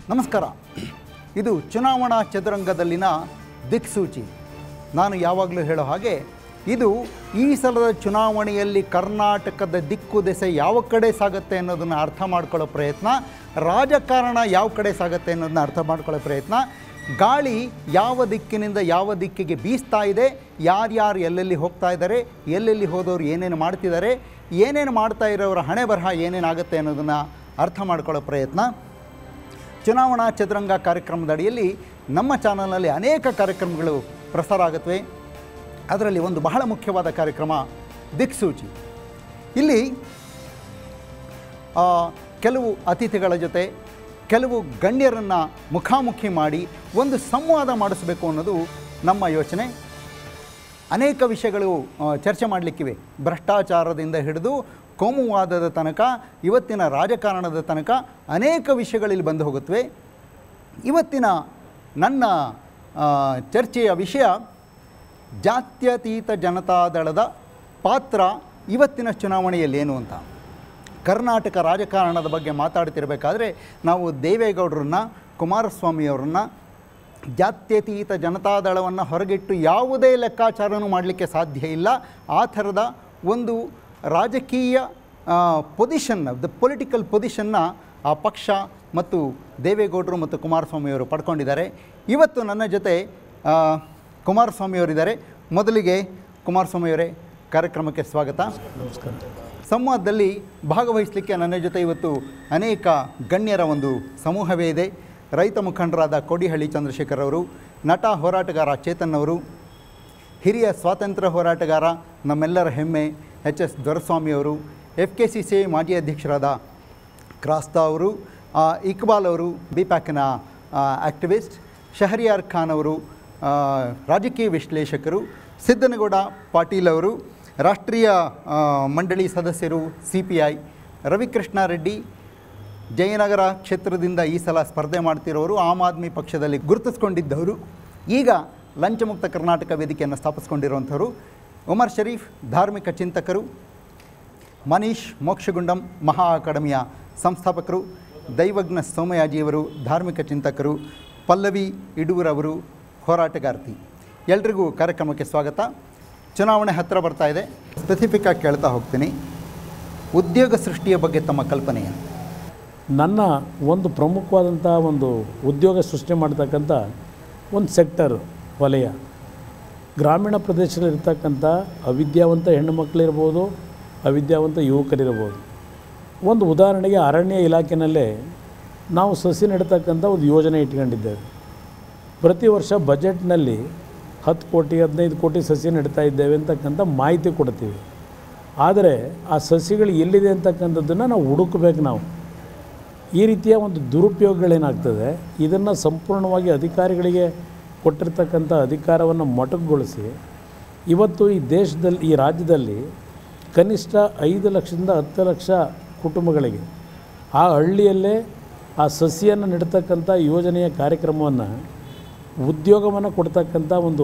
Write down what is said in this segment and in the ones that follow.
ನಮಸ್ಕಾರ ಇದು ಚುನಾವಣಾ ಚದುರಂಗದಲ್ಲಿನ ದಿಕ್ಸೂಚಿ ನಾನು ಯಾವಾಗಲೂ ಹೇಳೋ ಹಾಗೆ ಇದು ಈ ಸಲದ ಚುನಾವಣೆಯಲ್ಲಿ ಕರ್ನಾಟಕದ ದಿಕ್ಕು ದೆಸೆ ಯಾವ ಕಡೆ ಸಾಗುತ್ತೆ ಅನ್ನೋದನ್ನು ಅರ್ಥ ಮಾಡ್ಕೊಳ್ಳೋ ಪ್ರಯತ್ನ ರಾಜಕಾರಣ ಯಾವ ಕಡೆ ಸಾಗುತ್ತೆ ಅನ್ನೋದನ್ನ ಅರ್ಥ ಮಾಡ್ಕೊಳ್ಳೋ ಪ್ರಯತ್ನ ಗಾಳಿ ಯಾವ ದಿಕ್ಕಿನಿಂದ ಯಾವ ದಿಕ್ಕಿಗೆ ಬೀಸ್ತಾ ಇದೆ ಯಾರ್ಯಾರು ಎಲ್ಲೆಲ್ಲಿ ಹೋಗ್ತಾ ಇದ್ದಾರೆ ಎಲ್ಲೆಲ್ಲಿ ಹೋದವರು ಏನೇನು ಮಾಡ್ತಿದ್ದಾರೆ ಏನೇನು ಮಾಡ್ತಾ ಇರೋರ ಹಣೆ ಬರಹ ಏನೇನಾಗುತ್ತೆ ಅನ್ನೋದನ್ನು ಅರ್ಥ ಮಾಡ್ಕೊಳ್ಳೋ ಪ್ರಯತ್ನ ಚುನಾವಣಾ ಚದುರಂಗ ಕಾರ್ಯಕ್ರಮದ ಅಡಿಯಲ್ಲಿ ನಮ್ಮ ಚಾನಲ್ನಲ್ಲಿ ಅನೇಕ ಕಾರ್ಯಕ್ರಮಗಳು ಪ್ರಸಾರ ಆಗುತ್ತವೆ ಅದರಲ್ಲಿ ಒಂದು ಬಹಳ ಮುಖ್ಯವಾದ ಕಾರ್ಯಕ್ರಮ ದಿಕ್ಸೂಚಿ ಇಲ್ಲಿ ಆ, ಕೆಲವು ಅತಿಥಿಗಳ ಜೊತೆ ಕೆಲವು ಗಣ್ಯರನ್ನು ಮುಖಾಮುಖಿ ಮಾಡಿ ಒಂದು ಸಂವಾದ ಮಾಡಿಸಬೇಕು ಅನ್ನೋದು ನಮ್ಮ ಯೋಚನೆ ಅನೇಕ ವಿಷಯಗಳು ಆ, ಚರ್ಚೆ ಮಾಡಲಿಕ್ಕಿವೆ ಭ್ರಷ್ಟಾಚಾರದಿಂದ ಹಿಡಿದು ಕೋಮುವಾದದ ತನಕ ಇವತ್ತಿನ ರಾಜಕಾರಣದ ತನಕ ಅನೇಕ ವಿಷಯಗಳಲ್ಲಿ ಬಂದು ಹೋಗುತ್ತವೆ ಇವತ್ತಿನ ನನ್ನ ಆ, ಚರ್ಚೆಯ ವಿಷಯ ಜಾತ್ಯತೀತ ಜನತಾದಳದ ಪಾತ್ರ ಇವತ್ತಿನ ಚುನಾವಣೆಯಲ್ಲಿ ಏನು ಅಂತ ಕರ್ನಾಟಕ ರಾಜಕಾರಣದ ಬಗ್ಗೆ ಮಾತಾಡ್ತಿರ್ಬೇಕಾದ್ರೆ ನಾವು ದೇವೇಗೌಡರನ್ನ ಕುಮಾರಸ್ವಾಮಿಯವರನ್ನ ಜಾತ್ಯತೀತ ಜನತಾದಳವನ್ನು ಹೊರಗಿಟ್ಟು ಯಾವುದೇ ಲೆಕ್ಕಾಚಾರನೂ ಮಾಡಲಿಕ್ಕೆ ಸಾಧ್ಯ ಇಲ್ಲ ಆ ಥರದ ಒಂದು ರಾಜಕೀಯ ಪೊಸಿಷನ್ನ ದ ಪೊಲಿಟಿಕಲ್ ಪೊಸಿಷನ್ನ ಆ ಪಕ್ಷ ಮತ್ತು ದೇವೇಗೌಡರು ಮತ್ತು ಕುಮಾರಸ್ವಾಮಿಯವರು ಪಡ್ಕೊಂಡಿದ್ದಾರೆ ಇವತ್ತು ನನ್ನ ಜೊತೆ ಆ, ಕುಮಾರಸ್ವಾಮಿಯವರಿದ್ದಾರೆ ಮೊದಲಿಗೆ ಕುಮಾರಸ್ವಾಮಿಯವರೇ ಕಾರ್ಯಕ್ರಮಕ್ಕೆ ಸ್ವಾಗತ ನಮಸ್ಕಾರ ಸಂವಾದದಲ್ಲಿ ಭಾಗವಹಿಸಲಿಕ್ಕೆ ನನ್ನ ಜೊತೆ ಇವತ್ತು ಅನೇಕ ಗಣ್ಯರ ಒಂದು ಸಮೂಹವೇ ಇದೆ ರೈತ ಮುಖಂಡರಾದ ಕೋಡಿಹಳ್ಳಿ ಚಂದ್ರಶೇಖರ್ ಅವರು ನಟ ಹೋರಾಟಗಾರ ಚೇತನ್ ಅವರು ಹಿರಿಯ ಸ್ವಾತಂತ್ರ್ಯ ಹೋರಾಟಗಾರ ನಮ್ಮೆಲ್ಲರ ಹೆಮ್ಮೆ ಎಚ್ ಎಸ್ ದೊರೆಸ್ವಾಮಿ ಅವರು F K C C I ಮಾಜಿ ಅಧ್ಯಕ್ಷರಾದ ಕ್ರಾಸ್ತಾ ಅವರು ಆ, ಇಕ್ಬಾಲ್ ಅವರು ಬಿ ಪ್ಯಾಕ್ನ ಆ್ಯಕ್ಟಿವಿಸ್ಟ್ ಶಹರಿಯಾರ್ ಖಾನ್ ಅವರು ಆ, ರಾಜಕೀಯ ವಿಶ್ಲೇಷಕರು ಸಿದ್ದನಗೌಡ ಪಾಟೀಲ್ ಅವರು ರಾಷ್ಟ್ರೀಯ ಆ, ಮಂಡಳಿ ಸದಸ್ಯರು C P I Ravikrishna Reddy Jayanagar ಕ್ಷೇತ್ರದಿಂದ ಈ ಸಲ ಸ್ಪರ್ಧೆ ಮಾಡ್ತಿರೋರು ಆಮ್ ಆದ್ಮಿ ಪಕ್ಷದಲ್ಲಿ ಗುರುತಿಸ್ಕೊಂಡಿದ್ದವರು ಈಗ ಲಂಚಮುಕ್ತ ಕರ್ನಾಟಕ ವೇದಿಕೆಯನ್ನು ಸ್ಥಾಪಿಸ್ಕೊಂಡಿರುವಂಥವರು ಉಮರ್ ಶರೀಫ್ ಧಾರ್ಮಿಕ ಚಿಂತಕರು ಮನೀಶ್ ಮೋಕ್ಷಗುಂಡಂ ಮಹಾ ಅಕಾಡೆಮಿಯ ಸಂಸ್ಥಾಪಕರು ದೈವಜ್ಞ ಸೋಮಯಾಜಿಯವರು ಧಾರ್ಮಿಕ ಚಿಂತಕರು ಪಲ್ಲವಿ ಇಡೂರವರು ಹೋರಾಟಗಾರ್ತಿ ಎಲ್ರಿಗೂ ಕಾರ್ಯಕ್ರಮಕ್ಕೆ ಸ್ವಾಗತ ಚುನಾವಣೆ ಹತ್ತಿರ ಬರ್ತಾ ಇದೆ ಸ್ಪೆಸಿಫಿಕ್ಕಾಗಿ ಕೇಳ್ತಾ ಹೋಗ್ತೀನಿ ಉದ್ಯೋಗ ಸೃಷ್ಟಿಯ ಬಗ್ಗೆ ತಮ್ಮ ಕಲ್ಪನೆ ಏನು ನನ್ನ ಒಂದು ಪ್ರಮುಖವಾದಂಥ ಒಂದು ಉದ್ಯೋಗ ಸೃಷ್ಟಿ ಮಾಡ್ತಕ್ಕಂಥ ಒಂದು ಸೆಕ್ಟರ್ ವಲಯ ಗ್ರಾಮೀಣ ಪ್ರದೇಶದಲ್ಲಿರ್ತಕ್ಕಂಥ ಅವಿದ್ಯಾವಂತ ಹೆಣ್ಣು ಮಕ್ಕಳಿರ್ಬೋದು ಅವಿದ್ಯಾವಂತ ಯುವಕರಿರ್ಬೋದು ಒಂದು ಉದಾಹರಣೆಗೆ ಅರಣ್ಯ ಇಲಾಖೆನಲ್ಲೇ ನಾವು ಸಸಿ ನೆಡ್ತಕ್ಕಂಥ ಒಂದು ಯೋಜನೆ ಇಟ್ಕೊಂಡಿದ್ದೇವೆ ಪ್ರತಿ ವರ್ಷ ಬಜೆಟ್ನಲ್ಲಿ ಹತ್ತು ಕೋಟಿ ಹದಿನೈದು ಕೋಟಿ ಸಸಿ ನೆಡ್ತಾ ಇದ್ದೇವೆ ಅಂತಕ್ಕಂಥ ಮಾಹಿತಿ ಕೊಡ್ತೀವಿ ಆದರೆ ಆ ಸಸಿಗಳು ಎಲ್ಲಿದೆ ಅಂತಕ್ಕಂಥದ್ದನ್ನು ನಾವು ಹುಡುಕಬೇಕು ನಾವು ಈ ರೀತಿಯ ಒಂದು ದುರುಪಯೋಗಗಳೇನಾಗ್ತದೆ ಇದನ್ನು ಸಂಪೂರ್ಣವಾಗಿ ಅಧಿಕಾರಿಗಳಿಗೆ ಕೊಟ್ಟಿರ್ತಕ್ಕಂಥ ಅಧಿಕಾರವನ್ನು ಮೊಟಕುಗೊಳಿಸಿ ಇವತ್ತು ಈ ದೇಶದಲ್ಲಿ ಈ ರಾಜ್ಯದಲ್ಲಿ ಕನಿಷ್ಠ ಐದು ಲಕ್ಷದಿಂದ ಹತ್ತು ಲಕ್ಷ ಕುಟುಂಬಗಳಿಗೆ ಆ ಹಳ್ಳಿಯಲ್ಲೇ ಆ ಸಸಿಯನ್ನು ನೆಡ್ತಕ್ಕಂಥ ಯೋಜನೆಯ ಕಾರ್ಯಕ್ರಮವನ್ನು ಉದ್ಯೋಗವನ್ನು ಕೊಡ್ತಕ್ಕಂಥ ಒಂದು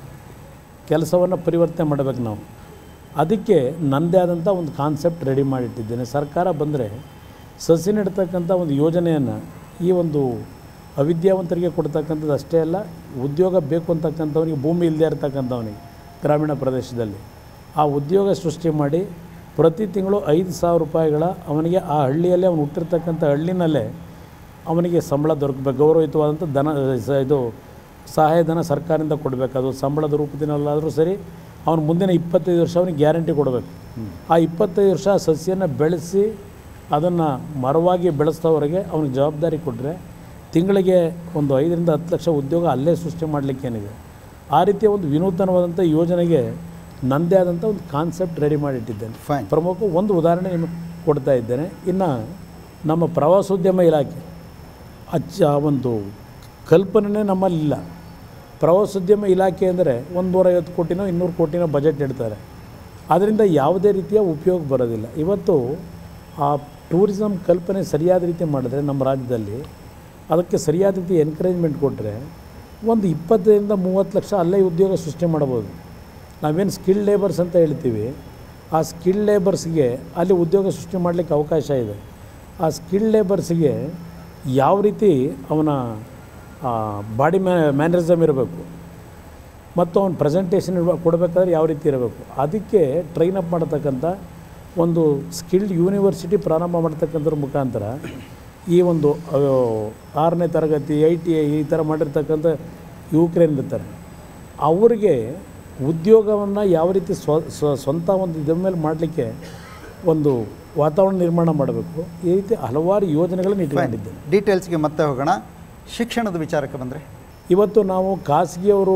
ಕೆಲಸವನ್ನು ಪರಿವರ್ತನೆ ಮಾಡಬೇಕು ನಾವು ಅದಕ್ಕೆ ನನ್ನದೇ ಆದಂಥ ಒಂದು ಕಾನ್ಸೆಪ್ಟ್ ರೆಡಿ ಮಾಡಿಟ್ಟಿದ್ದೇನೆ ಸರ್ಕಾರ ಬಂದರೆ ಸಸಿ ನೆಡ್ತಕ್ಕಂಥ ಒಂದು ಯೋಜನೆಯನ್ನು ಈ ಒಂದು ಅವಿದ್ಯಾವಂತರಿಗೆ ಕೊಡ್ತಕ್ಕಂಥದ್ದು ಅಷ್ಟೇ ಅಲ್ಲ ಉದ್ಯೋಗ ಬೇಕು ಅಂತಕ್ಕಂಥವನಿಗೆ ಭೂಮಿ ಇಲ್ಲದೆ ಇರ್ತಕ್ಕಂಥವನಿಗೆ ಗ್ರಾಮೀಣ ಪ್ರದೇಶದಲ್ಲಿ ಆ ಉದ್ಯೋಗ ಸೃಷ್ಟಿ ಮಾಡಿ ಪ್ರತಿ ತಿಂಗಳು ಐದು ಸಾವಿರ ರೂಪಾಯಿಗಳ ಅವನಿಗೆ ಆ ಹಳ್ಳಿಯಲ್ಲೇ ಅವನು ಹುಟ್ಟಿರ್ತಕ್ಕಂಥ ಹಳ್ಳಿನಲ್ಲೇ ಅವನಿಗೆ ಸಂಬಳ ದೊರಕಬೇಕು ಗೌರವಯುತವಾದಂಥ ಧನ ಸ- ಇದು ಸಹಾಯಧನ ಸರ್ಕಾರದಿಂದ ಕೊಡಬೇಕು ಅದು ಸಂಬಳದ ರೂಪದಲ್ಲಾದರೂ ಸರಿ ಅವನು ಮುಂದಿನ ಇಪ್ಪತ್ತೈದು ವರ್ಷ ಅವನಿಗೆ ಗ್ಯಾರಂಟಿ ಕೊಡಬೇಕು ಆ ಇಪ್ಪತ್ತೈದು ವರ್ಷ ಆ ಸಸ್ಯನ ಬೆಳೆಸಿ ಅದನ್ನು ಮರವಾಗಿ ಬೆಳೆಸ್ತವರೆಗೆ ಅವನಿಗೆ ಜವಾಬ್ದಾರಿ ಕೊಟ್ಟರೆ ತಿಂಗಳಿಗೆ ಒಂದು ಐದರಿಂದ ಹತ್ತು ಲಕ್ಷ ಉದ್ಯೋಗ ಅಲ್ಲೇ ಸೃಷ್ಟಿ ಮಾಡಲಿಕ್ಕೇನಿದೆ ಆ ರೀತಿಯ ಒಂದು ವಿನೂತನವಾದಂಥ ಯೋಜನೆಗೆ ನನ್ನದೇ ಆದಂಥ ಒಂದು ಕಾನ್ಸೆಪ್ಟ್ ರೆಡಿ ಮಾಡಿಟ್ಟಿದ್ದೇನೆ ಫೈನ್ ಪ್ರಮುಖ ಒಂದು ಉದಾಹರಣೆ ನಿಮಗೆ ಕೊಡ್ತಾ ಇದ್ದೇನೆ ಇನ್ನು ನಮ್ಮ ಪ್ರವಾಸೋದ್ಯಮ ಇಲಾಖೆ ಅಚ್ಚ ಆ ಒಂದು ಕಲ್ಪನೆ ನಮ್ಮಲ್ಲಿಲ್ಲ ಪ್ರವಾಸೋದ್ಯಮ ಇಲಾಖೆ ಅಂದರೆ ಒಂದು ನೂರೈವತ್ತು ಕೋಟಿನೋ ಇನ್ನೂರು ಕೋಟಿನೋ ಬಜೆಟ್ ಇಡ್ತಾರೆ ಅದರಿಂದ ಯಾವುದೇ ರೀತಿಯ ಉಪಯೋಗ ಬರೋದಿಲ್ಲ ಇವತ್ತು ಆ ಟೂರಿಸಮ್ ಕಲ್ಪನೆ ಸರಿಯಾದ ರೀತಿ ಮಾಡಿದ್ರೆ ನಮ್ಮ ರಾಜ್ಯದಲ್ಲಿ ಅದಕ್ಕೆ ಸರಿಯಾದ ರೀತಿ ಎನ್ಕರೇಜ್ಮೆಂಟ್ ಕೊಟ್ಟರೆ ಒಂದು ಇಪ್ಪತ್ತರಿಂದ ಮೂವತ್ತು ಲಕ್ಷ ಅಲ್ಲೇ ಉದ್ಯೋಗ ಸೃಷ್ಟಿ ಮಾಡ್ಬೋದು ನಾವೇನು ಸ್ಕಿಲ್ ಲೇಬರ್ಸ್ ಅಂತ ಹೇಳ್ತೀವಿ ಆ ಸ್ಕಿಲ್ ಲೇಬರ್ಸ್ಗೆ ಅಲ್ಲಿ ಉದ್ಯೋಗ ಸೃಷ್ಟಿ ಮಾಡಲಿಕ್ಕೆ ಅವಕಾಶ ಇದೆ ಆ ಸ್ಕಿಲ್ ಲೇಬರ್ಸ್ಗೆ ಯಾವ ರೀತಿ ಅವನ ಬಾಡಿ ಮ್ಯಾ ಮ್ಯಾನರಿಸಮ್ ಇರಬೇಕು ಮತ್ತು ಅವ್ನು ಪ್ರೆಸೆಂಟೇಷನ್ ಕೊಡಬೇಕಾದ್ರೆ ಯಾವ ರೀತಿ ಇರಬೇಕು ಅದಕ್ಕೆ ಟ್ರೈನ್ ಅಪ್ ಮಾಡತಕ್ಕಂಥ ಒಂದು ಸ್ಕಿಲ್ಡ್ ಯೂನಿವರ್ಸಿಟಿ ಪ್ರಾರಂಭ ಮಾಡ್ತಕ್ಕಂಥದ್ರ ಮುಖಾಂತರ ಈ ಒಂದು ಆ, ಆರನೇ ತರಗತಿ ಐ ಟಿ ಐ ಈ ಥರ ಮಾಡಿರ್ತಕ್ಕಂಥ ಯುವಕರೇನಿರ್ತಾರೆ ಅವರಿಗೆ ಉದ್ಯೋಗವನ್ನು ಯಾವ ರೀತಿ ಸ್ವ ಸ್ವ- ಸ್ವಂತ ಒಂದು ಇದ್ರ ಮೇಲೆ ಮಾಡಲಿಕ್ಕೆ ಒಂದು ವಾತಾವರಣ ನಿರ್ಮಾಣ ಮಾಡಬೇಕು ಈ ರೀತಿ ಹಲವಾರು ಯೋಜನೆಗಳನ್ನು ಇಟ್ಕೊಂಡಿದ್ದೇನೆ ಡೀಟೇಲ್ಸ್ಗೆ ಮತ್ತೆ ಹೋಗೋಣ ಶಿಕ್ಷಣದ ವಿಚಾರಕ್ಕೆ ಬಂದರೆ ಇವತ್ತು ನಾವು ಖಾಸಗಿಯವರು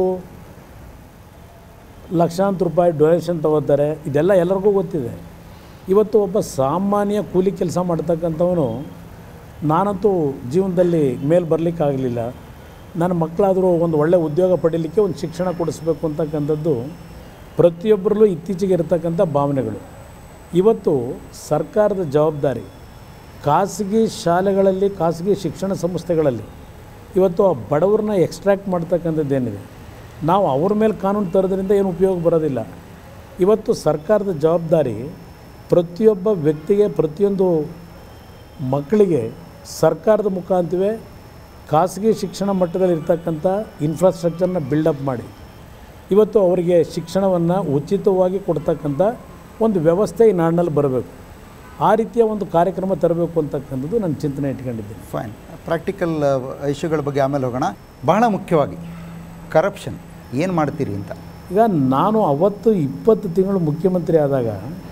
ಲಕ್ಷಾಂತರ ರೂಪಾಯಿ ಡೊನೇಷನ್ ತಗೋತಾರೆ ಇದೆಲ್ಲ ಎಲ್ಲರಿಗೂ ಗೊತ್ತಿದೆ ಇವತ್ತು ಒಬ್ಬ ಸಾಮಾನ್ಯ ಕೂಲಿ ಕೆಲಸ ಮಾಡ್ತಕ್ಕಂಥವನು ನಾನಂತೂ ಜೀವನದಲ್ಲಿ ಮೇಲೆ ಬರಲಿಕ್ಕಾಗಲಿಲ್ಲ ನನ್ನ ಮಕ್ಕಳಾದರೂ ಒಂದು ಒಳ್ಳೆಯ ಉದ್ಯೋಗ ಪಡೀಲಿಕ್ಕೆ ಒಂದು ಶಿಕ್ಷಣ ಕೊಡಿಸ್ಬೇಕು ಅಂತಕ್ಕಂಥದ್ದು ಪ್ರತಿಯೊಬ್ಬರಲ್ಲೂ ಇತ್ತೀಚೆಗೆ ಇರತಕ್ಕಂಥ ಭಾವನೆಗಳು ಇವತ್ತು ಸರ್ಕಾರದ ಜವಾಬ್ದಾರಿ ಖಾಸಗಿ ಶಾಲೆಗಳಲ್ಲಿ ಖಾಸಗಿ ಶಿಕ್ಷಣ ಸಂಸ್ಥೆಗಳಲ್ಲಿ ಇವತ್ತು ಆ ಬಡವ್ರನ್ನ ಎಕ್ಸ್ಟ್ರಾಕ್ಟ್ ಮಾಡ್ತಕ್ಕಂಥದ್ದು ಏನಿದೆ ನಾವು ಅವ್ರ ಮೇಲೆ ಕಾನೂನು ತರೋದ್ರಿಂದ ಏನು ಉಪಯೋಗ ಬರೋದಿಲ್ಲ ಇವತ್ತು ಸರ್ಕಾರದ ಜವಾಬ್ದಾರಿ ಪ್ರತಿಯೊಬ್ಬ ವ್ಯಕ್ತಿಗೆ ಪ್ರತಿಯೊಂದು ಮಕ್ಕಳಿಗೆ ಸರ್ಕಾರದ ಮುಖಾಂತರವೇ ಖಾಸಗಿ ಶಿಕ್ಷಣ ಮಟ್ಟದಲ್ಲಿ ಇರ್ತಕ್ಕಂಥ ಇನ್ಫ್ರಾಸ್ಟ್ರಕ್ಚರ್ನ ಬಿಲ್ಡಪ್ ಮಾಡಿ ಇವತ್ತು ಅವರಿಗೆ ಶಿಕ್ಷಣವನ್ನು ಉಚಿತವಾಗಿ ಕೊಡ್ತಕ್ಕಂಥ ಒಂದು ವ್ಯವಸ್ಥೆ ಈ ನಾಡಿನಲ್ಲಿ ಬರಬೇಕು ಆ ರೀತಿಯ ಒಂದು ಕಾರ್ಯಕ್ರಮ ತರಬೇಕು ಅಂತಕ್ಕಂಥದ್ದು ನನ್ನ ಚಿಂತನೆ ಇಟ್ಕೊಂಡಿದ್ದೀನಿ ಫೈನ್ ಪ್ರಾಕ್ಟಿಕಲ್ ಇಶ್ಯೂಗಳ ಬಗ್ಗೆ ಆಮೇಲೆ ಹೋಗೋಣ ಬಹಳ ಮುಖ್ಯವಾಗಿ ಕರಪ್ಷನ್ ಏನು ಮಾಡ್ತೀರಿ ಅಂತ ಈಗ ನಾನು ಅವತ್ತು ಇಪ್ಪತ್ತು ತಿಂಗಳು ಮುಖ್ಯಮಂತ್ರಿ ಆದಾಗ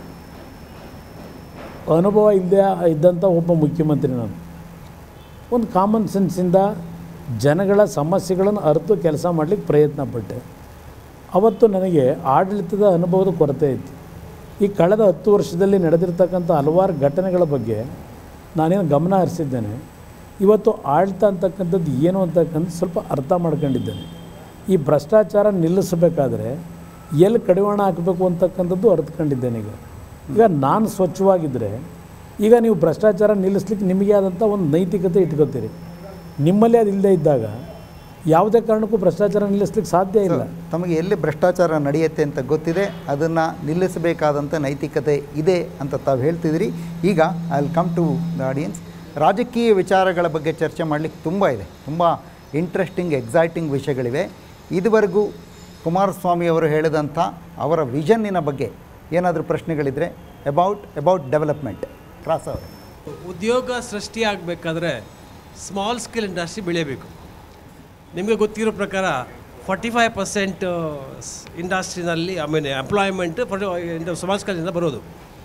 ಅನುಭವ ಇಲ್ಲದೆ ಇದ್ದಂಥ ಒಬ್ಬ ಮುಖ್ಯಮಂತ್ರಿ ನಾನು ಒಂದು ಕಾಮನ್ ಸೆನ್ಸಿಂದ ಜನಗಳ ಸಮಸ್ಯೆಗಳನ್ನು ಅರಿತು ಕೆಲಸ ಮಾಡಲಿಕ್ಕೆ ಪ್ರಯತ್ನ ಪಟ್ಟೆ ಅವತ್ತು ನನಗೆ ಆಡಳಿತದ ಅನುಭವದ ಕೊರತೆ ಇತ್ತು ಈ ಕಳೆದ ಹತ್ತು ವರ್ಷದಲ್ಲಿ ನಡೆದಿರ್ತಕ್ಕಂಥ ಹಲವಾರು ಘಟನೆಗಳ ಬಗ್ಗೆ ನಾನೇನು ಗಮನ ಹರಿಸಿದ್ದೇನೆ ಇವತ್ತು ಆಡಳಿತ ಅಂತಕ್ಕಂಥದ್ದು ಏನು ಅಂತಕ್ಕಂಥ ಸ್ವಲ್ಪ ಅರ್ಥ ಮಾಡ್ಕೊಂಡಿದ್ದೇನೆ ಈ ಭ್ರಷ್ಟಾಚಾರ ನಿಲ್ಲಿಸಬೇಕಾದ್ರೆ ಎಲ್ಲಿ ಕಡಿವಾಣ ಹಾಕಬೇಕು ಅಂತಕ್ಕಂಥದ್ದು ಅರ್ಥಕೊಂಡಿದ್ದೇನೆ ಈಗ ಈಗ ನಾನು ಸ್ವಚ್ಛವಾಗಿದ್ದರೆ ಈಗ ನೀವು ಭ್ರಷ್ಟಾಚಾರ ನಿಲ್ಲಿಸ್ಲಿಕ್ಕೆ ನಿಮಗೆ ಆದಂಥ ಒಂದು ನೈತಿಕತೆ ಇಟ್ಕೋತೀರಿ ನಿಮ್ಮಲ್ಲೇ ಅದು ಇಲ್ಲದೆ ಇದ್ದಾಗ ಯಾವುದೇ ಕಾರಣಕ್ಕೂ ಭ್ರಷ್ಟಾಚಾರ ನಿಲ್ಲಿಸ್ಲಿಕ್ಕೆ ಸಾಧ್ಯ ಇಲ್ಲ ತಮಗೆ ಎಲ್ಲಿ ಭ್ರಷ್ಟಾಚಾರ ನಡೆಯುತ್ತೆ ಅಂತ ಗೊತ್ತಿದೆ ಅದನ್ನು ನಿಲ್ಲಿಸಬೇಕಾದಂಥ ನೈತಿಕತೆ ಇದೆ ಅಂತ ತಾವು ಹೇಳ್ತಿದ್ದೀರಿ ಈಗ I will come to the audience ರಾಜಕೀಯ ವಿಚಾರಗಳ ಬಗ್ಗೆ ಚರ್ಚೆ ಮಾಡಲಿಕ್ಕೆ ತುಂಬ ಇದೆ ತುಂಬ ಇಂಟ್ರೆಸ್ಟಿಂಗ್ ಎಕ್ಸೈಟಿಂಗ್ ವಿಷಯಗಳಿವೆ ಇದುವರೆಗೂ ಕುಮಾರಸ್ವಾಮಿ ಅವರು ಹೇಳಿದಂಥ ಅವರ ವಿಷನ್ನಿನ ಬಗ್ಗೆ ಏನಾದರೂ ಪ್ರಶ್ನೆಗಳಿದ್ದರೆ ಅಬೌಟ್ ಅಬೌಟ್ ಡೆವಲಪ್ಮೆಂಟ್ ಕ್ರಾಸ್ ಅವರು ಉದ್ಯೋಗ ಸೃಷ್ಟಿಯಾಗಬೇಕಾದ್ರೆ ಸ್ಮಾಲ್ ಸ್ಕೇಲ್ ಇಂಡಸ್ಟ್ರಿ ಬೆಳೆಯಬೇಕು ನಿಮಗೆ ಗೊತ್ತಿರೋ ಪ್ರಕಾರ ಫಾರ್ಟಿ ಫೈವ್ ಪರ್ಸೆಂಟ್ ಇಂಡಸ್ಟ್ರಿನಲ್ಲಿ ಐ ಮೀನ್ ಎಂಪ್ಲಾಯ್ಮೆಂಟ್ ಸ್ಮಾಲ್ ಸ್ಕೇಲಿಂದ ಬರೋದು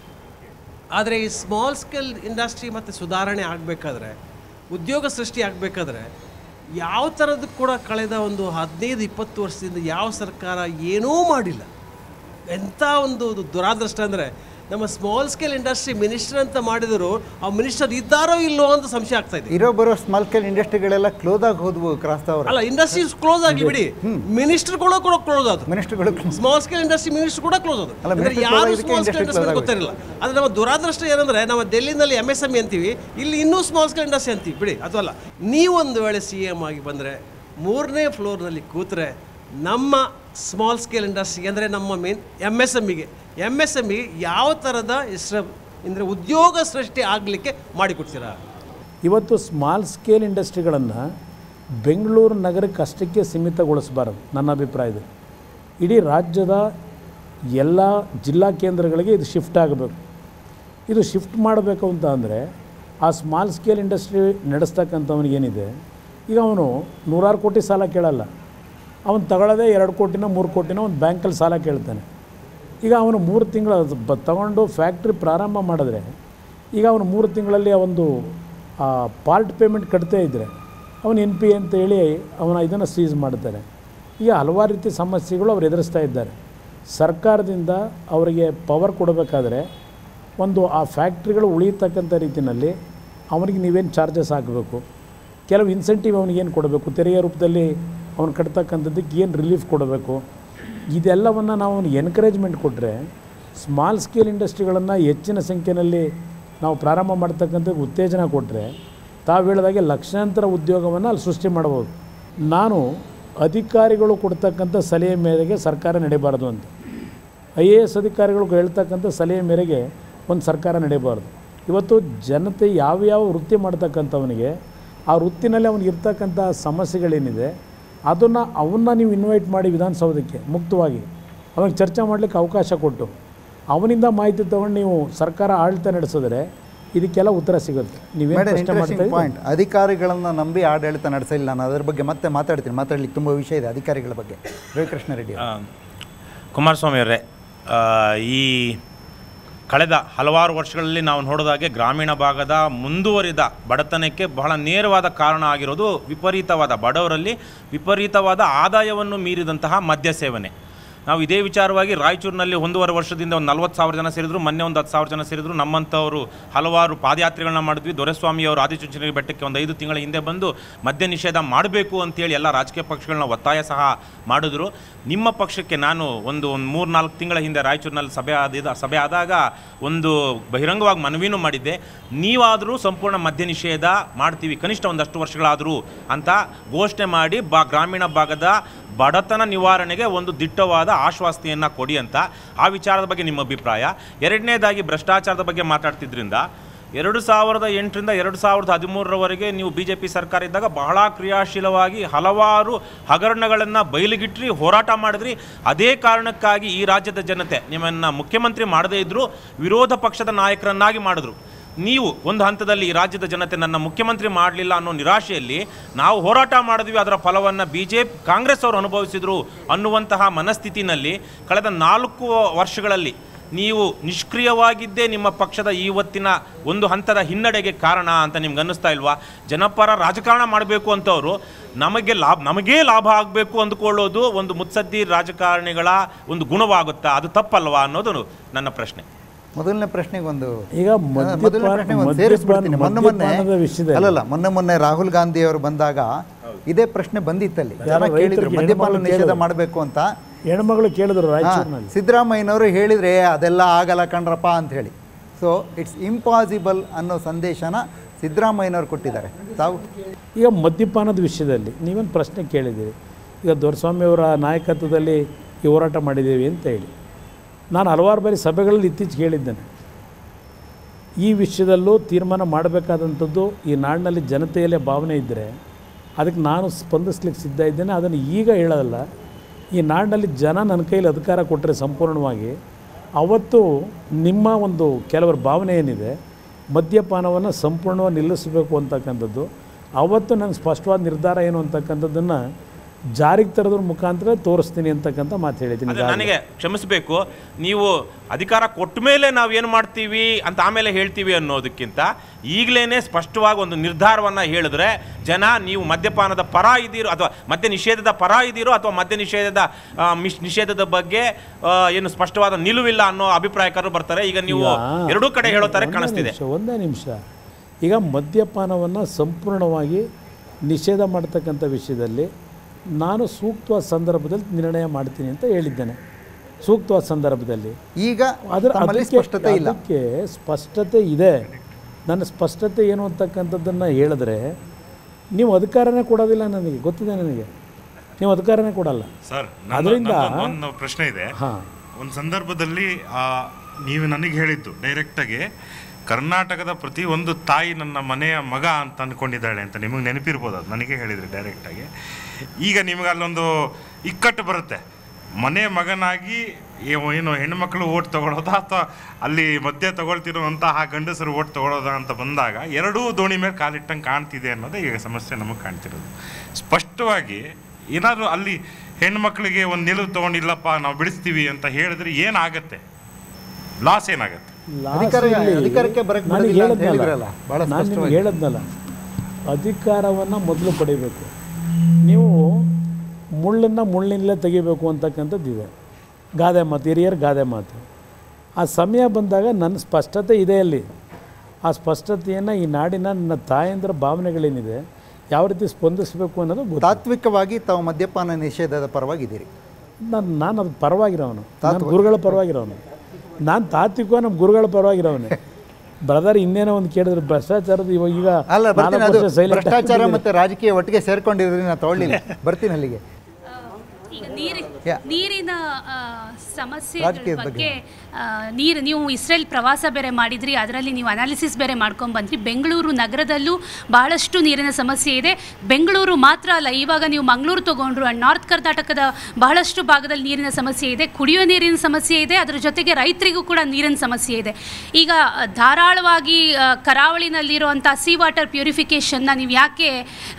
ಆದರೆ ಈ ಸ್ಮಾಲ್ ಸ್ಕೇಲ್ ಇಂಡಸ್ಟ್ರಿ ಮತ್ತು ಸುಧಾರಣೆ ಆಗಬೇಕಾದ್ರೆ ಉದ್ಯೋಗ ಸೃಷ್ಟಿ ಆಗಬೇಕಾದ್ರೆ ಯಾವ ಥರದ್ದು ಕೂಡ ಕಳೆದ ಒಂದು ಹದಿನೈದು ಇಪ್ಪತ್ತು ವರ್ಷದಿಂದ ಯಾವ ಸರ್ಕಾರ ಏನೂ ಮಾಡಿಲ್ಲ ಎಂಥ ಒಂದು ದುರಾದೃಷ್ಟ ಅಂದರೆ ನಮ್ಮ ಸ್ಮಾಲ್ ಸ್ಕೇಲ್ ಇಂಡಸ್ಟ್ರಿ ಮಿನಿಸ್ಟರ್ ಅಂತ ಮಾಡಿದರು ಆ ಮಿನಿಸ್ಟರ್ ಇದ್ದಾರೋ ಇಲ್ಲೋ ಅಂತ ಸಂಶಯ ಆಗ್ತಾ ಇದೆ ಇರೋ ಬರೋ ಸ್ಮಾಲ್ ಸ್ಕೇಲ್ ಇಂಡಸ್ಟ್ರಿಗಳೆಲ್ಲ ಕ್ಲೋಸ್ ಆಗಿ ಹೋದ್ವು ಕ್ರಾಸ್ ಅವರು ಅಲ್ಲ ಇಂಡಸ್ಟ್ರೀಸ್ ಕ್ಲೋಸ್ ಆಗಿ ಬಿಡಿ ಮಿನಿಸ್ಟರ್ಗಳು ಕೂಡ ಕ್ಲೋಸ್ ಆದ್ರು ಮಿನಿಸ್ಟ್ರಿಗಳು ಸ್ಮಾಲ್ ಸ್ಕೇಲ್ ಇಂಡಸ್ಟ್ರಿ ಮಿನಿಸ್ಟರ್ ಕೂಡ ಕ್ಲೋಸ್ ಆದ್ರು ಅಲ್ಲ, ಅಂದ್ರೆ ministry ಯಾರು close ಆಗಿದ್ದಕ್ಕೆ small scale industry industry close ಗೊತ್ತಿರಲಿಲ್ಲ ಆದರೆ ನಮ್ಮ ದುರಾದೃಷ್ಟ ಏನಂದ್ರೆ ನಾವು ಡೆಲ್ಲಿನಲ್ಲಿ ಎಮ್ ಎಸ್ ಎಮ್ ಅಂತೀವಿ ಇಲ್ಲಿ ಇನ್ನೂ ಸ್ಮಾಲ್ ಸ್ಕೇಲ್ ಇಂಡಸ್ಟ್ರಿ ಅಂತೀವಿ ಬಿಡಿ ಅದಲ್ಲ ನೀವೊಂದು ವೇಳೆ ಸಿ ಎಮ್ ಆಗಿ ಬಂದರೆ ಮೂರನೇ ಫ್ಲೋರ್ನಲ್ಲಿ ಕೂತ್ರೆ ನಮ್ಮ ಸ್ಮಾಲ್ ಸ್ಕೇಲ್ ಇಂಡಸ್ಟ್ರಿಗೆ ಅಂದರೆ ನಮ್ಮ ಮೇನ್ ಎಮ್ ಎಸ್ ಎಮ್ಮಿಗೆ ಎಮ್ ಎಸ್ ಎಮ್ಮಿಗೆ ಯಾವ ಥರದ ಇಷ್ಟ ಅಂದರೆ ಉದ್ಯೋಗ ಸೃಷ್ಟಿ ಆಗಲಿಕ್ಕೆ ಮಾಡಿಕೊಡ್ತೀರಾ ಇವತ್ತು ಸ್ಮಾಲ್ ಸ್ಕೇಲ್ ಇಂಡಸ್ಟ್ರಿಗಳನ್ನು ಬೆಂಗಳೂರು ನಗರಕ್ಕೆ ಅಷ್ಟಕ್ಕೆ ಸೀಮಿತಗೊಳಿಸಬಾರದು ನನ್ನ ಅಭಿಪ್ರಾಯದಲ್ಲಿ ಇಡೀ ರಾಜ್ಯದ ಎಲ್ಲ ಜಿಲ್ಲಾ ಕೇಂದ್ರಗಳಿಗೆ ಇದು ಶಿಫ್ಟ್ ಆಗಬೇಕು ಇದು ಶಿಫ್ಟ್ ಮಾಡಬೇಕು ಅಂತ ಅಂದರೆ ಆ ಸ್ಮಾಲ್ ಸ್ಕೇಲ್ ಇಂಡಸ್ಟ್ರಿ ನಡೆಸ್ತಕ್ಕಂಥವನಿಗೆ ಏನಿದೆ ಈಗ ಅವನು ನೂರಾರು ಕೋಟಿ ಸಾಲ ಕೇಳಲ್ಲ ಅವನು ತಗೊಳ್ಳೋದೇ ಎರಡು ಕೋಟಿನ ಮೂರು ಕೋಟಿನ ಒಂದು ಬ್ಯಾಂಕಲ್ಲಿ ಸಾಲ ಕೇಳ್ತಾನೆ ಈಗ ಅವನು ಮೂರು ತಿಂಗಳ ಬ ತಗೊಂಡು ಫ್ಯಾಕ್ಟ್ರಿ ಪ್ರಾರಂಭ ಮಾಡಿದ್ರೆ ಈಗ ಅವನು ಮೂರು ತಿಂಗಳಲ್ಲಿ ಒಂದು ಪಾರ್ಟ್ ಪೇಮೆಂಟ್ ಕಟ್ತೇ ಇದ್ದರೆ ಅವನು ಎನ್ ಪಿ ಅಂತ ಹೇಳಿ ಅವನ ಇದನ್ನು ಸೀಸ್ ಮಾಡ್ತಾರೆ ಈಗ ಹಲವಾರು ರೀತಿ ಸಮಸ್ಯೆಗಳು ಅವ್ರು ಎದುರಿಸ್ತಾ ಇದ್ದಾರೆ ಸರ್ಕಾರದಿಂದ ಅವರಿಗೆ ಪವರ್ ಕೊಡಬೇಕಾದ್ರೆ ಒಂದು ಆ ಫ್ಯಾಕ್ಟ್ರಿಗಳು ಉಳಿಯತಕ್ಕಂಥ ರೀತಿಯಲ್ಲಿ ಅವನಿಗೆ ನೀವೇನು ಚಾರ್ಜಸ್ ಹಾಕಬೇಕು ಕೆಲವು ಇನ್ಸೆಂಟಿವ್ ಅವನಿಗೇನು ಕೊಡಬೇಕು ತೆರಿಗೆ ರೂಪದಲ್ಲಿ ಅವನು ಕಟ್ತಕ್ಕಂಥದ್ದಕ್ಕೆ ಏನು ರಿಲೀಫ್ ಕೊಡಬೇಕು ಇದೆಲ್ಲವನ್ನು ನಾವು ಅವನಿಗೆ ಎನ್ಕರೇಜ್ಮೆಂಟ್ ಕೊಟ್ಟರೆ ಸ್ಮಾಲ್ ಸ್ಕೇಲ್ ಇಂಡಸ್ಟ್ರಿಗಳನ್ನು ಹೆಚ್ಚಿನ ಸಂಖ್ಯೆಯಲ್ಲಿ ನಾವು ಪ್ರಾರಂಭ ಮಾಡ್ತಕ್ಕಂಥದ್ದು ಉತ್ತೇಜನ ಕೊಟ್ಟರೆ ತಾವು ಹೇಳಿದಾಗೆ ಲಕ್ಷಾಂತರ ಉದ್ಯೋಗವನ್ನು ಅಲ್ಲಿ ಸೃಷ್ಟಿ ಮಾಡ್ಬೋದು ನಾನು ಅಧಿಕಾರಿಗಳು ಕೊಡ್ತಕ್ಕಂಥ ಸಲಹೆ ಮೇರೆಗೆ ಸರ್ಕಾರ ನಡೀಬಾರ್ದು ಅಂತ ಐ ಎ ಎಸ್ ಅಧಿಕಾರಿಗಳು ಹೇಳ್ತಕ್ಕಂಥ ಸಲಹೆ ಮೇರೆಗೆ ಒಂದು ಸರ್ಕಾರ ನಡೀಬಾರ್ದು ಇವತ್ತು ಜನತೆ ಯಾವ್ಯಾವ ವೃತ್ತಿ ಮಾಡ್ತಕ್ಕಂಥವನಿಗೆ ಆ ವೃತ್ತಿನಲ್ಲಿ ಅವನಿಗೆ ಇರ್ತಕ್ಕಂಥ ಸಮಸ್ಯೆಗಳೇನಿದೆ ಅದನ್ನು ಅವನ್ನ ನೀವು ಇನ್ವೈಟ್ ಮಾಡಿ ವಿಧಾನಸೌಧಕ್ಕೆ ಮುಕ್ತವಾಗಿ ಅವನಿಗೆ ಚರ್ಚೆ ಮಾಡಲಿಕ್ಕೆ ಅವಕಾಶ ಕೊಟ್ಟು ಅವನಿಂದ ಮಾಹಿತಿ ತೊಗೊಂಡು ನೀವು ಸರ್ಕಾರ ಆಡಳಿತ ನಡೆಸಿದ್ರೆ ಇದಕ್ಕೆಲ್ಲ ಉತ್ತರ ಸಿಗುತ್ತೆ ನೀವೇನು ಮೇಡಮ್ ಪ್ರಶ್ನೆ ಮಾಡ್ತಾ ಇಂಟ್ರೆಸ್ಟಿಂಗ್ ಇದ್ದೀರಿ? ಪಾಯಿಂಟ್ ಅಧಿಕಾರಿಗಳನ್ನು ನಂಬಿ ಆಡಳಿತ ನಡೆಸಿಲ್ಲ ನಾನು ಅದ್ರ ಬಗ್ಗೆ ಮತ್ತೆ ಮಾತಾಡ್ತೀನಿ ಮಾತಾಡ್ಲಿಕ್ಕೆ ತುಂಬ ವಿಷಯ ಇದೆ ಅಧಿಕಾರಿಗಳ ಬಗ್ಗೆ ರವಿಕೃಷ್ಣ ರೆಡ್ಡಿ ಅವರು. ಆ, ಕುಮಾರಸ್ವಾಮಿ ಅವರೇ ಆ, ಈ ಕಳೆದ ಹಲವಾರು ವರ್ಷಗಳಲ್ಲಿ ನಾವು ನೋಡಿದಾಗೆ ಗ್ರಾಮೀಣ ಭಾಗದ ಮುಂದುವರಿದ ಬಡತನಕ್ಕೆ ಬಹಳ ನೇರವಾದ ಕಾರಣ ಆಗಿರೋದು ವಿಪರೀತವಾದ ಬಡವರಲ್ಲಿ ವಿಪರೀತವಾದ ಆದಾಯವನ್ನು ಮೀರಿದಂತಹ ಮದ್ಯ ಸೇವನೆ ನಾವು ಇದೇ ವಿಚಾರವಾಗಿ ರಾಯಚೂರಿನಲ್ಲಿ ಒಂದೂವರೆ ವರ್ಷದಿಂದ ಒಂದು ನಲ್ವತ್ತು ಸಾವಿರ ಜನ ಸೇರಿದ್ರು ಮೊನ್ನೆ ಒಂದು ಹತ್ತು ಸಾವಿರ ಜನ ಸೇರಿದ್ರು ನಮ್ಮಂಥವರು ಹಲವಾರು ಪಾದಯಾತ್ರೆಗಳನ್ನ ಮಾಡಿದ್ವಿ ದೊರೆಸ್ವಾಮಿ ಅವರು ಆದಿಚುಂಚನಗಿರಿ ಬೆಟ್ಟಕ್ಕೆ ಒಂದು ಐದು ತಿಂಗಳ ಹಿಂದೆ ಬಂದು ಮದ್ಯ ನಿಷೇಧ ಮಾಡಬೇಕು ಅಂತೇಳಿ ಎಲ್ಲ ರಾಜಕೀಯ ಪಕ್ಷಗಳನ್ನ ಒತ್ತಾಯ ಸಹ ಮಾಡಿದ್ರು ನಿಮ್ಮ ಪಕ್ಷಕ್ಕೆ ನಾನು ಒಂದು ಒಂದು ಮೂರು ನಾಲ್ಕು ತಿಂಗಳ ಹಿಂದೆ ರಾಯಚೂರಿನಲ್ಲಿ ಸಭೆ ಆದ ಸಭೆ ಆದಾಗ ಒಂದು ಬಹಿರಂಗವಾಗಿ ಮನವಿನೂ ಮಾಡಿದ್ದೆ ನೀವಾದರೂ ಸಂಪೂರ್ಣ ಮದ್ಯ ನಿಷೇಧ ಮಾಡ್ತೀವಿ ಕನಿಷ್ಠ ಒಂದಷ್ಟು ವರ್ಷಗಳಾದರೂ ಅಂತ ಘೋಷಣೆ ಮಾಡಿ ಬಾ ಗ್ರಾಮೀಣ ಭಾಗದ ಬಡತನ ನಿವಾರಣೆಗೆ ಒಂದು ದಿಟ್ಟವಾದ ಆಶ್ವಾಸನೆಯನ್ನು ಕೊಡಿ ಅಂತ ಆ ವಿಚಾರದ ಬಗ್ಗೆ ನಿಮ್ಮ ಅಭಿಪ್ರಾಯ ಎರಡನೇದಾಗಿ ಭ್ರಷ್ಟಾಚಾರದ ಬಗ್ಗೆ ಮಾತಾಡ್ತಿದ್ರಿಂದ ಎರಡು ಸಾವಿರದ ಎಂಟರಿಂದ ಎರಡು ಸಾವಿರದ ಹದಿಮೂರರವರೆಗೆ ನೀವು ಬಿ ಜೆ ಪಿ ಸರ್ಕಾರ ಇದ್ದಾಗ ಬಹಳ ಕ್ರಿಯಾಶೀಲವಾಗಿ ಹಲವಾರು ಹಗರಣಗಳನ್ನು ಬಯಲಿಗಿಟ್ರಿ ಹೋರಾಟ ಮಾಡಿದ್ರಿ ಅದೇ ಕಾರಣಕ್ಕಾಗಿ ಈ ರಾಜ್ಯದ ಜನತೆ ನಿಮ್ಮನ್ನು ಮುಖ್ಯಮಂತ್ರಿ ಮಾಡದೇ ಇದ್ದರೂ ವಿರೋಧ ಪಕ್ಷದ ನಾಯಕರನ್ನಾಗಿ ಮಾಡಿದ್ರು ನೀವು ಒಂದು ಹಂತದಲ್ಲಿ ಈ ರಾಜ್ಯದ ಜನತೆ ನನ್ನ ಮುಖ್ಯಮಂತ್ರಿ ಮಾಡಲಿಲ್ಲ ಅನ್ನೋ ನಿರಾಶೆಯಲ್ಲಿ ನಾವು ಹೋರಾಟ ಮಾಡಿದ್ವಿ ಅದರ ಫಲವನ್ನು ಬಿ ಜೆ ಪಿ ಕಾಂಗ್ರೆಸ್ ಅವರು ಅನುಭವಿಸಿದ್ರು ಅನ್ನುವಂತಹ ಮನಸ್ಥಿತಿನಲ್ಲಿ ಕಳೆದ ನಾಲ್ಕು ವರ್ಷಗಳಲ್ಲಿ ನೀವು ನಿಷ್ಕ್ರಿಯವಾಗಿದ್ದೇ ನಿಮ್ಮ ಪಕ್ಷದ ಇವತ್ತಿನ ಒಂದು ಹಂತದ ಹಿನ್ನಡೆಗೆ ಕಾರಣ ಅಂತ ನಿಮ್ಗೆ ಅನ್ನಿಸ್ತಾ ಇಲ್ವಾ ಜನಪರ ರಾಜಕಾರಣ ಮಾಡಬೇಕು ಅಂತವರು ನಮಗೆ ಲಾಭ ನಮಗೇ ಲಾಭ ಆಗಬೇಕು ಅಂದ್ಕೊಳ್ಳೋದು ಒಂದು ಮುತ್ಸದ್ದಿ ರಾಜಕಾರಣಿಗಳ ಒಂದು ಗುಣವಾಗುತ್ತಾ ಅದು ತಪ್ಪಲ್ವಾ ಅನ್ನೋದು ನನ್ನ ಪ್ರಶ್ನೆ ಮೊದಲನೇ ಪ್ರಶ್ನೆಗೆ ಒಂದು ಈಗ ಮೊದಲನೇ ಮದ್ಯಪಾನ ಪ್ರಶ್ನೆಗೆ ಒಂದು ಮದ್ಯಪಾನ ಸೇರಿಸ್ಬಿಡ್ತೀನಿ ಮೊನ್ನೆ ಮೊನ್ನೆ ಮದ್ಯಪಾನದ ವಿಷಯದಲ್ಲಿ ಅಲ್ಲಲ್ಲ ಮೊನ್ನೆ ಮೊನ್ನೆ ರಾಹುಲ್ ಗಾಂಧಿ ಅವರು ಬಂದಾಗ ಇದೇ ಪ್ರಶ್ನೆ ಬಂದಿತ್ತಲ್ಲಿ ಜನ ಯಾರೋ ಕೇಳಿದ್ರು ರೈತರಿಗೆ ಮದ್ಯಪಾನ ಹೆಣ್ಮಕ್ಳು ನಿಷೇಧ ಕೇಳಿದ್ರು. ಮಾಡಬೇಕು ಅಂತ ಹೆಣ್ಮಗಳು ಕೇಳಿದ್ರು ರಾಯಚೂರಿನಲ್ಲಿ ಸಿದ್ದರಾಮಯ್ಯನವರು ಹೇಳಿದ್ರೆ ಅದೆಲ್ಲ ಆಗಲ್ಲ ಕಣ್ರಪ್ಪ ಅಂತ ಹೇಳಿ ಸೊ ಇಟ್ಸ್ ಇಂಪಾಸಿಬಲ್ ಅನ್ನೋ ಸಂದೇಶನ ಸಿದ್ದರಾಮಯ್ಯನವರು ಕೊಟ್ಟಿದ್ದಾರೆ ತಾವು ಈಗ ಮದ್ಯಪಾನದ ವಿಷಯದಲ್ಲಿ ನೀವೇನು ಪ್ರಶ್ನೆ ಕೇಳಿದ್ದೀರಿ ಈಗ ದೊರೆಸ್ವಾಮಿಯವರ ನಾಯಕತ್ವದಲ್ಲಿ ಈ ಹೋರಾಟ ಮಾಡಿದ್ದೀವಿ ಅಂತ ಹೇಳಿ ನಾನು ಹಲವಾರು ಬಾರಿ ಸಭೆಗಳಲ್ಲಿ ಇತ್ತೀಚೆಗೆ ಹೇಳಿದ್ದೇನೆ ಈ ವಿಷಯದಲ್ಲೂ ತೀರ್ಮಾನ ಮಾಡಬೇಕಾದಂಥದ್ದು ಈ ನಾಡಿನಲ್ಲಿ ಜನತೆಯಲ್ಲೇ ಭಾವನೆ ಇದ್ದರೆ ಅದಕ್ಕೆ ನಾನು ಸ್ಪಂದಿಸ್ಲಿಕ್ಕೆ ಸಿದ್ಧ ಇದ್ದೇನೆ ಅದನ್ನು ಈಗ ಹೇಳೋದಲ್ಲ ಈ ನಾಡಿನಲ್ಲಿ ಜನ ನನ್ನ ಕೈಲಿ ಅಧಿಕಾರ ಕೊಟ್ಟರೆ ಸಂಪೂರ್ಣವಾಗಿ ಅವತ್ತು ನಿಮ್ಮ ಒಂದು ಕೆಲವರ ಭಾವನೆ ಏನಿದೆ ಮದ್ಯಪಾನವನ್ನು ಸಂಪೂರ್ಣವಾಗಿ ನಿಲ್ಲಿಸಬೇಕು ಅಂತಕ್ಕಂಥದ್ದು ಅವತ್ತು ನನ್ನ ಸ್ಪಷ್ಟವಾದ ನಿರ್ಧಾರ ಏನು ಅಂತಕ್ಕಂಥದ್ದನ್ನು ಜಾರಿಗೆ ತರೋದ್ರ ಮುಖಾಂತರ ತೋರಿಸ್ತೀನಿ ಅಂತಕ್ಕಂಥ ಮಾತು ಹೇಳಿದ್ದೀನಿ ಅದೇ ನನಗೆ ಕ್ಷಮಿಸಬೇಕು ನೀವು ಅಧಿಕಾರ ಕೊಟ್ಟ ಮೇಲೆ ನಾವು ಏನು ಮಾಡ್ತೀವಿ ಅಂತ ಆಮೇಲೆ ಹೇಳ್ತೀವಿ ಅನ್ನೋದಕ್ಕಿಂತ ಈಗಲೇ ಸ್ಪಷ್ಟವಾಗಿ ಒಂದು ನಿರ್ಧಾರವನ್ನು ಹೇಳಿದ್ರೆ ಜನ ನೀವು ಮದ್ಯಪಾನದ ಪರ ಇದ್ದೀರೋ ಅಥವಾ ಮದ್ಯ ನಿಷೇಧದ ಪರ ಇದ್ದೀರೋ ಅಥವಾ ಮದ್ಯ ನಿಷೇಧದ ಆ, ಮಿಶ್- ನಿಷೇಧದ ಬಗ್ಗೆ ಆ, ಏನು ಸ್ಪಷ್ಟವಾದ ನಿಲುವಿಲ್ಲ ಅನ್ನೋ ಅಭಿಪ್ರಾಯಕಾರರು ಬರ್ತಾರೆ ಈಗ ನೀವು ಈಗ ಎರಡೂ ಕಡೆ ಹೇಳೋ ಥರ ಒಂದೇ ಕಾಣಿಸ್ತಿದೆ ನಿಮಿಷ, ಒಂದೇ ನಿಮಿಷ ಈಗ ಮದ್ಯಪಾನವನ್ನು ಸಂಪೂರ್ಣವಾಗಿ ನಿಷೇಧ ಮಾಡ್ತಕ್ಕಂಥ ವಿಷಯದಲ್ಲಿ ನಾನು ಸೂಕ್ತವಾದ ಸಂದರ್ಭದಲ್ಲಿ ನಿರ್ಣಯ ಮಾಡ್ತೀನಿ ಅಂತ ಹೇಳಿದ್ದೇನೆ ಸೂಕ್ತವಾದ ಸಂದರ್ಭದಲ್ಲಿ ಈಗ ಅದರ ತಮ್ಮಲ್ಲಿ ಅದಕ್ಕೆ ಸ್ಪಷ್ಟತೆ ಇಲ್ಲ ಅದಕ್ಕೆ ಸ್ಪಷ್ಟತೆ ಇದೆ ನನ್ನ ಸ್ಪಷ್ಟತೆ ಏನು ಅಂತಕ್ಕಂಥದ್ದನ್ನು ಹೇಳಿದ್ರೆ ನೀವು ಅಧಿಕಾರನೇ ಕೊಡೋದಿಲ್ಲ ನನಗೆ ಗೊತ್ತಿದೆ ನನಗೆ ನೀವು ಅಧಿಕಾರನೇ ಕೊಡಲ್ಲ ಸರ್ ಅದರಿಂದ ಒಂದು ಪ್ರಶ್ನೆ ಇದೆ ಹಾಂ ಒಂದು ಸಂದರ್ಭದಲ್ಲಿ ಆ, ನೀವು ನನಗೆ ಹೇಳಿದ್ದು ಡೈರೆಕ್ಟಾಗಿ ಕರ್ನಾಟಕದ ಪ್ರತಿ ಒಂದು ತಾಯಿ ನನ್ನ ಮನೆಯ ಮಗ ಅಂತ ಅಂದ್ಕೊಂಡಿದ್ದಾಳೆ ಅಂತ ನಿಮಗೆ ನೆನಪಿರ್ಬೋದು ಅದು ನನಗೆ ಹೇಳಿದ್ರಿ ಡೈರೆಕ್ಟಾಗಿ ಈಗ ನಿಮಗೆ ಅಲ್ಲೊಂದು ಇಕ್ಕಟ್ಟು ಬರುತ್ತೆ ಮನೆ ಮಗನಾಗಿ ಏ- ಏನು ಹೆಣ್ಮಕ್ಳು ಓಟ್ ತಗೊಳ್ಳೋದಾ ಅಥವಾ ಅಲ್ಲಿ ಮಧ್ಯೆ ತಗೊಳ್ತಿರುವಂತಹ ಗಂಡಸರು ಓಟ್ ತಗೊಳ್ಳೋದಾ ಅಂತ ಬಂದಾಗ ಎರಡೂ ದೋಣಿ ಮೇಲೆ ಕಾಲಿಟ್ಟಂಗೆ ಕಾಣ್ತಿದೆ ಅನ್ನೋದೇ ಈಗ ಸಮಸ್ಯೆ ನಮಗೆ ಕಾಣ್ತಿರೋದು ಸ್ಪಷ್ಟವಾಗಿ ಏನಾದರೂ ಅಲ್ಲಿ ಹೆಣ್ಮಕ್ಳಿಗೆ ಒಂದು ನಿಲುವು ತಗೊಂಡಿಲ್ಲಪ್ಪ ನಾವು ಬಿಡಿಸ್ತೀವಿ ಅಂತ ಹೇಳಿದ್ರೆ ಏನಾಗತ್ತೆ ಲಾಸ್ ಏನಾಗತ್ತೆ ಅಧಿಕಾರ- ಲಾಸ್ಟಲ್ಲಿ ಅಧಿಕಾರಕ್ಕೆ ಬರಕ್ಕೆ ನನಗೆ ಬಿಡೋದಿಲ್ಲ ಅಂತ ಹೇಳಿದ್ನಲ್ಲ, ಹೇಳಿದ್ರಲ್ಲ, ಬಹಳ ನಾನು ನಿಮ್ಗೆ ಸ್ಪಷ್ಟವಾಗಿ. ಹೇಳದ್ನಲ್ಲ ಅಧಿಕಾರವನ್ನು ಮೊದಲು ಪಡಿಬೇಕು ನೀವು ಮುಳ್ಳನ್ನು ಮುಳ್ಳಿನಲ್ಲೇ ತೆಗಿಬೇಕು ಅಂತಕ್ಕಂಥದ್ದು ಇದೆ ಗಾದೆ ಮಾತು ಹಿರಿಯರ ಗಾದೆ ಮಾತು ಆ ಸಮಯ ಬಂದಾಗ ನನ್ನ ಸ್ಪಷ್ಟತೆ ಇದೆ ಅಲ್ಲಿ ಆ ಸ್ಪಷ್ಟತೆಯನ್ನು ಈ ನಾಡಿನ ನನ್ನ ತಾಯಂದ್ರ ಭಾವನೆಗಳೇನಿದೆ ಯಾವ ರೀತಿ ಸ್ಪಂದಿಸಬೇಕು ಅನ್ನೋದು ಗೊತ್ತು ತಾತ್ವಿಕವಾಗಿ ತಾವು ಮದ್ಯಪಾನ ನಿಷೇಧದ ಪರವಾಗಿದ್ದೀರಿ ನಾನು ನಾನು ಅದು ಪರವಾಗಿರೋನು ನಾನು ಗುರುಗಳ ಪರವಾಗಿರೋನು ನಾನು ತಾತ್ವಿಕ ನಮ್ಮ ಗುರುಗಳ ಪರವಾಗಿರೋನೆ ಬ್ರದರ್ ಇನ್ನೇನೋ ಒಂದು ಕೇಳಿದ್ರು ಭ್ರಷ್ಟಾಚಾರದ ಇವಾಗ ಈಗ ಅಲ್ಲ ಬರ್ತೀನಿ ನಾಲ್ಕು ಅದು ವರ್ಷ silent ಭ್ರಷ್ಟಾಚಾರ ಆಗಿದ್ದೀನಿ. ಮತ್ತೆ ರಾಜಕೀಯ ಒಟ್ಟಿಗೆ ಸೇರ್ಕೊಂಡಿರೋದ್ರಿಂದ ನಾನು ತಗೊಳ್ಳಿಲ್ಲ ಬರ್ತೀನಿ ಅಲ್ಲಿಗೆ ಈಗ ನೀರು ಯಾ ನೀರಿನ ಆ, ಸಮಸ್ಯೆಗಳ ರಾಜಕೀಯದ ಬಗ್ಗೆ. ಬಗ್ಗೆ ಆ, ನೀರು ನೀವು ಇಸ್ರೇಲ್ ಪ್ರವಾಸ ಬೇರೆ ಮಾಡಿದ್ರಿ ಅದರಲ್ಲಿ ನೀವು ಅನಾಲಿಸಿಸ್ ಬೇರೆ ಮಾಡ್ಕೊಂಡು ಬಂದ್ರಿ ಬೆಂಗಳೂರು ನಗರದಲ್ಲೂ ಬಹಳಷ್ಟು ನೀರಿನ ಸಮಸ್ಯೆ ಇದೆ ಬೆಂಗಳೂರು ಮಾತ್ರ ಅಲ್ಲ ಇವಾಗ ನೀವು ಮಂಗಳೂರು ತಗೊಂಡ್ರು ಆ್ಯಂಡ್ ನಾರ್ತ್ ಕರ್ನಾಟಕದ ಬಹಳಷ್ಟು ಭಾಗದಲ್ಲಿ ನೀರಿನ ಸಮಸ್ಯೆ ಇದೆ ಕುಡಿಯೋ ನೀರಿನ ಸಮಸ್ಯೆ ಇದೆ ಅದರ ಜೊತೆಗೆ ರೈತರಿಗೂ ಕೂಡ ನೀರಿನ ಸಮಸ್ಯೆ ಇದೆ ಈಗ ಆ, ಧಾರಾಳವಾಗಿ ಆ, ಕರಾವಳಿನಲ್ಲಿರುವಂಥ ಸಿ ವಾಟರ್ ಪ್ಯೂರಿಫಿಕೇಷನ್ನ ನೀವು ಯಾಕೆ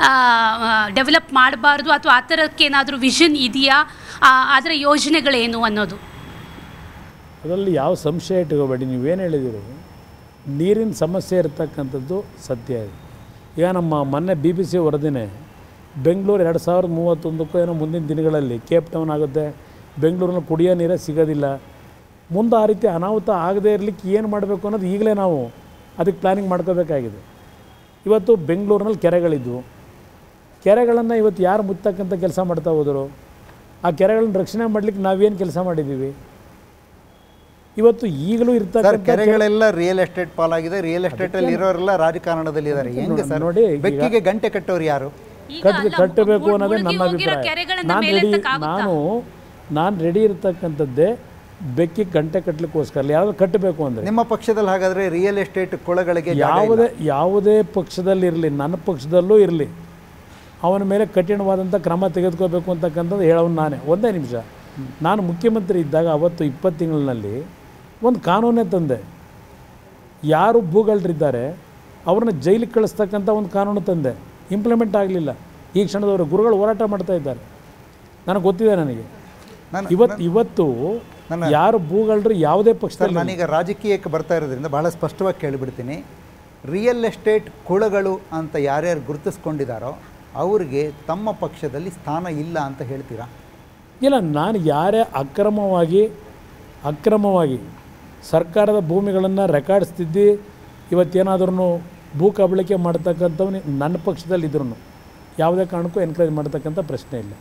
ಡೆವಲಪ್ ಮಾಡಬಾರ್ದು ಅಥವಾ ಆ ಥರಕ್ಕೆ ಏನಾದರೂ ವಿಷನ್ ಇದೆಯಾ ಆ, ಅದರ ಯೋಜನೆಗಳೇನು ಅನ್ನೋದು ಅದರಲ್ಲಿ ಯಾವ ಸಂಶಯ ಇಟ್ಕೋಬೇಡಿ ನೀವೇನು ಹೇಳಿದಿರಿ ನೀರಿನ ಸಮಸ್ಯೆ ಇರತಕ್ಕಂಥದ್ದು ಸತ್ಯ ಇದೆ ಈಗ ನಮ್ಮ ಮೊನ್ನೆ ಬಿ ಬಿ ಸಿ ವರದಿನೇ ಬೆಂಗಳೂರು ಎರಡು ಸಾವಿರದ ಮೂವತ್ತೊಂದಕ್ಕೂ ಏನೋ ಮುಂದಿನ ದಿನಗಳಲ್ಲಿ ಕೇಪ್ ಟೌನ್ ಆಗುತ್ತೆ ಬೆಂಗಳೂರಿನಲ್ಲಿ ಕುಡಿಯೋ ನೀರೇ ಸಿಗೋದಿಲ್ಲ ಮುಂದೆ ಆ ರೀತಿ ಅನಾಹುತ ಆಗದೇ ಇರಲಿಕ್ಕೆ ಏನು ಮಾಡಬೇಕು ಅನ್ನೋದು ಈಗಲೇ ನಾವು ಅದಕ್ಕೆ ಪ್ಲ್ಯಾನಿಂಗ್ ಮಾಡ್ಕೋಬೇಕಾಗಿದೆ ಇವತ್ತು ಬೆಂಗಳೂರಿನಲ್ಲಿ ಕೆರೆಗಳಿದ್ವು ಕೆರೆಗಳನ್ನು ಇವತ್ತು ಯಾರು ಮುತ್ತಕ್ಕಂಥ ಕೆಲಸ ಮಾಡ್ತಾ ಹೋದರು ಆ ಕೆರೆಗಳನ್ನ ರಕ್ಷಣೆ ಮಾಡಲಿಕ್ಕೆ ನಾವೇನು ಕೆಲಸ ಮಾಡಿದ್ದೀವಿ ಇವತ್ತು ಈಗಲೂ ಸರ್ ಇರ್ತಕ್ಕಂಥ ಕೆರೆಗಳೆಲ್ಲ ರಿಯಲ್ ಎಸ್ಟೇಟ್ ಪಾಲಾಗಿದೆ ರಿಯಲ್ ಎಸ್ಟೇಟ್ ಅಲ್ಲಿ ಇರೋರೆಲ್ಲ ರಾಜಕಾರಣದಲ್ಲಿ ಇದ್ದಾರೆ ಹೆಂಗೆ ಸರ್ ನೋಡಿ, ಈಗ- ಬೆಕ್ಕಿಗೆ ಗಂಟೆ ಕಟ್ಟೋರು ಯಾರು ಈಗ ಕಟ್ ಅಲ್ಲ, ಕಟ್ಟಬೇಕು ಮುಳ್- ಅನ್ನೋದೇ ಮುಳುಗಿ ನನ್ನ ಹೋಗಿರೋ ಅಭಿಪ್ರಾಯ ಕೆರೆಗಳನ್ನ ನಾನು ರೆಡಿ ಮೇಲೆತ್ತಕ್ಕಾಗುತ್ತಾ? ನಾನು ನಾನು ರೆಡಿ ಇರ್ತಕ್ಕಂಥದ್ದೇ ಬೆಕ್ಕಿಗೆ ಗಂಟೆ ಕಟ್ಟಲಿಕ್ಕೋಸ್ಕರ ಯಾವುದು ಕಟ್ಟಬೇಕು ಅಂದರೆ ನಿಮ್ಮ ಪಕ್ಷದಲ್ಲಿ ಹಾಗಾದ್ರೆ ರಿಯಲ್ ಎಸ್ಟೇಟ್ ಕೊಳಗಳಿಗೆ ಜಾಗ ಇಲ್ಲ. ಯಾವುದೇ ಯಾವುದೇ ಪಕ್ಷದಲ್ಲಿರಲಿ ನನ್ನ ಪಕ್ಷದಲ್ಲೂ ಇರಲಿ ಅವನ ಮೇಲೆ ಕಠಿಣವಾದಂಥ ಕ್ರಮ ತೆಗೆದುಕೋಬೇಕು ಅಂತಕ್ಕಂಥದ್ದು ಹೇಳೋನು ನಾನೇ ಒಂದೇ ನಿಮಿಷ ನಾನು ಮುಖ್ಯಮಂತ್ರಿ ಇದ್ದಾಗ ಅವತ್ತು ಇಪ್ಪತ್ತು ತಿಂಗಳಿನಲ್ಲಿ ಒಂದು ಕಾನೂನೇ ತಂದೆ ಯಾರು ಭೂಗಳರಿದ್ದಾರೆ ಅವ್ರನ್ನ ಜೈಲಿಗೆ ಕಳಿಸ್ತಕ್ಕಂಥ ಒಂದು ಕಾನೂನು ತಂದೆ ಇಂಪ್ಲಿಮೆಂಟ್ ಆಗಲಿಲ್ಲ ಈ ಕ್ಷಣದವರು ಗುರುಗಳು ಹೋರಾಟ ಮಾಡ್ತಾ ಇದ್ದಾರೆ ನನಗೆ ಗೊತ್ತಿದೆ ನನಗೆ ನಾನು ಇವತ್ತು ಇವತ್ತು ನನ್ನ- ಯಾರು ಭೂಗಳರು ಯಾವುದೇ ಸರ್ ಪಕ್ಷದಲ್ಲಿ ನಾನೀಗ ರಾಜಕೀಯಕ್ಕೆ ಬರ್ತಾ ಇರೋದ್ರಿಂದ ಬಹಳ ಸ್ಪಷ್ಟವಾಗಿ ಕೇಳಿಬಿಡ್ತೀನಿ ರಿಯಲ್ ಎಸ್ಟೇಟ್ ಕುಳಗಳು ಅಂತ ಯಾರ್ಯಾರು ಗುರುತಿಸ್ಕೊಂಡಿದ್ದಾರೋ ಅವ್ರಿಗೆ ತಮ್ಮ ಪಕ್ಷದಲ್ಲಿ ಸ್ಥಾನ ಇಲ್ಲ ಅಂತ ಹೇಳ್ತೀರಾ ಇಲ್ಲ ನಾನು ಯಾರೇ ಅಕ್ರಮವಾಗಿ ಅಕ್ರಮವಾಗಿ ಸರ್ಕಾರದ ಭೂಮಿಗಳನ್ನು ರೆಕಾರ್ಡ್ಸ್ತಿದ್ದು ಇವತ್ತೇನಾದ್ರೂ ಭೂ ಕಬಳಿಕೆ ಮಾಡ್ತಕ್ಕಂಥವ್ನು ನನ್ನ ಪಕ್ಷದಲ್ಲಿ ಇದ್ರೂ ಯಾವುದೇ ಕಾರಣಕ್ಕೂ ಎನ್ಕರೇಜ್ ಮಾಡ್ತಕ್ಕಂಥ ಪ್ರಶ್ನೆ ಇಲ್ಲ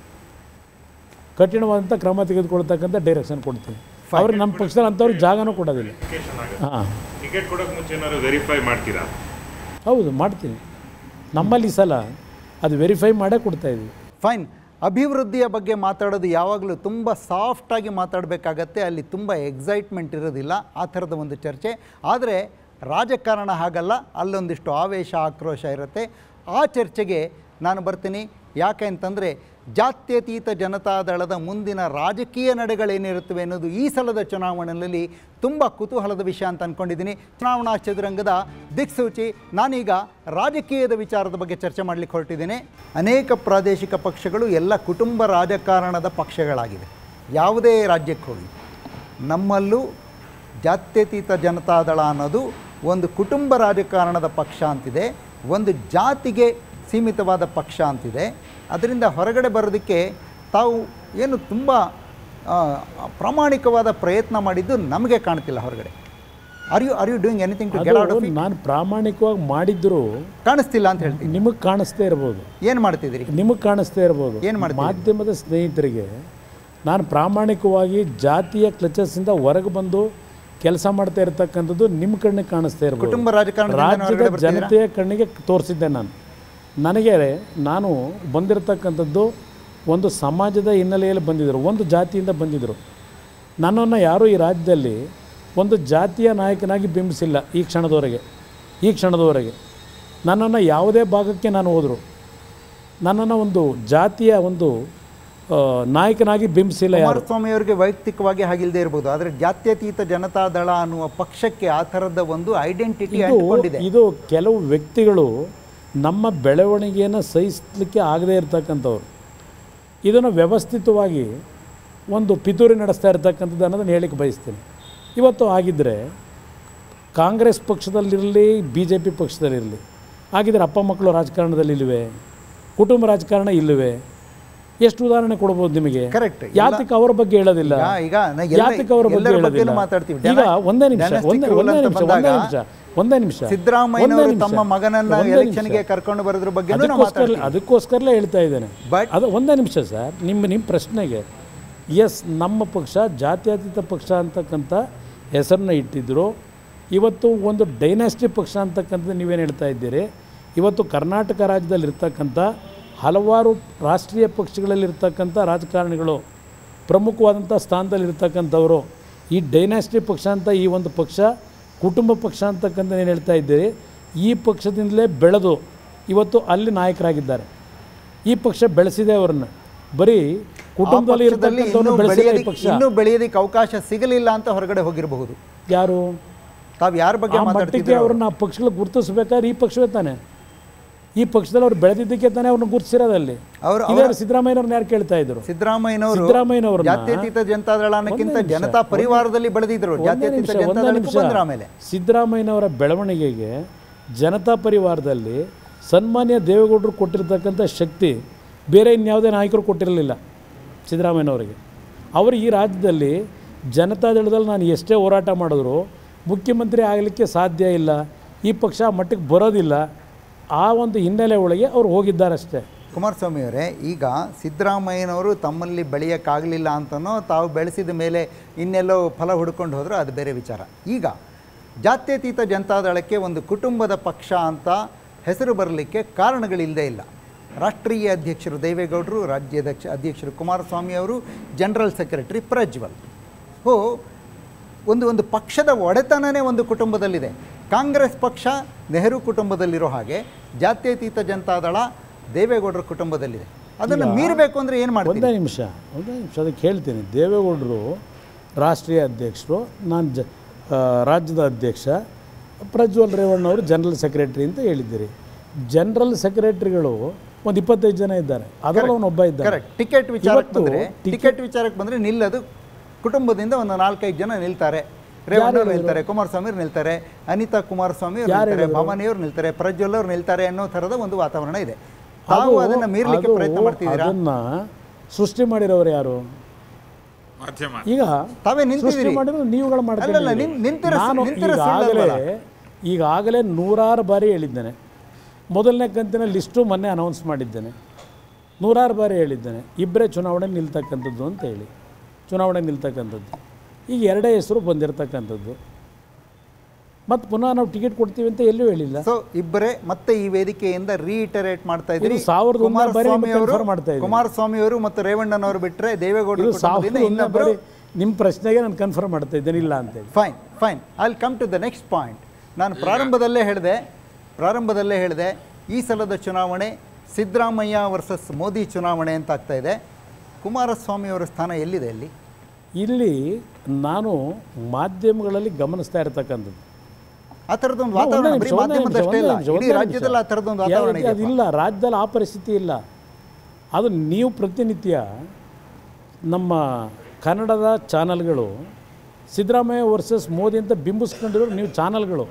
ಕಠಿಣವಾದಂಥ ಕ್ರಮ ತೆಗೆದುಕೊಳ್ತಕ್ಕಂಥ ಡೈರೆಕ್ಷನ್ ಕೊಡ್ತೀನಿ ಅವ್ರಿಗೆ ನಮ್ಮ ಪಕ್ಷದಲ್ಲಿ ಅಂಥವ್ರಿಗೆ ಜಾಗನೂ ಕೊಡೋದಿಲ್ಲ ಹಾಂ ಟಿಕೆಟ್ ಕೊಡೋಕೆ ಮುಂಚೆ ಏನಾದ್ರು ವೆರಿಫೈ ಮಾಡ್ತೀರಾ ಹೌದು ಮಾಡ್ತೀನಿ ನಮ್ಮಲ್ಲಿ ಈ ಸಲ ಅದು ವೆರಿಫೈ ಮಾಡೇ ಕೊಡ್ತಾಯಿದ್ವಿ ಫೈನ್ ಅಭಿವೃದ್ಧಿಯ ಬಗ್ಗೆ ಮಾತಾಡೋದು ಯಾವಾಗಲೂ ತುಂಬ ಸಾಫ್ಟಾಗಿ ಮಾತಾಡಬೇಕಾಗತ್ತೆ ಅಲ್ಲಿ ತುಂಬ ಎಕ್ಸೈಟ್ಮೆಂಟ್ ಇರೋದಿಲ್ಲ ಆ ಥರದ ಒಂದು ಚರ್ಚೆ ಆದರೆ ರಾಜಕಾರಣ ಹಾಗಲ್ಲ ಅಲ್ಲೊಂದಿಷ್ಟು ಆವೇಶ ಆಕ್ರೋಶ ಇರುತ್ತೆ ಆ ಚರ್ಚೆಗೆ ನಾನು ಬರ್ತೀನಿ ಯಾಕೆ ಅಂತಂದರೆ ಜಾತ್ಯತೀತ ಜನತಾದಳದ ಮುಂದಿನ ರಾಜಕೀಯ ನಡೆಗಳೇನಿರುತ್ತವೆ ಅನ್ನೋದು ಈ ಸಲದ ಚುನಾವಣೆಯಲ್ಲಿ ತುಂಬ ಕುತೂಹಲದ ವಿಷಯ ಅಂತ ಅಂದ್ಕೊಂಡಿದ್ದೀನಿ ಚುನಾವಣಾ ಚದುರಂಗದ ದಿಕ್ಸೂಚಿ ನಾನೀಗ ರಾಜಕೀಯದ ವಿಚಾರದ ಬಗ್ಗೆ ಚರ್ಚೆ ಮಾಡಲಿಕ್ಕೆ ಹೊರಟಿದ್ದೇನೆ ಅನೇಕ ಪ್ರಾದೇಶಿಕ ಪಕ್ಷಗಳು ಎಲ್ಲ ಕುಟುಂಬ ರಾಜಕಾರಣದ ಪಕ್ಷಗಳಾಗಿವೆ ಯಾವುದೇ ರಾಜ್ಯಕ್ಕೆ ಹೋಗಿ ನಮ್ಮಲ್ಲೂ ಜಾತ್ಯತೀತ ಜನತಾದಳ ಅನ್ನೋದು ಒಂದು ಕುಟುಂಬ ರಾಜಕಾರಣದ ಪಕ್ಷ ಅಂತಿದೆ ಒಂದು ಜಾತಿಗೆ ಸೀಮಿತವಾದ ಪಕ್ಷ ಅಂತಿದೆ ಅದರಿಂದ ಹೊರಗಡೆ ಬರೋದಕ್ಕೆ ತಾವು ಏನು ತುಂಬ ಆ, ಪ್ರಾಮಾಣಿಕವಾದ ಪ್ರಯತ್ನ ಮಾಡಿದ್ದು ನಮಗೆ ಕಾಣ್ತಿಲ್ಲ ಹೊರಗಡೆ are you are you doing anything to get out of ಅದು ನಾನು ಪ್ರಾಮಾಣಿಕವಾಗಿ ಮಾಡಿದ್ದರೂ ಕಾಣಿಸ್ತಿಲ್ಲ ಅಂತ ಹೇಳ್ತೀನಿ ನಿಮಗೆ ಕಾಣಿಸ್ತೇ ಇರ್ಬೋದು ಏನು ಮಾಡ್ತಿದ್ದೀರಿ ನಿಮಗೆ ಕಾಣಿಸ್ತೇ ಇರ್ಬೋದು ಏನ್ ಮಾಡ್ತೀರಿ? ಮಾಧ್ಯಮದ ಸ್ನೇಹಿತರಿಗೆ ನಾನು ಪ್ರಾಮಾಣಿಕವಾಗಿ ಜಾತಿಯ ಕ್ಲಚಸ್ಸಿಂದ ಹೊರಗೆ ಬಂದು ಕೆಲಸ ಮಾಡ್ತಾ ಇರತಕ್ಕಂಥದ್ದು ನಿಮ್ಮ ಕಣ್ಣಿಗೆ ಕಾಣಿಸ್ತಾ ಇರ್ಬೋದು ಕುಟುಂಬ ರಾಜಕಾರಣದಿಂದ ರಾಜ್ಯದ ಹೊರಗಡೆ ಬರ್ತಿದ್ದೀರಾ? ಜನತೆಯ ಕಣ್ಣಿಗೆ ತೋರಿಸಿದ್ದೆ ನಾನು ನನಗೆ ನಾನು ಬಂದಿರತಕ್ಕಂಥದ್ದು ಒಂದು ಸಮಾಜದ ಹಿನ್ನೆಲೆಯಲ್ಲಿ ಬಂದಿದ್ದರು ಒಂದು ಜಾತಿಯಿಂದ ಬಂದಿದ್ದರು ನನ್ನನ್ನು ಯಾರೂ ಈ ರಾಜ್ಯದಲ್ಲಿ ಒಂದು ಜಾತಿಯ ನಾಯಕನಾಗಿ ಬಿಂಬಿಸಿಲ್ಲ ಈ ಕ್ಷಣದವರೆಗೆ ಈ ಕ್ಷಣದವರೆಗೆ ನನ್ನನ್ನು ಯಾವುದೇ ಭಾಗಕ್ಕೆ ನಾನು ಹೋದರು ನನ್ನನ್ನು ಒಂದು ಜಾತಿಯ ಒಂದು ಆ, ನಾಯಕನಾಗಿ ಬಿಂಬಿಸಿಲ್ಲ ಯಾರು ಕುಮಾರಸ್ವಾಮಿ ಅವರಿಗೆ ವೈಯಕ್ತಿಕವಾಗಿ ಹಾಗಿಲ್ಲದೆ ಇರ್ಬೋದು ಆದರೆ ಜಾತ್ಯತೀತ ಜನತಾದಳ ಅನ್ನುವ ಪಕ್ಷಕ್ಕೆ ಆ ಥರದ ಒಂದು ಐಡೆಂಟಿಟಿ ಇದು ಅಂಟಿಕೊಂಡಿದೆ ಇದು ಕೆಲವು ವ್ಯಕ್ತಿಗಳು ನಮ್ಮ ಬೆಳವಣಿಗೆಯನ್ನು ಸಹಿಸಲಿಕ್ಕೆ ಆಗದೇ ಇರತಕ್ಕಂಥವ್ರು ಇದನ್ನು ವ್ಯವಸ್ಥಿತವಾಗಿ ಒಂದು ಪಿತೂರಿ ನಡೆಸ್ತಾ ಇರ್ತಕ್ಕಂಥದ್ದು ಅನ್ನೋದನ್ನು ಹೇಳಿಕ್ಕೆ ಬಯಸ್ತೀನಿ ಇವತ್ತು ಆಗಿದ್ದರೆ ಕಾಂಗ್ರೆಸ್ ಪಕ್ಷದಲ್ಲಿರಲಿ ಬಿ ಜೆ ಪಿ ಪಕ್ಷದಲ್ಲಿರಲಿ ಆಗಿದ್ರೆ ಅಪ್ಪ ಮಕ್ಕಳು ರಾಜಕಾರಣದಲ್ಲಿ ಇಲ್ಲವೇ ಕುಟುಂಬ ರಾಜಕಾರಣ ಇಲ್ಲವೇ ಎಷ್ಟು ಉದಾಹರಣೆ ಕೊಡ್ಬೋದು ನಿಮಗೆ Correct. ಯಾತಕ್ಕೆ ಅವರ ಬಗ್ಗೆ ಹೇಳೋದಿಲ್ಲ ಈಗ- ಈಗ ನಾ ಎಲ್ಲ- ಯಾತಕ್ಕೆ ಅವರ ಬಗ್ಗೆ ಎಲ್ಲರ ಬಗ್ಗೆನೂ ಹೇಳೋದಿಲ್ಲ ಮಾತಾಡ್ತೀವಿ. ಈಗ Dyna- ಒಂದೇ ನಿಮಿಷ dynastic ಒಂದೇ rule ಒಂದೇ ಅಂತ ನಿಮಿಷ ಒಂದೇ ಬಂದಾಗ ನಿಮಿಷ ಒಂದೇ ನಿಮಿಷ ಸಿದ್ದರಾಮಯ್ಯನವರು ಒಂದೇ ನಿಮಿಷ. ತಮ್ಮ ಮಗನನ್ನ ಒಂದೇ ಎಲೆಕ್ಷನ್ಗೆ ನಿಮಿಷ. ಕರ್ಕೊಂಡು ಬರೋದ್ರ ಬಗ್ಗೆ ನಾವು ಅದಕ್ಕೋಸ್ಕರ ಮಾತಾಡ್ತೀವಿ ಅದಕ್ಕೋಸ್ಕರಲೇ ಹೇಳ್ತಾ ಇದ್ದೇನೆ But- ಅದು ಒಂದೇ ನಿಮಿಷ ಸರ್ ನಿಮ್ಮ ನಿಮ್ಮ ಪ್ರಶ್ನೆಗೆ ಎಸ್ ನಮ್ಮ ಪಕ್ಷ ಜಾತ್ಯತೀತ ಪಕ್ಷ ಅಂತಕ್ಕಂಥ ಹೆಸರನ್ನ ಇಟ್ಟಿದ್ದರು ಇವತ್ತು ಒಂದು ಡೈನಾಸ್ಟಿ ಪಕ್ಷ ಅಂತಕ್ಕಂಥದ್ದು ನೀವೇನು ಹೇಳ್ತಾ ಇದ್ದೀರಿ ಇವತ್ತು ಕರ್ನಾಟಕ ರಾಜ್ಯದಲ್ಲಿರ್ತಕ್ಕಂಥ ಹಲವಾರು ರಾಷ್ಟ್ರೀಯ ಪಕ್ಷಗಳಲ್ಲಿರ್ತಕ್ಕಂಥ ರಾಜಕಾರಣಿಗಳು ಪ್ರಮುಖವಾದಂಥ ಸ್ಥಾನದಲ್ಲಿರ್ತಕ್ಕಂಥವರು ಈ ಡೈನಾಸ್ಟಿ ಪಕ್ಷ ಅಂತ ಈ ಒಂದು ಪಕ್ಷ ಕುಟುಂಬ ಪಕ್ಷ ಅಂತಕ್ಕಂಥ ಏನು ಹೇಳ್ತಾ ಇದ್ದೀರಿ ಈ ಪಕ್ಷದಿಂದಲೇ ಬೆಳೆದು ಇವತ್ತು ಅಲ್ಲಿ ನಾಯಕರಾಗಿದ್ದಾರೆ ಈ ಪಕ್ಷ ಬೆಳೆಸಿದೆ ಅವರನ್ನು ಬರೀ ಕುಟುಂಬದಲ್ಲಿ ಆ ಪಕ್ಷದಲ್ಲಿ ಇರ್ತಕ್ಕಂಥವ್ರನ್ನ ಇನ್ನೂ ಬೆಳೆಸಿದೆ ಈ ಬೆಳೆಯೋದಿಕ್- ಪಕ್ಷ ಇನ್ನೂ ಬೆಳೆಯೋದಕ್ಕೆ ಅವಕಾಶ ಸಿಗಲಿಲ್ಲ ಅಂತ ಹೊರಗಡೆ ಹೋಗಿರಬಹುದು ಯಾರು ತಾವು ಯಾರ ಬಗ್ಗೆ ಆ ಮಟ್ಟಕ್ಕೆ ಮಾತಾಡ್ತಿದ್ದೀರೋ ಅವ್ರನ್ನ ಆ ಪಕ್ಷಗಳು ಗುರುತಿಸ್ಬೇಕಾದ್ರೆ ಈ ಪಕ್ಷವೇ ತಾನೆ ಈ ಪಕ್ಷದಲ್ಲಿ ಅವ್ರು ಬೆಳೆದಿದ್ದಕ್ಕೆ ತಾನೇ ಅವ್ರನ್ನ ಗುರುತಿಸಿರೋದಲ್ಲಿ ಅವ್ರು- ಇದೇ ಸಿದ್ದರಾಮಯ್ಯನವ್ರನ್ನ ಯಾರು ಕೇಳ್ತಾ ಇದ್ರು ಸಿದ್ದರಾಮಯ್ಯನವರು ಸಿದ್ದರಾಮಯ್ಯನವ್ರನ್ನ- ಜಾತ್ಯತೀತ ಜನತಾದಳ ಅನ್ನಕ್ಕಿಂತ ಒಂದೇ ನಿಮಿಷ, ಜನತಾ ಪರಿವಾರದಲ್ಲಿ ಬೆಳೆದಿದ್ರು ಒಂದೇ ಜಾತ್ಯತೀತ ನಿಮಿಷ ಒಂದೇ ಜನತಾದಳಕ್ಕೆ ನಿಮಿಷ ಬಂದ್ರ ಆಮೇಲೆ ಸಿದ್ದರಾಮಯ್ಯನವರ ಬೆಳವಣಿಗೆಗೆ ಜನತಾ ಪರಿವಾರದಲ್ಲಿ ಸನ್ಮಾನ್ಯ ದೇವೇಗೌಡರು ಕೊಟ್ಟಿರ್ತಕ್ಕಂಥ ಶಕ್ತಿ ಬೇರೆ ಇನ್ಯಾವುದೇ ನಾಯಕರು ಕೊಟ್ಟಿರಲಿಲ್ಲ ಸಿದ್ದರಾಮಯ್ಯನವರಿಗೆ ಅವರು ಈ ರಾಜ್ಯದಲ್ಲಿ ಜನತಾದಳದಲ್ಲಿ ನಾನು ಎಷ್ಟೇ ಹೋರಾಟ ಮಾಡಿದ್ರು ಮುಖ್ಯಮಂತ್ರಿ ಆಗಲಿಕ್ಕೆ ಸಾಧ್ಯ ಇಲ್ಲ ಈ ಪಕ್ಷ ಆ ಮಟ್ಟಕ್ಕೆ ಬರೋದಿಲ್ಲ ಆ ಒಂದು ಹಿನ್ನೆಲೆ ಒಳಗೆ ಅವ್ರು ಹೋಗಿದ್ದಾರಷ್ಟೇ ಕುಮಾರಸ್ವಾಮಿ ಅವರೇ ಈಗ ಸಿದ್ದರಾಮಯ್ಯನವರು ತಮ್ಮಲ್ಲಿ ಬೆಳೆಯೋಕ್ಕಾಗಲಿಲ್ಲ ಅಂತನೋ ತಾವು ಬೆಳೆಸಿದ ಮೇಲೆ ಇನ್ನೆಲ್ಲೋ ಫಲ ಹುಡ್ಕೊಂಡು ಹೋದರೂ ಅದು ಬೇರೆ ವಿಚಾರ ಈಗ ಜಾತ್ಯತೀತ ಜನತಾದಳಕ್ಕೆ ಒಂದು ಕುಟುಂಬದ ಪಕ್ಷ ಅಂತ ಹೆಸರು ಬರಲಿಕ್ಕೆ ಕಾರಣಗಳಿಲ್ಲದೇ ಇಲ್ಲ ರಾಷ್ಟ್ರೀಯ ಅಧ್ಯಕ್ಷರು ದೇವೇಗೌಡರು ರಾಜ್ಯಾಧ್ಯಕ್ಷ ಅಧ್ಯಕ್ಷರು ಕುಮಾರಸ್ವಾಮಿ ಅವರು ಜನರಲ್ ಸೆಕ್ರೆಟರಿ ಪ್ರಜ್ವಲ್ ಹೋ ಒಂದು ಒಂದು ಪಕ್ಷದ ಒಡೆತನನೇ ಒಂದು ಕುಟುಂಬದಲ್ಲಿದೆ ಕಾಂಗ್ರೆಸ್ ಪಕ್ಷ ನೆಹರು ಕುಟುಂಬದಲ್ಲಿರೋ ಹಾಗೆ ಜಾತ್ಯತೀತ ಜನತಾದಳ ದೇವೇಗೌಡರ ಕುಟುಂಬದಲ್ಲಿದೆ ಅದನ್ನು ಮೀರಬೇಕು ಅಂದರೆ ಏನು ಮಾಡ್ತೀವಿ ಒಂದೇ ನಿಮಿಷ ಒಂದೇ ನಿಮಿಷ ಅದಕ್ಕೆ ಹೇಳ್ತೀನಿ ದೇವೇಗೌಡರು ರಾಷ್ಟ್ರೀಯ ಅಧ್ಯಕ್ಷರು ನಾನು ಜ ಆ, ರಾಜ್ಯದ ಅಧ್ಯಕ್ಷ ಪ್ರಜ್ವಲ್ ರೇವಣ್ಣವರು ಜನರಲ್ ಸೆಕ್ರೆಟರಿ ಅಂತ ಹೇಳಿದ್ದೀರಿ ಜನರಲ್ ಸೆಕ್ರೆಟರಿಗಳು ಒಂದು ಇಪ್ಪತ್ತೈದು ಜನ ಇದ್ದಾರೆ ಅದರಲ್ಲಿ ಅವನೊಬ್ಬ ಇದ್ದಾನೆ ಕರೆಕ್ಟ್ ಟಿಕೆಟ್ ವಿಚಾರಕ್ಕೆ ಇವತ್ತು ಬಂದರೆ ಟಿಕೆಟ್ ವಿಚಾರಕ್ಕೆ ಬಂದರೆ ನಿಲ್ಲದು ಕುಟುಂಬದಿಂದ ಒಂದು ನಾಲ್ಕೈದು ಜನ ನಿಲ್ತಾರೆ ರೇವಣ್ಣವ್ರು ನಿಲ್ತಾರೆ ಕುಮಾರಸ್ವಾಮಿ ಅವ್ರು ನಿಲ್ತಾರೆ ಅನಿತಾ ಕುಮಾರಸ್ವಾಮಿ ಅವ್ರು ನಿಲ್ತಾರೆ ಭವಾನಿ ಅವ್ರು ನಿಲ್ತಾರೆ ಪ್ರಜ್ವಲ್ ಅವ್ರು ನಿಲ್ತಾರೆ ಅನ್ನೋ ಥರದ ಒಂದು ವಾತಾವರಣ ಇದೆ ತಾವು ಅದು- ಅದನ್ನು ಮೀರಲಿಕ್ಕೆ ಅದು ಪ್ರಯತ್ನ ಮಾಡ್ತಿದ್ದೀರಾ ಅದನ್ನ ಸೃಷ್ಟಿ ಮಾಡಿರೋರು ಯಾರು ಮಾಧ್ಯಮ ಈಗ ತಾವೇ ಸೃಷ್ಟಿ ನಿಂತಿದ್ದೀರಿ ಮಾಡಿದ್ರು ನೀವುಗಳು ಅಲ್ಲಲ್ಲ, ನಿನ್- ನಿಂತಿರೋ- ನಾನು ನಿಂತಿರೋ ಈಗಾಗಲೇ ಸುಳ್ಳಲ್ವಲ್ಲ? ಈಗಾಗಲೇ ನೂರಾರು ಬಾರಿ ಹೇಳಿದ್ದೇನೆ ಮೊದಲನೇ ಕಂತಿನ ಲಿಸ್ಟು ಮೊನ್ನೆ ಅನೌನ್ಸ್ ಮಾಡಿದ್ದೇನೆ ನೂರಾರು ಬಾರಿ ಹೇಳಿದ್ದೇನೆ ಇಬ್ಬರೇ ಚುನಾವಣೆ ನಿಲ್ತಕ್ಕಂಥದ್ದು ಅಂತ ಹೇಳಿ ಚುನಾವಣೆ ನಿಲ್ತಕ್ಕಂಥದ್ದು ಈಗ ಎರಡೇ ಹೆಸರು ಬಂದಿರತಕ್ಕಂಥದ್ದು ಮತ್ತು ಪುನಃ ನಾವು ಟಿಕೆಟ್ ಕೊಡ್ತೀವಿ ಅಂತ ಎಲ್ಲೂ ಹೇಳಿಲ್ಲ ಸೊ ಇಬ್ಬರೇ ಮತ್ತೆ ಈ ವೇದಿಕೆಯಿಂದ ರೀಟರೇಟ್ ಮಾಡ್ತಾ ಇದ್ದೀರಿ ಇದು ಸಾವಿರದ ಒಂದನೇ ಬಾರಿ ಕುಮಾರಸ್ವಾಮಿ ನಿಮಗೆ ಅವರು confirm ಮಾಡ್ತಾ ಇದ್ದೀನಿ. ಕುಮಾರಸ್ವಾಮಿ ಅವರು ಮತ್ತು ರೇವಣ್ಣನವರು ಬಿಟ್ಟರೆ ದೇವೇಗೌಡರ ಇದು ಕುಟುಂಬದಿಂದ ಸಾವಿರದ ಒಂದನೇ ಇನ್ನೊಬ್ಬರು ಬಾರಿ ನಿಮ್ಮ ಪ್ರಶ್ನೆಗೆ ನಾನು ಕನ್ಫರ್ಮ್ ಮಾಡ್ತಾ ಇದ್ದೇನೆ ಇಲ್ಲ ಅಂತೇಳಿ fine fine I come to the next point ನಾನು ಪ್ರಾರಂಭದಲ್ಲೇ ಹೇಳಿದೆ ಪ್ರಾರಂಭದಲ್ಲೇ ಹೇಳಿದೆ ಈ ಸಲದ ಚುನಾವಣೆ ಸಿದ್ದರಾಮಯ್ಯ ವರ್ಸಸ್ ಮೋದಿ ಚುನಾವಣೆ ಅಂತ ಆಗ್ತಾ ಇದೆ ಕುಮಾರಸ್ವಾಮಿ ಅವರ ಸ್ಥಾನ ಎಲ್ಲಿದೆ ಅಲ್ಲಿ ಇಲ್ಲಿ ನಾನು ಮಾಧ್ಯಮಗಳಲ್ಲಿ ಗಮನಿಸ್ತಾ ಇರತಕ್ಕಂಥದ್ದು ಆ ಥರದೊಂದು ಒಂದೇ ವಾತಾವರಣ ನಿಮಿಷ, ಬರೀ ಒಂದೇ ಮಾಧ್ಯಮದಷ್ಟೇ ನಿಮಿಷ, ಇಲ್ಲ ಒಂದೇ ನಿಮಿಷ, ಇಡೀ ಒಂದೇ ರಾಜ್ಯದಲ್ಲಿ ಆ ನಿಮಿಷ. ಥರದೊಂದು ವಾತಾವರಣ ಯಾವ್ದು- ಇದೆ ಅದಿಲ್ಲ ರಾಜ್ಯದಲ್ಲಿ ಆ ಪರಿಸ್ಥಿತಿ ಇಲ್ಲ ಅದು ನೀವು ಪ್ರತಿನಿತ್ಯ ನಮ್ಮ ಕನ್ನಡದ ಚಾನಲ್ಗಳು ಸಿದ್ದರಾಮಯ್ಯ ವರ್ಸಸ್ ಮೋದಿ ಅಂತ ಬಿಂಬಿಸ್ಕೊಂಡಿರೋ ನೀವು ಚಾನಲ್ಗಳು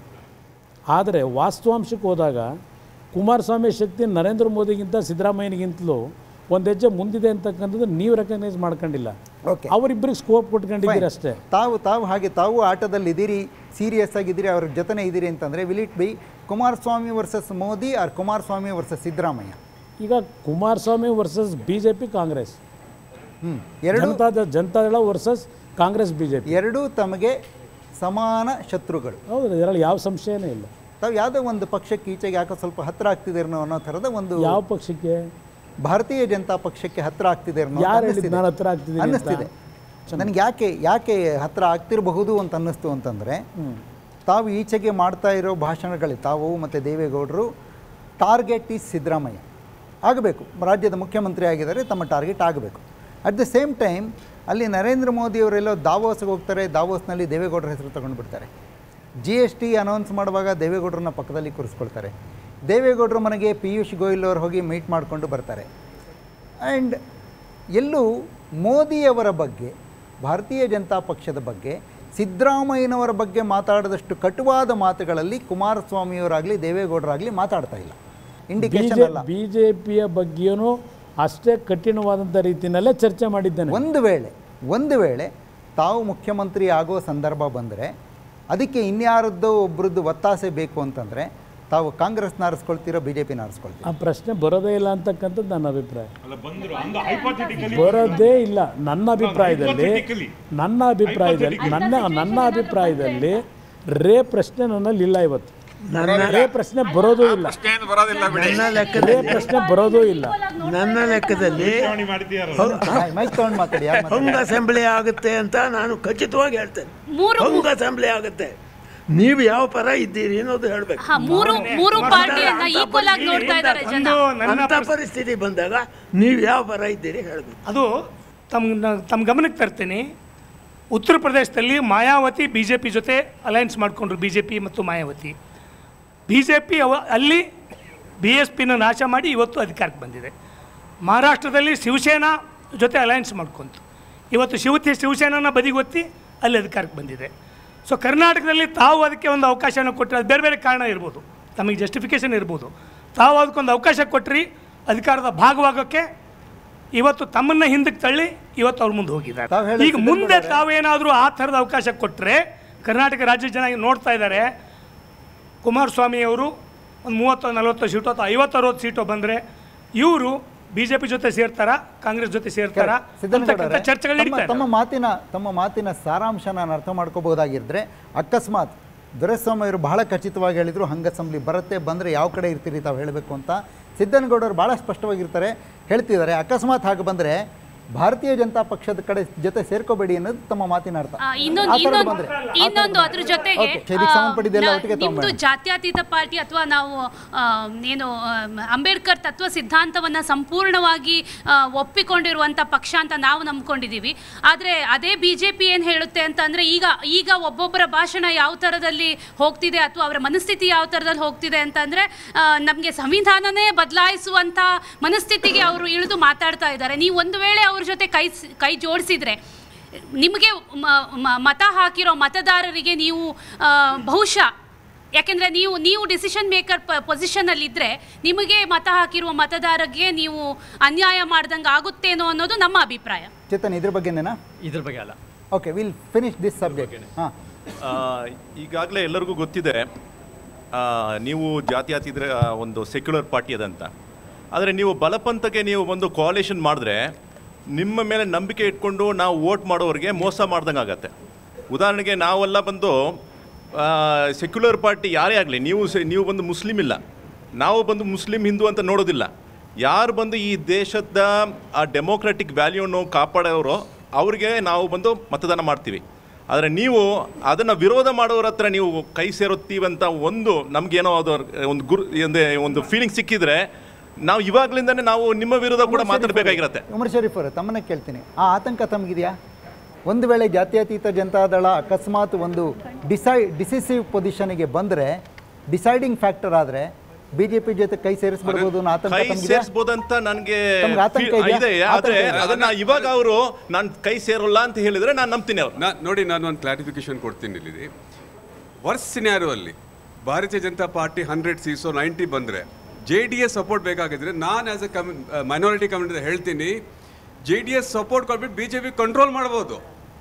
ಆದರೆ ವಾಸ್ತವಾಂಶಕ್ಕೆ ಹೋದಾಗ ಕುಮಾರಸ್ವಾಮಿ ಶಕ್ತಿ ನರೇಂದ್ರ ಮೋದಿಗಿಂತ ಸಿದ್ದರಾಮಯ್ಯನಿಗಿಂತಲೂ ಒಂದು ಹೆಜ್ಜೆ ಮುಂದಿದೆ ಅಂತಕ್ಕಂಥದ್ದು ನೀವು ರೆಕಗ್ನೈಸ್ ಮಾಡ್ಕೊಂಡಿಲ್ಲ ಓಕೆ ಅವರಿಬ್ಬರಿಗೆ ಸ್ಕೋಪ್ ಕೊಟ್ಕೊಂಡಿದ್ದೀರಿ ಅಷ್ಟೇ ತಾವು ತಾವು ಹಾಗೆ ತಾವು ಆಟದಲ್ಲಿ ಇದ್ದೀರಿ ಸೀರಿಯಸ್ ಆಗಿದ್ದೀರಿ ಅವ್ರ ಜೊತೆನೇ ಇದ್ದೀರಿ ಅಂತಂದರೆ will it be Kumaraswamy versus Modi or Kumaraswamy versus Siddaramaiah ಈಗ Kumaraswamy versus B J P Congress ಹ್ಞೂ ಎರಡು Janata Janata Dal versus Congress B J P ಎರಡೂ ತಮಗೆ ಸಮಾನ ಶತ್ರುಗಳು ಹೌದು ಇದರಲ್ಲಿ ಯಾವ ಸಂಶಯನೇ ಇಲ್ಲ ತಾವು ಯಾವುದೋ ಒಂದು ಪಕ್ಷಕ್ಕೆ ಈಚೆಗೆ ಯಾಕೋ ಸ್ವಲ್ಪ ಹತ್ತಿರ ಆಗ್ತಿದ್ದೀರನೋ ಅನ್ನೋ ಥರದ ಒಂದು ಯಾವ ಪಕ್ಷಕ್ಕೆ ಭಾರತೀಯ ಜನತಾ ಪಕ್ಷಕ್ಕೆ ಹತ್ತಿರ ಆಗ್ತಿದ್ದೀರನೋ ಅಂತ ಯಾರು ಹೇಳಿದ್ದು ಅನ್ನಿಸ್ತಿದೆ. ನಾನು ಹತ್ರ ಆಗ್ತಿದ್ದೀನಿ ಅಂತ? ಅನ್ನಿಸ್ತಿದೆ ನನಗೆ ಯಾಕೆ ಯಾಕೆ ಹತ್ತಿರ ಆಗ್ತಿರಬಹುದು ಅಂತ ಅನ್ನಿಸ್ತು ಅಂತಂದರೆ ತಾವು ಈಚೆಗೆ ಮಾಡ್ತಾ ಇರೋ ಭಾಷಣಗಳು ತಾವು ಮತ್ತು ದೇವೇಗೌಡರು ಟಾರ್ಗೆಟ್ ಈಸ್ ಸಿದ್ದರಾಮಯ್ಯ ಆಗಬೇಕು ರಾಜ್ಯದ ಮುಖ್ಯಮಂತ್ರಿ ಆಗಿದ್ದಾರೆ ತಮ್ಮ ಟಾರ್ಗೆಟ್ ಆಗಬೇಕು ಅಟ್ ದ ಸೇಮ್ ಟೈಮ್ ಅಲ್ಲಿ ನರೇಂದ್ರ ಮೋದಿ ಅವರೆಲ್ಲೋ ದಾವೋಸ್ಗೆ ಹೋಗ್ತಾರೆ ದಾವೋಸ್ನಲ್ಲಿ ದೇವೇಗೌಡರ ಹೆಸರು ತಗೊಂಡು ಬಿಡ್ತಾರೆ ಜಿ ಎಸ್ ಟಿ ಅನೌನ್ಸ್ ಮಾಡುವಾಗ ದೇವೇಗೌಡರನ್ನ ಪಕ್ಕದಲ್ಲಿ ಕೂರಿಸ್ಕೊಳ್ತಾರೆ ದೇವೇಗೌಡರ ಮನೆಗೆ ಪಿಯೂಷ್ ಗೋಯಲ್ ಅವರು ಹೋಗಿ ಮೀಟ್ ಮಾಡಿಕೊಂಡು ಬರ್ತಾರೆ ಆ್ಯಂಡ್ ಎಲ್ಲೂ ಮೋದಿಯವರ ಬಗ್ಗೆ ಭಾರತೀಯ ಜನತಾ ಪಕ್ಷದ ಬಗ್ಗೆ ಸಿದ್ದರಾಮಯ್ಯನವರ ಬಗ್ಗೆ ಮಾತಾಡಿದಷ್ಟು ಕಟುವಾದ ಮಾತುಗಳಲ್ಲಿ ಕುಮಾರಸ್ವಾಮಿಯವರಾಗಲಿ ದೇವೇಗೌಡರಾಗಲಿ ಮಾತಾಡ್ತಾ ಇಲ್ಲ ಇಂಡಿಕೇಶನ್ ಅಲ್ಲ ಬಿ ಜೆ ಪಿಯ ಬಗ್ಗೆಯೂ ಅಷ್ಟೇ ಕಠಿಣವಾದಂಥ ರೀತಿಯಲ್ಲೇ ಚರ್ಚೆ ಮಾಡಿದ್ದೇನೆ ಒಂದು ವೇಳೆ ಒಂದು ವೇಳೆ ತಾವು ಮುಖ್ಯಮಂತ್ರಿ ಆಗೋ ಸಂದರ್ಭ ಬಂದರೆ ಅದಕ್ಕೆ ಇನ್ಯಾರದ್ದೋ ಒಬ್ರದ್ದು ಒತ್ತಾಸೆ ಬೇಕು ಅಂತಂದರೆ ತಾವು ಕಾಂಗ್ರೆಸ್ನ ಆರಿಸ್ಕೊಳ್ತೀರೋ ಬಿ ಜೆ ಪಿನ ಆರಿಸ್ಕೊಳ್ತೀರೋ ಆ ಪ್ರಶ್ನೆ ಬರೋದೇ ಇಲ್ಲ ಅಂತಕ್ಕಂಥದ್ದು ನನ್ನ ಅಭಿಪ್ರಾಯ ಅಲ್ಲ ಬಂದ್ರು ಅಂದ ಹೈಪಾಥೆಟಿಕಲಿ ಬರೋದೇ ಇಲ್ಲ ನನ್ನ ಅಭಿಪ್ರಾಯದಲ್ಲಿ ನನ್ನ ಅಭಿಪ್ರಾಯದಲ್ಲಿ ನನ್ನ ನನ್ನ ಅಭಿಪ್ರಾಯದಲ್ಲಿ ರೇ ಪ್ರಶ್ನೆ ನನ್ನಲ್ಲಿ ಇಲ್ಲ ಇವತ್ತು ನನ್ನ ರೇ ಪ್ರಶ್ನೆ ಬರೋದೂ ಇಲ್ಲ ಏನು ಬರೋದಿಲ್ಲ ಬಿಡಿ ನನ್ನ ರೇ ಲೆಕ್ಕದಲ್ಲಿ ಪ್ರಶ್ನೆ ಬರೋದೂ ಇಲ್ಲ ನನ್ನ ಲೆಕ್ಕದಲ್ಲಿ ಮೈಕ್ ತಗೊಂಡು ಮಾತಾಡಿ ಯಾರು ಹಂಗ್ ಅಸೆಂಬ್ಲಿ ಆಗುತ್ತೆ ಅಂತ ನಾನು ಖಚಿತವಾಗಿ ಹೇಳ್ತೇನೆ ಮೂರು ಹಂಗ್ ಅಸೆಂಬ್ಲಿ ಆಗುತ್ತೆ ನೀವು ಯಾವ ಪರ ಇದ್ದೀರಿ ಅನ್ನೋದು ಹೇಳ್ಬೇಕು ಹಾ ಮೂರು ಮೂರು ಪಾರ್ಟಿಯನ್ನ ಈಕ್ವಲ್ ಆಗಿ ನೋಡ್ತಾ ಇದ್ದಾರೆ ಜನ ಒಂದು ನನ್ನ ಅಂತ ಪರಿಸ್ಥಿತಿ ಬಂದಾಗ ನೀವು ಯಾವ ಪರ ಇದ್ದೀರಿ ಹೇಳ್ಬೇಕು ಅದು ತಮ್ಮ ತಮ್ಮ ಗಮನಕ್ಕೆ ತರ್ತೀನಿ ಉತ್ತರ ಪ್ರದೇಶದಲ್ಲಿ ಮಾಯಾವತಿ ಬಿ ಜೆ ಪಿ ಜೊತೆ ಅಲಯನ್ಸ್ ಮಾಡಿಕೊಂಡ್ರು ಬಿ ಜೆ ಪಿ ಮತ್ತು ಮಾಯಾವತಿ ಬಿ ಜೆ ಪಿ ಅವ ಅಲ್ಲಿ ಬಿ ಎಸ್ ಪಿನ ನಾಶ ಮಾಡಿ ಇವತ್ತು ಅಧಿಕಾರಕ್ಕೆ ಬಂದಿದೆ ಮಹಾರಾಷ್ಟ್ರದಲ್ಲಿ ಶಿವಸೇನಾ ಜೊತೆ ಅಲಯನ್ಸ್ ಮಾಡ್ಕೊಂತು ಇವತ್ತು ಶಿವತಿ ಶಿವಸೇನಾನ ಬದಿಗೊತ್ತಿ ಅಲ್ಲಿ ಅಧಿಕಾರಕ್ಕೆ ಬಂದಿದೆ ಸೊ ಕರ್ನಾಟಕದಲ್ಲಿ ತಾವು ಅದಕ್ಕೆ ಒಂದು ಅವಕಾಶನ ಕೊಟ್ಟರೆ ಅದು ಬೇರೆ ಬೇರೆ ಕಾರಣ ಇರ್ಬೋದು ತಮಗೆ ಜಸ್ಟಿಫಿಕೇಷನ್ ಇರ್ಬೋದು ತಾವು ಅದಕ್ಕೊಂದು ಅವಕಾಶ ಕೊಟ್ಟರಿ ಅಧಿಕಾರದ ಭಾಗವಾಗೋಕ್ಕೆ ಇವತ್ತು ತಮ್ಮನ್ನ ಹಿಂದಕ್ಕೆ ತಳ್ಳಿ ಇವತ್ತು ಅವ್ರ ಮುಂದೆ ತಾವು ಹೋಗಿದ್ದಾರೆ ಹೇಳೋದು ಈಗ ಮುಂದೆ ಸಿದ್ದರಾಮಯ್ಯ ತಾವೇನಾದರೂ ಆ ಥರದ ಅವಕಾಶ ಕೊಟ್ಟರೆ ಕರ್ನಾಟಕ ರಾಜ್ಯ ಜನ ನೋಡ್ತಾ ಇದ್ದಾರೆ ಕುಮಾರಸ್ವಾಮಿಯವರು ಒಂದು ಮೂವತ್ತು ನಲವತ್ತು ಸೀಟು ಅಥವಾ ಐವತ್ತು ಅರವತ್ತು ಸೀಟು ಬಂದರೆ ಇವರು ಬಿ ಜೆ ಪಿ ಜೊತೆ ಸೇರ್ತಾರ ಕಾಂಗ್ರೆಸ್ ಜೊತೆ ಸೇರ್ತಾರ ಅಂತಕ್ಕಂಥ ಚರ್ಚೆಗಳು ತಮ್ಮ ನಡೀತಾ ತಮ್ಮ ಇದ್ದಾವೆ. ಮಾತಿನ ತಮ್ಮ ಮಾತಿನ ಸಾರಾಂಶ ನಾನು ಅರ್ಥ ಮಾಡ್ಕೋಬಹುದಾಗಿದ್ರೆ ಅಕಸ್ಮಾತ್ ದೊರೆಸ್ವಾಮಿ ಅವರು ಬಹಳ ಖಚಿತವಾಗಿ ಹೇಳಿದ್ರು ಹಂಗ ಅಸೆಂಬ್ಲಿ ಬರುತ್ತೆ ಬಂದರೆ ಯಾವ ಕಡೆ ಇರ್ತೀರಿ ತಾವು ಹೇಳಬೇಕು ಅಂತ ಸಿದ್ದನಗೌಡರು ಭಾಳ ಸ್ಪಷ್ಟವಾಗಿರ್ತಾರೆ ಹೇಳ್ತಿದ್ದಾರೆ ಅಕಸ್ಮಾತ್ ಹಾಗೆ ಬಂದರೆ ಭಾರತೀಯ ಜನತಾ ಪಕ್ಷದ ಕಡೆ ಜೊತೆ ಸೇರ್ಕೋಬೇಡಿ ಅನ್ನೋದು ತಮ್ಮ ಮಾತಿನ ಅರ್ಥ ಆ, ಇನ್ನೊಂದು ಆ ಥರದ್ದು ಇನ್ನೊಂದು ಬಂದ್ರೆ ಇನ್ನೊಂದು ಅದ್ರ ಜೊತೆಗೆ Okay, ಇದಕ್ಕೆ ಸಂಬಂಧಪಟ್ಟಿದ್ದೆಲ್ಲ ಆ, ಒಟ್ಟಿಗೆ ನಿಮ್ದು ತಗೊಂಬರೋಣ. ಜಾತ್ಯತೀತ ಪಾರ್ಟಿ ಅಥವಾ ನಾವು ಆ, ಏನು ಆ, ಅಂಬೇಡ್ಕರ್ ತತ್ವ ಸಿದ್ಧಾಂತವನ್ನ ಸಂಪೂರ್ಣವಾಗಿ ಆ, ಒಪ್ಪಿಕೊಂಡಿರುವಂತ ಪಕ್ಷ ಅಂತ ನಾವು ನಂಬ್ಕೊಂಡಿದೀವಿ ಆದ್ರೆ ಅದೇ ಬಿಜೆಪಿ ಏನ್ ಹೇಳುತ್ತೆ ಅಂತಂದ್ರೆ ಈಗ ಈಗ ಒಬ್ಬೊಬ್ಬರ ಭಾಷಣ ಯಾವ ತರದಲ್ಲಿ ಹೋಗ್ತಿದೆ ಅಥವಾ ಅವರ ಮನಸ್ಥಿತಿ ಯಾವ ತರದಲ್ಲಿ ಹೋಗ್ತಿದೆ ಅಂತಂದ್ರೆ ಆ, ನಮ್ಗೆ ಸಂವಿಧಾನನೇ ಬದಲಾಯಿಸುವಂತ ಮನಸ್ಥಿತಿಗೆ ಅವರು ಇಳಿದು ಮಾತಾಡ್ತಾ ಇದ್ದಾರೆ ನೀವು ಒಂದು ವೇಳೆ ಅವ್ರ ಜೊತೆ ಕೈ ಸ್- ಕೈ ಜೋಡಿಸಿದ್ರೆ ನಿಮಗೆ ಮ- ಮ- ಮತ ಹಾಕಿರೋ ಮತದಾರರಿಗೆ ನೀವು ಆ, ಬಹುಶಃ ಯಾಕೆಂದರೆ ನೀವು ನೀವು ಡಿಸಿಷನ್ ಮೇಕರ್ ಪೊಸಿಷನಲ್ಲಿದ್ದರೆ ನಿಮಗೆ ಮತ ಹಾಕಿರುವ ಮತದಾರರಿಗೆ ನೀವು ಅನ್ಯಾಯ ಮಾಡ್ದಂಗೆ ಆಗುತ್ತೇನೋ ಅನ್ನೋದು ನಮ್ಮ ಅಭಿಪ್ರಾಯ ಚೇತನ್ ಇದ್ರ ಬಗ್ಗೆನೇನಾ ಇದ್ರ ಬಗ್ಗೆ ಅಲ್ಲ okay will finish this subject ಹಾಂ ಈಗಾಗಲೇ ಎಲ್ಲರಿಗೂ ಗೊತ್ತಿದೆ ಆ, ನೀವು ಜಾತ್ಯತೀತರ ಒಂದು ಸೆಕ್ಯುಲರ್ ಪಾರ್ಟಿ ಅದಂತ ಆದರೆ ನೀವು ಬಲಪಂಥಕ್ಕೆ ನೀವು ಒಂದು ಕೋಲೇಷನ್ ಮಾಡಿದ್ರೆ ನಿಮ್ಮ ಮೇಲೆ ನಂಬಿಕೆ ಇಟ್ಕೊಂಡು ನಾವು ವೋಟ್ ಮಾಡೋರಿಗೆ ಮೋಸ ಮಾಡ್ದಂಗೆ ಆಗತ್ತೆ ಉದಾಹರಣೆಗೆ ನಾವೆಲ್ಲ ಬಂದು ಸೆಕ್ಯುಲರ್ ಪಾರ್ಟಿ ಯಾರೇ ಆಗಲಿ ನೀವು ಸೆ- ನೀವು ಬಂದು ಮುಸ್ಲಿಮ್ ಇಲ್ಲ ನಾವು ಬಂದು ಮುಸ್ಲಿಂ ಹಿಂದೂ ಅಂತ ನೋಡೋದಿಲ್ಲ ಯಾರು ಬಂದು ಈ ದೇಶದ ಆ ಡೆಮೋಕ್ರೆಟಿಕ್ ವ್ಯಾಲ್ಯೂನು ಕಾಪಾಡೋರೋ ಅವ್ರಿಗೆ ನಾವು ಬಂದು ಮತದಾನ ಮಾಡ್ತೀವಿ ಆದರೆ ನೀವು ಅದನ್ನು ವಿರೋಧ ಮಾಡೋರ ಹತ್ರ ನೀವು ಕೈ ಸೇರುತ್ತೀವಂತ ಒಂದು ನಮಗೇನೋ ಅದು ಒಂದು ಗುರು ಒಂದೇ ಒಂದು ಫೀಲಿಂಗ್ ಸಿಕ್ಕಿದ್ರೆ ನಾವು ಇವಾಗ್ಲಿಂದನೇ ನಾವು ನಿಮ್ಮ ವಿರುದ್ಧ ಕೂಡ ಮಾತಾಡಬೇಕಾಗಿರತ್ತೆ ಉಮರ್ ಶರೀಫ್ ಅವರೇ ತಮ್ಮನ್ನ ಕೇಳ್ತೀನಿ ಆ ಆತಂಕ ತಮಗಿದೆಯಾ ಒಂದು ವೇಳೆ ಜಾತ್ಯತೀತ ಜನತಾದಳ ಅಕಸ್ಮಾತ್ ಒಂದು ಡಿಸೈ ಡಿಸಿಸಿವ್ ಪೊಸಿಷನ್ಗೆ ಬಂದರೆ ಡಿಸೈಡಿಂಗ್ ಫ್ಯಾಕ್ಟರ್ ಆದರೆ ಬಿ ಜೆ ಪಿ ಜೊತೆ ಕೈ ಸೇರಿಸ್ಬಿಡ್ಬೋದು ಅನ್ನೋ ಆತಂಕ ಕೈ ತಮಗಿದೆಯಾ ಸೇರಿಸ್ಬೋದಂತ ನನಗೆ ತಮ್ಗೆ ಆತಂಕ ಇದೆಯಾ? ಇದೆ ಆದ್ರೆ ಆತಂಕ ಇದೆ. ಅದನ್ನ ಇವಾಗ ಅವರು ನಾನು ಕೈ ಸೇರೋಲ್ಲ ಅಂತ ಹೇಳಿದ್ರೆ ನಾನು ನಂಬ್ತೀನಿ ಅವ್ರು ನಾ ನೋಡಿ ನಾನು ಒಂದು ಕ್ಲಾರಿಫಿಕೇಶನ್ ಕೊಡ್ತೀನಿ ಇಲ್ಲಿ ವರ್ಸ್ ಸಿನ್ಯಾರೋ ಅಲ್ಲಿ ಭಾರತೀಯ ಜನತಾ ಪಾರ್ಟಿ ಹಂಡ್ರೆಡ್ ಸೀಸೋ ನೈಂಟಿ ಬಂದರೆ ಜೆ ಡಿ ಎಸ್ ಸಪೋರ್ಟ್ ಬೇಕಾಗಿದ್ರೆ ನಾನು ಆಸ್ ಎ ಕಮ್ಯು ಮೈನಾರಿಟಿ ಕಮ್ಯುನಿಟಿ ಹೇಳ್ತೀನಿ ಜೆ ಡಿ ಎಸ್ ಸಪೋರ್ಟ್ ಕೊಟ್ಬಿಟ್ಟು ಬಿ ಜೆ ಪಿ ಕಂಟ್ರೋಲ್ ಮಾಡ್ಬೋದು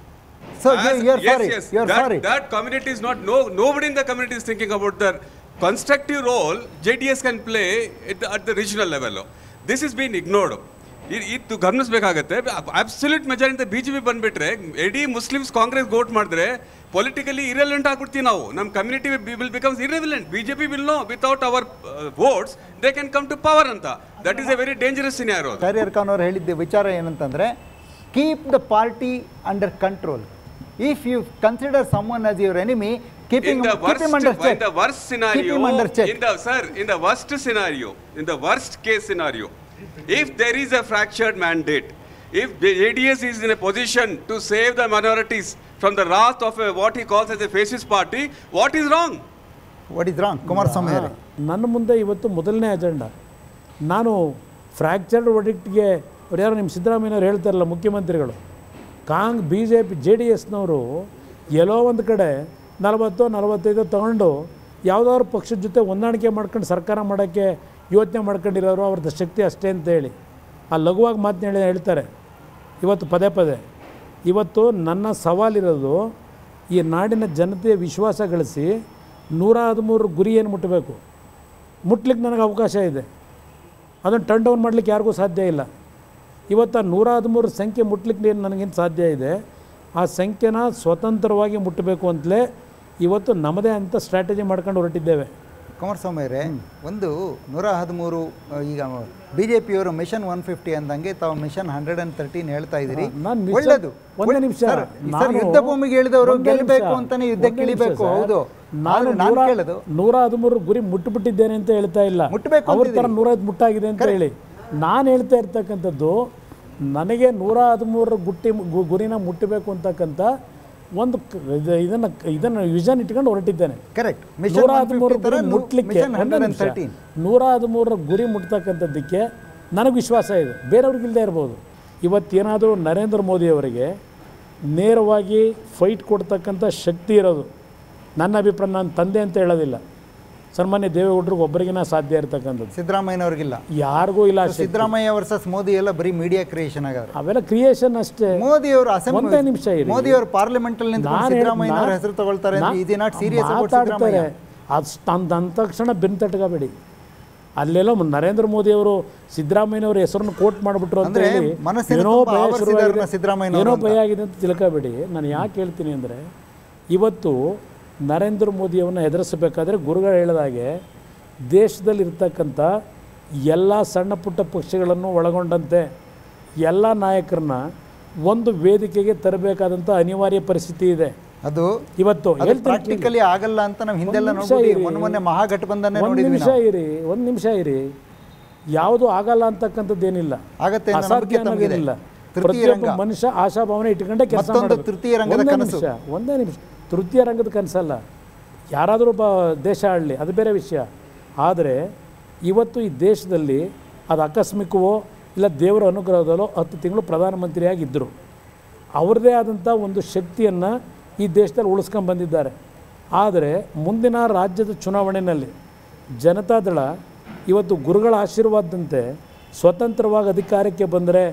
So, As- you- you're yes, sorry. yes. You're that, sorry. That community is not, no, nobody in the community is thinking about the constructive role JDS can play at the, at the regional level. This is being ignored. ಇ- ಇದು ಗಮನಿಸಬೇಕಾಗತ್ತೆ absolute majority B J P ಬಂದ್ಬಿಟ್ರೆ ಇಡೀ Muslims Congress vote ಮಾಡಿದ್ರೆ politically irrelevant ಆಗ್ಬಿಡ್ತೀವಿ ನಾವು ನಮ್ಮ community will becomes irrelevant B J P will know without our votes they can come to power ಅಂತ that is a very dangerous scenario Shahriyar Khan ಅವರು ಹೇಳಿದ್ದ ವಿಚಾರ ಏನಂತಂದ್ರೆ keep the party under control if you consider some one as your enemy keeping in the worst, keep under in the worst scenario, under check in the sir, in the worst scenario, in the worst case scenario, if there is a fractured mandate, if the ADS is in a position to save the minorities from the wrath of a, what he calls as a fascist party, what is wrong? What is wrong Kumaraswamy ಅವರೇ ನನ್ನ ಮುಂದೆ ಇವತ್ತು ಮೊದಲನೇ agenda ನಾನು fractured ಒಡಿಕ್ಟ್ಗೆ ಅವ್ರು ಯಾರೋ ನಿಮ್ಮ ಸಿದ್ದರಾಮಯ್ಯನವ್ರು ಹೇಳ್ತಾರಲ್ಲ ಮುಖ್ಯಮಂತ್ರಿಗಳು ಕಾಂಗ್ B J P J D ಎಸ್ನವರು ಎಲ್ಲೋ ಒಂದು ಕಡೆ ನಲವತ್ತು ನಲವತ್ತೈದು ತಗೊಂಡು ಯಾವುದಾದ್ರು ಪಕ್ಷದ ಜೊತೆ ಹೊಂದಾಣಿಕೆ ಮಾಡ್ಕೊಂಡು ಸರ್ಕಾರ ಮಾಡೋಕ್ಕೆ ಯೋಚನೆ ಮಾಡ್ಕೊಂಡಿರೋರು ಅವ್ರದ್ದು ಶಕ್ತಿ ಅಷ್ಟೇ ಅಂತ ಹೇಳಿ ಆ ಲಘುವಾಗಿ ಮಾತನ್ನ ಹೇಳಿ ಹೇಳ್ತಾರೆ ಇವತ್ತು ಪದೇ ಪದೇ ಇವತ್ತು ನನ್ನ ಸವಾಲಿರೋದು ಈ ನಾಡಿನ ಜನತೆಯ ವಿಶ್ವಾಸ ಗಳಿಸಿ ನೂರ ಹದಿಮೂರು ಗುರಿ ಏನು ಮುಟ್ಟಬೇಕು ಮುಟ್ಲಿಕ್ಕೆ ನನಗೆ ಅವಕಾಶ ಇದೆ ಅದನ್ನು ಟರ್ನ್ ಡೌನ್ ಮಾಡಲಿಕ್ಕೆ ಯಾರಿಗೂ ಸಾಧ್ಯ ಇಲ್ಲ ಇವತ್ತು ಆ ನೂರ ಹದಿಮೂರು ಸಂಖ್ಯೆ ಮುಟ್ಲಿಕ್ಕೆ ಏನು ನನಗೇನು ಸಾಧ್ಯ ಇದೆ ಆ ಸಂಖ್ಯೆನ ಸ್ವತಂತ್ರವಾಗಿ ಮುಟ್ಟಬೇಕು ಅಂತಲೇ ಇವತ್ತು ನಮ್ಮದೇ ಅಂತ ಸ್ಟ್ರಾಟಜಿ ಮಾಡ್ಕೊಂಡು ಹೊರಟಿದ್ದೇವೆ ಕುಮಾರಸ್ವಾಮಿ ಅವರೇ ಒಂದು ನೂರ ಹದಿಮೂರು ಆ, ಈಗ ಬಿ ಜೆ ಪಿಯವರು ಮಿಷನ್ ಒನ್ ಫಿಫ್ಟಿ ಅಂದಂಗೆ ತಾವು ಮಿಷನ್ ಹಂಡ್ರೆಡ್ ಅಂಡ್ ತರ್ಟೀನ್ ಹೇಳ್ತಾ ಇದ್ದೀರಿ ನಾನು ಮಿಷನ್- ಒಳ್ಳೇದು ಒಂದೇ ನಿಮಿಷ. ಸರ್, ಸರ್ ನಾನು- ಯುದ್ಧ ಭೂಮಿಗೆ ಇಳಿದವರು ಒಂದೇ ಗೆಲ್ಲಬೇಕು ನಿಮಿಷ. ಅಂತಾನೆ ಯುದ್ಧಕ್ಕೆ ಒಂದೇ ನಿಮಿಷ ಇಳಿಬೇಕು ಸರ್. ಹೌದು ನಾನು ಆದ್ರೆ ನಾನು ನೂರ ಕೇಳೋದು ನೂರ ಹದಿಮೂರು ಗುರಿ ಮುಟ್ಟುಬಿಟ್ಟಿದ್ದೇನೆ ಅಂತ ಹೇಳ್ತಾ ಇಲ್ಲ ಮುಟ್ಬೇಕು ಅವ್ರ ಥರ ಅಂತಿದ್ದೀರಿ. ನೂರೈದು ಮುಟ್ಟಾಗಿದೆ ಅಂತ ಹೇಳಿ ನಾನು ಹೇಳ್ತಾ ಇರ್ತಕ್ಕಂಥದ್ದು ನನಗೆ ನೂರ ಹದಿಮೂರರ ಗುಟ್ಟಿ ಗು- ಗುರಿನ ಮುಟ್ಟಬೇಕು ಅಂತಕ್ಕಂಥ ಒಂದು ಕ- ಇದು- ಇದನ್ನ ಇದನ್ನ ವಿಷನ್ ಇಟ್ಕೊಂಡು ಹೊರಟಿದ್ದೇನೆ ಕರೆಕ್ಟ್ ನೂರ ಹದಿಮೂರು ಗುರಿ ಮುಟ್ಲಿಕ್ಕೆ ಮಿಷನ್ ಒಂದೇ ಹಂಡ್ರೆಡ್ ಅಂಡ್ ನಿಮಿಷ. ತರ್ಟೀನ್ ನೂರ ಹದಿಮೂರರ ಗುರಿ ಮುಟ್ತಕ್ಕಂಥದ್ದಕ್ಕೆ ನನಗೆ ವಿಶ್ವಾಸ ಇದೆ ಬೇರೆಯವ್ರಿಗೆ ಇಲ್ಲದೆ ಇರ್ಬೋದು ಇವತ್ತೇನಾದರೂ ನರೇಂದ್ರ ಮೋದಿಯವರಿಗೆ ನೇರವಾಗಿ ಫೈಟ್ ಕೊಡ್ತಕ್ಕಂಥ ಶಕ್ತಿ ಇರೋದು ನನ್ನ ಅಭಿಪ್ರಾಯ ನಾನು ತಂದೆ ಅಂತ ಹೇಳೋದಿಲ್ಲ ಸನ್ಮಾನ್ಯ ದೇವೇಗೌಡರಿಗೆ ಒಬ್ಬರಿಗಿನ ಸಾಧ್ಯ ಇರತಕ್ಕಂಥದ್ದು ಸಿದ್ದರಾಮಯ್ಯನವ್ರಿಗಿಲ್ಲ ಯಾರಿಗೂ ಇಲ್ಲ ಆ ಶಕ್ತಿ. ಸಿದ್ದರಾಮಯ್ಯ ವರ್ಸಸ್ ಮೋದಿ ಎಲ್ಲ ಬರೀ ಮೀಡಿಯಾ ಕ್ರಿಯೇಷನ್ ಆಗಾದ್ರೆ ಅವೆಲ್ಲ ಕ್ರಿಯೇಷನ್ ಅಷ್ಟೇ ಮೋದಿ ಅವರು ಒಂದೇ ನಿಮಿಷ ಇರಿ. ಮೋದಿ ಅವರು ಪಾರ್ಲಿಮೆಂಟ್ ಅಲ್ಲಿ ನಿಂತ್ಕೊಂಡು ನಾನು ಹೇಳ್- ಸಿದ್ದರಾಮಯ್ಯನವರ ನಾ- ಹೆಸರು ತಗೊಳ್ತಾರೆ ನಾ- ಇದು ನಾಟ್ ಸೀರಿಯಸ್ ಮಾತಾಡ್ತಾರೆ ಅದು ತಂದ ಅಂದ ತಕ್ಷಣ ಬೆನ್ ತಟ್ಕೋಬೇಡಿ ಅಲ್ಲೆಲ್ಲ ಮ- ನರೇಂದ್ರ ಮೋದಿ ಅವರು ಸಿದ್ದರಾಮಯ್ಯನವರ ಹೆಸರನ್ನು ಕೋಟ್ ಮಾಡಿಬಿಟ್ರು ಅಂತ ಅಂದ್ರೆ ಹೇಳಿ ಮನಸ್ಸಿನ ಏನೋ ತುಂಬ ಭಯ ಆವರಿಸಿದಾರನ್ನ ಶುರುವಾಗಿದೆ ಸಿದ್ದರಾಮಯ್ಯನವರು ಏನೋ ಅಂತ. ಭಯ ಆಗಿದೆ ಅಂತ ತಿಳ್ಕೋಬೇಡಿ ನಾನು ಯಾಕೆ ಹೇಳ್ತೀನಿ ಅಂದರೆ ಇವತ್ತು ನರೇಂದ್ರ ಮೋದಿಯವನ್ನ ಎದುರಿಸಬೇಕಾದ್ರೆ ಗುರುಗಳು ಹೇಳಿದಾಗೆ ದೇಶದಲ್ಲಿರ್ತಕ್ಕಂಥ ಎಲ್ಲ ಸಣ್ಣ ಪುಟ್ಟ ಪಕ್ಷಗಳನ್ನು ಒಳಗೊಂಡಂತೆ ಎಲ್ಲ ನಾಯಕರನ್ನ ಒಂದು ವೇದಿಕೆಗೆ ತರಬೇಕಾದಂಥ ಅನಿವಾರ್ಯ ಪರಿಸ್ಥಿತಿ ಇದೆ ಅದು ಇವತ್ತು ಅದು ಹೇಳ್ತೀನಿ ಕೇಳಿ. ಪ್ರಾಕ್ಟಿಕಲಿ ಆಗಲ್ಲ ಅಂತ ನಾವು ಹಿಂದೆಲ್ಲ ಒಂದ್ ನಿಮಿಷ ನೋಡ್ಬಿಟ್ಟು ಇರಿ. ಮೊನ್ನೆ ಮೊನ್ನೆ ಮಹಾಗಠಬಂಧನ ಒಂದು ನೋಡಿದ್ವಿ ನಿಮಿಷ ನಾವು. ಇರಿ ಒಂದು ನಿಮಿಷ ಇರಿ ಯಾವುದು ಆಗಲ್ಲ ಅಂತಕ್ಕಂಥದ್ದೇನಿಲ್ಲ ಆಗತ್ತೆ ಅನ್ನೋ ಅಸಾಧ್ಯ ನಂಬಿಕೆ ತಮಗಿದೆ. ಅನ್ನೋದೇನಿಲ್ಲ ತೃತೀಯ ಪ್ರತಿಯೊಬ್ಬ ರಂಗ. ಮನುಷ್ಯ ಆಶಾಭಾವನೆ ಇಟ್ಕೊಂಡೆ ಕೆಲಸ ಮತ್ತೊಂದು ಮಾಡೋದು. ತೃತೀಯ ರಂಗದ ಒಂದೇ ಕನಸು. ನಿಮಿಷ ಒಂದೇ ನಿಮಿಷ ತೃತೀಯ ರಂಗದ ಕನಸಲ್ಲ ಯಾರಾದರೂ ಒಬ್ಬ ದೇಶ ಆಡಲಿ ಅದು ಬೇರೆ ವಿಷಯ ಆದರೆ ಇವತ್ತು ಈ ದೇಶದಲ್ಲಿ ಅದು ಆಕಸ್ಮಿಕವೋ ಇಲ್ಲ ದೇವರ ಅನುಗ್ರಹದಲ್ಲೋ ಹತ್ತು ತಿಂಗಳು ಪ್ರಧಾನಮಂತ್ರಿಯಾಗಿದ್ದರು ಅವ್ರದ್ದೇ ಆದಂಥ ಒಂದು ಶಕ್ತಿಯನ್ನು ಈ ದೇಶದಲ್ಲಿ ಉಳಿಸ್ಕೊಂಡು ಬಂದಿದ್ದಾರೆ ಆದರೆ ಮುಂದಿನ ರಾಜ್ಯದ ಚುನಾವಣೆಯಲ್ಲಿ ಜನತಾದಳ ಇವತ್ತು ಗುರುಗಳ ಆಶೀರ್ವಾದದಂತೆ ಸ್ವತಂತ್ರವಾಗಿ ಅಧಿಕಾರಕ್ಕೆ ಬಂದರೆ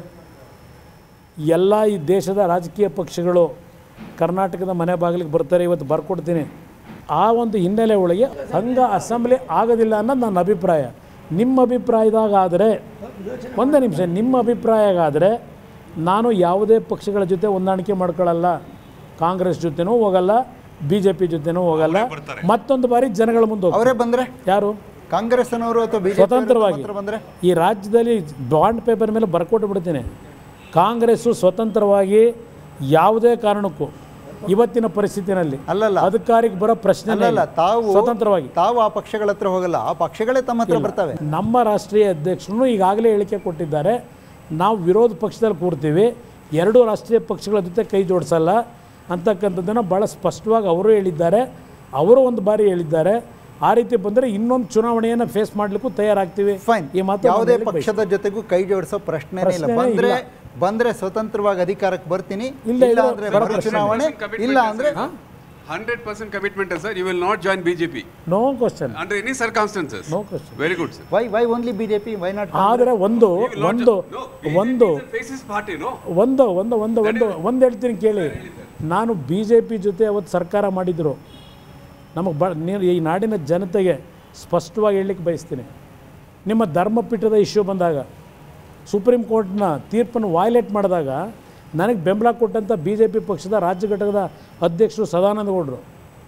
ಎಲ್ಲ ಈ ದೇಶದ ರಾಜಕೀಯ ಪಕ್ಷಗಳು ಕರ್ನಾಟಕದ ಮನೆ ಬಾಗಿಲಿಗೆ ಬರ್ತಾರೆ ಇವತ್ತು ಬರ್ಕೊಡ್ತೀನಿ ಆ ಒಂದು ಹಿನ್ನೆಲೆ ಒಳಗೆ ಸಂಘ ಅಸೆಂಬ್ಲಿ ಆಗೋದಿಲ್ಲ ಅನ್ನೋದು ನನ್ನ ಅಭಿಪ್ರಾಯ ನಿಮ್ಮ ಅಭಿಪ್ರಾಯದಾಗ ಆದರೆ ಒಂದೇ ನಿಮಿಷ ನಿಮ್ಮ ಅಭಿಪ್ರಾಯಗಾದರೆ ನಾನು ಯಾವುದೇ ಪಕ್ಷಗಳ ಜೊತೆ ಹೊಂದಾಣಿಕೆ ಮಾಡ್ಕೊಳ್ಳಲ್ಲ ಕಾಂಗ್ರೆಸ್ ಜೊತೆನೂ ಹೋಗಲ್ಲ ಬಿ ಜೆ ಪಿ ಜೊತೆನೂ ಹೋಗಲ್ಲ ಮತ್ತೊಂದು ಬಾರಿ ಜನಗಳ ಮುಂದೆ ಹೋಗ್ತೀನಿ. ಅವರೇ ಬಂದ್ರೆ ಯಾರು ಕಾಂಗ್ರೆಸ್ ಅನ್ನೋರು ಅಥವಾ ಬಿಜೆಪಿ ಸ್ವತಂತ್ರವಾಗಿ ಬಂದ್ರೆ ಈ ರಾಜ್ಯದಲ್ಲಿ ಬಾಂಡ್ ಪೇಪರ್ ಮೇಲೆ ಬರ್ಕೊಟ್ಟು ಬಿಡ್ತೀನಿ ಕಾಂಗ್ರೆಸ್ಸು ಸ್ವತಂತ್ರವಾಗಿ ಯಾವುದೇ ಕಾರಣಕ್ಕೂ ಇವತ್ತಿನ ಪರಿಸ್ಥಿತಿನಲ್ಲಿ ಅಲ್ಲಲ್ಲ ಅಧಿಕಾರಿಗೆ ಬರೋ ಪ್ರಶ್ನೆ ಅಲ್ಲಲ್ಲ ತಾವು ಸ್ವತಂತ್ರವಾಗಿ ತಾವು ಆ ಪಕ್ಷಗಳ ಹತ್ರ ಹೋಗಲ್ಲ ಆ ಪಕ್ಷಗಳೇ ತಮ್ಮ ಹತ್ರ ಬರ್ತವೆ ನಮ್ಮ ರಾಷ್ಟ್ರೀಯ ಅಧ್ಯಕ್ಷರು ಈಗಾಗಲೇ ಹೇಳಿಕೆ ಕೊಟ್ಟಿದ್ದಾರೆ ನಾವು ವಿರೋಧ ಪಕ್ಷದಲ್ಲಿ ಕೂರ್ತೀವಿ ಎರಡೂ ರಾಷ್ಟ್ರೀಯ ಪಕ್ಷಗಳ ಜೊತೆ ಕೈ ಜೋಡಿಸಲ್ಲ ಅಂತಕ್ಕಂಥದ್ದನ್ನು ಭಾಳ ಸ್ಪಷ್ಟವಾಗಿ ಅವರು ಹೇಳಿದ್ದಾರೆ ಅವರು ಒಂದು ಬಾರಿ ಹೇಳಿದ್ದಾರೆ ಆ ರೀತಿ ಬಂದರೆ ಇನ್ನೊಂದು ಚುನಾವಣೆಯನ್ನು ಫೇಸ್ ಮಾಡಲಿಕ್ಕೂ ತಯಾರಾಗ್ತೀವಿ ಫೈನ್ ಈ ಮಾತು ಯಾವುದೇ ನಾನು ಹೇಳಿಕ್ಕೆ ಪಕ್ಷದ ಜೊತೆಗೂ ಕೈ ಜೋಡಿಸೋ ಪ್ರಶ್ನೆನೇ ಇಲ್ಲ ಪ್ರಶ್ನೆನೇ ಬಂದ್ರೆ ಇಲ್ಲ. ಬಂದ್ರೆ ಸ್ವತಂತ್ರವಾಗಿ ಅಧಿಕಾರಕ್ಕೆ ಬರ್ತೀನಿ ಇಲ್ಲ, ಇಲ್ಲ ಇಲ್ಲ, ಅಂದ್ರೆ ಬರೋ ಮರು ಪ್ರಶ್ನೆ ಚುನಾವಣೆ ಇಲ್ಲ ಅಂದ್ರೆ hundred percent commitment sir you will not join BJP no question under any circumstances no question very good sir why why only BJP why not ಆದರೆ ಒಂದು ಒಂದು ಒಂದು ಫೇಸಸ್ ಪಾರ್ಟಿ ನೋ ಒಂದು ಒಂದು ಒಂದು ಒಂದು ಒಂದು ಹೇಳ್ತೀನಿ ಕೇಳಿ ನಾನು ಬಿ ಜೆ ಪಿ ಜೊತೆ ಅವತ್ತು ಸರ್ಕಾರ ಮಾಡಿದರು ನಮಗೆ ಬ ನೀನು ಈ ನಾಡಿನ ಜನತೆಗೆ ಸ್ಪಷ್ಟವಾಗಿ ಹೇಳಲಿಕ್ಕೆ ಬಯಸ್ತೀನಿ ನಿಮ್ಮ ಧರ್ಮಪೀಠದ ಇಶ್ಯೂ ಬಂದಾಗ ಸುಪ್ರೀಂ ಕೋರ್ಟ್ನ ತೀರ್ಪನ್ನು ವಾಯ್ಲೇಟ್ ಮಾಡಿದಾಗ ನನಗೆ ಬೆಂಬಲ ಕೊಟ್ಟಂಥ ಬಿ ಜೆ ಪಿ ಪಕ್ಷದ ರಾಜ್ಯ ಘಟಕದ ಅಧ್ಯಕ್ಷರು ಸದಾನಂದ ಗೌಡರು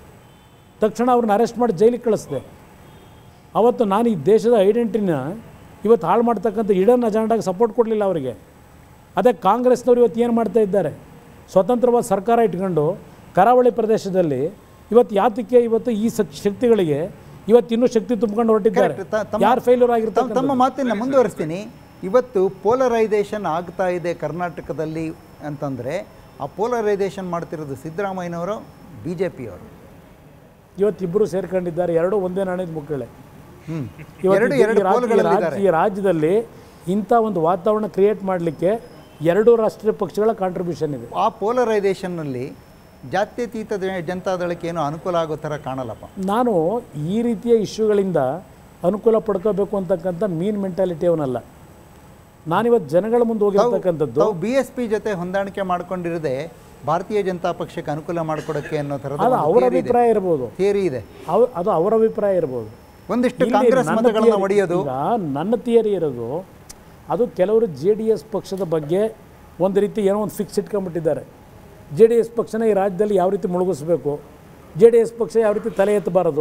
ತಕ್ಷಣ ಅವ್ರನ್ನ ಅರೆಸ್ಟ್ ಮಾಡಿ ಜೈಲಿಗೆ ಕಳಿಸಿದೆ ಅವತ್ತು ನಾನು ಈ ದೇಶದ ಐಡೆಂಟಿಟಿನ ಇವತ್ತು ಹಾಳು ಮಾಡ್ತಕ್ಕಂಥ ಇಡನ್ ಅಜೆಂಡಾಗೆ ಸಪೋರ್ಟ್ ಕೊಡಲಿಲ್ಲ ಅವರಿಗೆ ಅದೇ ಕಾಂಗ್ರೆಸ್ನವ್ರು ಇವತ್ತು ಏನು ಮಾಡ್ತಾ ಇದ್ದಾರೆ ಸ್ವತಂತ್ರವಾದ ಸರ್ಕಾರ ಇಟ್ಕೊಂಡು ಕರಾವಳಿ ಪ್ರದೇಶದಲ್ಲಿ ಇವತ್ತು ಯಾತಕ್ಕೆ ಇವತ್ತು ಈ ಸ- ಶಕ್ತಿಗಳಿಗೆ ಇವತ್ತು ಇನ್ನೂ ಶಕ್ತಿ ತುಂಬಿಕೊಂಡು ಹೊರಟಿದ್ದಾರೆ Correct. ತ- ತಮ್ಮ- ಯಾರು ಫೇಲ್ಯೂರ್ ತಮ್ಮ ಆಗಿರ್ತಾರೆ ತಮ್ಮ ಮಾತಿನ ಮುಂದುವರಿಸ್ತೀನಿ ಇವತ್ತು ಪೋಲರೈಸೇಷನ್ ಆಗ್ತಾ ಇದೆ ಕರ್ನಾಟಕದಲ್ಲಿ ಅಂತಂದ್ರೆ ಆ ಪೋಲರೈಸೇಷನ್ ಮಾಡ್ತಿರೋದು ಸಿದ್ದರಾಮಯ್ಯನವರು ಬಿ ಜೆ ಪಿಯವರು ಇವತ್ತಿಬ್ಬರು ಸೇರ್ಕೊಂಡಿದ್ದಾರೆ ಎರಡೂ ಒಂದೇ ನಾಣ್ಯದ ಮುಕ್ಕಳೆ ಹ್ಮ್ ಇವತ್ತು ಎರಡು ಈ ಎರಡು ರಾಜ್ಯ- ಈ ಪೋಲ್ಗಳಲ್ಲಿದ್ದಾರೆ ರಾಜ್ಯ- ಈ ರಾಜ್ಯದಲ್ಲಿ ಇಂಥ ಒಂದು ವಾತಾವರಣ ಕ್ರಿಯೇಟ್ ಮಾಡಲಿಕ್ಕೆ ಎರಡೂ ರಾಷ್ಟ್ರೀಯ ಪಕ್ಷಗಳ ಕಾಂಟ್ರಿಬ್ಯೂಷನ್ ಇದೆ ಆ ಪೋಲರೈಸೇಷನ್ನಲ್ಲಿ ಜಾತ್ಯತೀತ ಜ- ಜನತಾದಳಕ್ಕೆ ಏನೋ ಅನುಕೂಲ ಆಗೋ ಥರ ಕಾಣಲ್ಲಪ್ಪ ನಾನು ಈ ರೀತಿಯ ಇಶ್ಯೂಗಳಿಂದ ಅನುಕೂಲ ಪಡ್ಕೋಬೇಕು ಅಂತಕ್ಕಂಥ ಮೀನ್ ಮೆಂಟಾಲಿಟಿ ಅವನಲ್ಲ ನಾನಿವತ್ತು ಜನಗಳ ಮುಂದೆ ಹೋಗಿರ್ತಕ್ಕಂಥದ್ದು ತಾವು ಬಿ ಎಸ್ ಪಿ ಜೊತೆ ಹೊಂದಾಣಿಕೆ ಮಾಡ್ಕೊಂಡಿರದೆ ಭಾರತೀಯ ಜನತಾ ಪಕ್ಷಕ್ಕೆ ಅನುಕೂಲ ಮಾಡಿಕೊಡಕ್ಕೆ ಅನ್ನೋ ಅದು ಅವರ ಥರದ ಅಭಿಪ್ರಾಯ ಇರ್ಬೋದು ಥಿಯರಿ ಇದೆ ಅವ್ ಅದು ಅವರ ಅಭಿಪ್ರಾಯ ಇರ್ಬೋದು ಒಂದಿಷ್ಟು ಇಲ್ಲಿ ಕಾಂಗ್ರೆಸ್ ನನ್ನ ಮತಗಳನ್ನ theory- ಒಡೆಯೋದು ಈಗ ನನ್ನ ಥಿಯರಿ ಇರೋದು ಅದು ಕೆಲವರು ಜೆ ಡಿ ಎಸ್ ಪಕ್ಷದ ಬಗ್ಗೆ ಒಂದು ರೀತಿ ಏನೋ ಒಂದು ಫಿಕ್ಸ್ ಇಟ್ಕೊಂಡ್ಬಿಟ್ಟಿದ್ದಾರೆ ಜೆ ಡಿ ಎಸ್ ಪಕ್ಷನ ಈ ರಾಜ್ಯದಲ್ಲಿ ಯಾವ ರೀತಿ ಮುಳುಗಿಸ್ಬೇಕು ಜೆ ಡಿ ಎಸ್ ಪಕ್ಷ ಯಾವ ರೀತಿ ತಲೆ ಎತ್ತಬಾರದು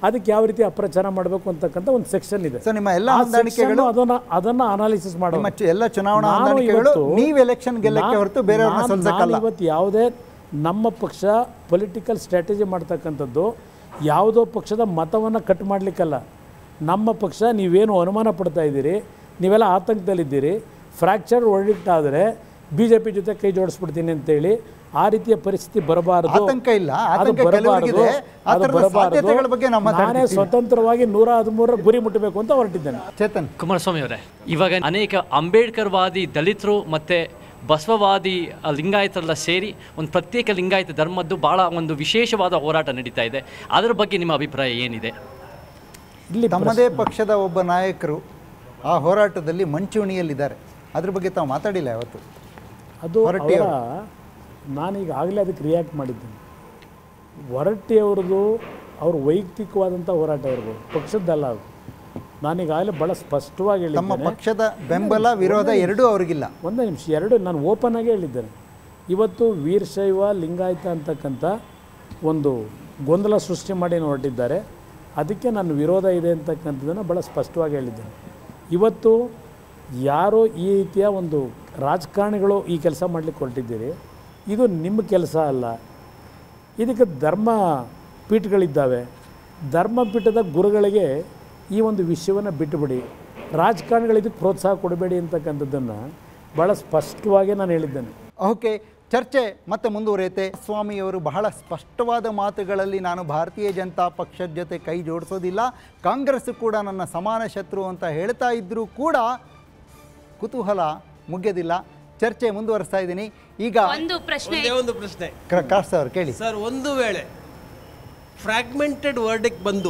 ಅದಕ್ಕೆ ಯಾವ ರೀತಿ ಅಪ್ರಚಾರ ಮಾಡಬೇಕು ಅಂತಕ್ಕಂಥ ಒಂದು ಸೆಕ್ಷನ್ ಇದೆ ಸೊ ನಿಮ್ಮ ಎಲ್ಲ ಆ ಹೊಂದಾಣಿಕೆಗಳು section ಅದನ್ನ ಅದನ್ನ ಅನಾಲಿಸಿಸ್ ಮಾಡೋ ನಿಮ್ಮ ಚು- ಎಲ್ಲ ಚುನಾವಣಾ ಹೊಂದಾಣಿಕೆಗಳು ನೀವು ಎಲೆಕ್ಷನ್ ಗೆಲ್ಲಕ್ಕೆ ಹೊರತು ಬೇರೆಯವ್ರನ್ನ ಸೋಲ್ಸಕ್ಕಲ್ಲ ಇವತ್ತು ಯಾವುದೇ ನಮ್ಮ ಪಕ್ಷ ಪೊಲಿಟಿಕಲ್ ಸ್ಟ್ರಾಟಜಿ ಮಾಡ್ತಕ್ಕಂಥದ್ದು ಯಾವುದೋ ಪಕ್ಷದ ಮತವನ್ನು ಕಟ್ ಮಾಡಲಿಕ್ಕಲ್ಲ ನಮ್ಮ ಪಕ್ಷ ನೀವೇನು ಅನುಮಾನ ಪಡ್ತಾ ಇದ್ದೀರಿ ನೀವೆಲ್ಲ ಆತಂಕದಲ್ಲಿದ್ದೀರಿ ಫ್ರ್ಯಾಕ್ಚರ್ ವರ್ಡಿಕ್ಟ್ ಆದರೆ ಬಿ ಜೆ ಪಿ ಜೊತೆ ಕೈ ಜೋಡಿಸ್ಬಿಡ್ತೀನಿ ಅಂತೇಳಿ ಆ ರೀತಿಯ ಪರಿಸ್ಥಿತಿ ಬರಬಾರದು ಆತಂಕ ಇಲ್ಲ, ಅದು ಆತಂಕ ಬರಬಾರದು ಕೆಲವರಿಗಿದೆ. ಆ ಅದು ಥರದ ಬರಬಾರದು ಸಾಧ್ಯತೆಗಳ ಬಗ್ಗೆ ನಾವು ನಾನೇ ಮಾತಾಡ್ತಿದ್ದೀವಿ. ಸ್ವತಂತ್ರವಾಗಿ ನೂರ ಹದಿಮೂರರ ಗುರಿ ಮುಟ್ಟಬೇಕು ಅಂತ ಹೊರಟಿದ್ದೇನೆ ಚೇತನ್ ಕುಮಾರಸ್ವಾಮಿ ಅವರೇ ಇವಾಗ ಅನೇಕ ಅಂಬೇಡ್ಕರ್ವಾದಿ ದಲಿತರು ಮತ್ತು ಬಸವವಾದಿ ಆ, ಲಿಂಗಾಯತರೆಲ್ಲ ಸೇರಿ ಒಂದು ಪ್ರತ್ಯೇಕ ಲಿಂಗಾಯತ ಧರ್ಮದ್ದು ಭಾಳ ಒಂದು ವಿಶೇಷವಾದ ಹೋರಾಟ ನಡೀತಾ ಇದೆ ಅದರ ಬಗ್ಗೆ ನಿಮ್ಮ ಅಭಿಪ್ರಾಯ ಏನಿದೆ ಇಲ್ಲಿ ತಮ್ಮದೇ ಪಕ್ಷದ ಒಬ್ಬ ನಾಯಕರು ಆ ಹೋರಾಟದಲ್ಲಿ ಮಂಚೂಣಿಯಲ್ಲಿದ್ದಾರೆ ಅದ್ರ ಬಗ್ಗೆ ತಾವು ಮಾತಾಡಿಲ್ಲ ಯಾವತ್ತು ಅದು ಹೊರಟ್ಟಿ ಅವರ ನಾನೀಗ ಆಗಲೇ ಅದಕ್ಕೆ ರಿಯಾಕ್ಟ್ ಮಾಡಿದ್ದೀನಿ ಹೊರಟ್ಟಿಯವ್ರದ್ದು ಅವ್ರ ವೈಯಕ್ತಿಕವಾದಂಥ ಹೋರಾಟ ಇರ್ಬೋದು ಪಕ್ಷದ್ದಲ್ಲ ಅದು ನಾನೀಗಾಗಲೇ ಭಾಳ ಸ್ಪಷ್ಟವಾಗಿ ತಮ್ಮ ಹೇಳಿದ್ದೇನೆ ಪಕ್ಷದ ಬೆಂಬಲ ವಿರೋಧ ಎರಡೂ ಅವ್ರಿಗಿಲ್ಲ ಒಂದೇ ನಿಮಿಷ ಎರಡು ನಾನು ಓಪನ್ ಆಗೇ ಹೇಳಿದ್ದೇನೆ ಇವತ್ತು ವೀರಶೈವ ಲಿಂಗಾಯತ ಅಂತಕ್ಕಂಥ ಒಂದು ಗೊಂದಲ ಸೃಷ್ಟಿ ಮಾಡಿ ಹೊರಟಿದ್ದಾರೆ ಅದಕ್ಕೆ ನನ್ನ ವಿರೋಧ ಇದೆ ಅಂತಕ್ಕಂಥದ್ದನ್ನು ಭಾಳ ಸ್ಪಷ್ಟವಾಗಿ ಹೇಳಿದ್ದೇನೆ ಇವತ್ತು ಯಾರೋ ಈ ರೀತಿಯ ಒಂದು ರಾಜಕಾರಣಿಗಳು ಈ ಕೆಲಸ ಮಾಡಲಿಕ್ಕೆ ಹೊರಟಿದ್ದೀರಿ ಇದು ನಿಮ್ಮ ಕೆಲಸ ಅಲ್ಲ ಇದಕ್ಕೆ ಧರ್ಮ ಪೀಠಗಳಿದ್ದಾವೆ ಧರ್ಮಪೀಠದ ಗುರುಗಳಿಗೆ ಈ ಒಂದು ವಿಷಯವನ್ನು ಬಿಟ್ಟುಬಿಡಿ ರಾಜಕಾರಣಿಗಳು ಇದಕ್ಕೆ ಪ್ರೋತ್ಸಾಹ ಕೊಡಬೇಡಿ ಅಂತಕ್ಕಂಥದ್ದನ್ನು ಭಾಳ ಸ್ಪಷ್ಟವಾಗಿ ನಾನು ಹೇಳಿದ್ದೇನೆ ಓಕೆ ಚರ್ಚೆ ಮತ್ತೆ ಮುಂದುವರಿಯುತ್ತೆ ಸ್ವಾಮಿಯವರು ಬಹಳ ಸ್ಪಷ್ಟವಾದ ಮಾತುಗಳಲ್ಲಿ ನಾನು ಭಾರತೀಯ ಜನತಾ ಪಕ್ಷದ ಜೊತೆ ಕೈ ಜೋಡಿಸೋದಿಲ್ಲ ಕಾಂಗ್ರೆಸ್ ಕೂಡ ನನ್ನ ಸಮಾನ ಶತ್ರು ಅಂತ ಹೇಳ್ತಾ ಇದ್ದರೂ ಕೂಡ ಕುತೂಹಲ ಮುಗಿಯೋದಿಲ್ಲ ಚರ್ಚೆ ಮುಂದುವರಿಸ್ತಾ ಇದ್ದೀನಿ ಈಗ ಒಂದು ಪ್ರಶ್ನೆ ಒಂದೇ ಒಂದು ಪ್ರಶ್ನೆ ಕ್ರ- ಕಾಸ್ ಅವ್ರು ಕೇಳಿ ಸರ್ ಒಂದು ವೇಳೆ ಫ್ರ್ಯಾಗ್ಮೆಂಟೆಡ್ ವರ್ಡಿಗೆ ಬಂದು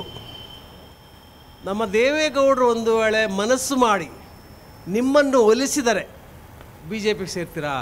ನಮ್ಮ ದೇವೇಗೌಡರು ಒಂದು ವೇಳೆ ಮನಸ್ಸು ಮಾಡಿ ನಿಮ್ಮನ್ನು ಒಲಿಸಿದರೆ ಬಿ ಜೆ ಪಿಗೆ ಸೇರ್ತೀರಾ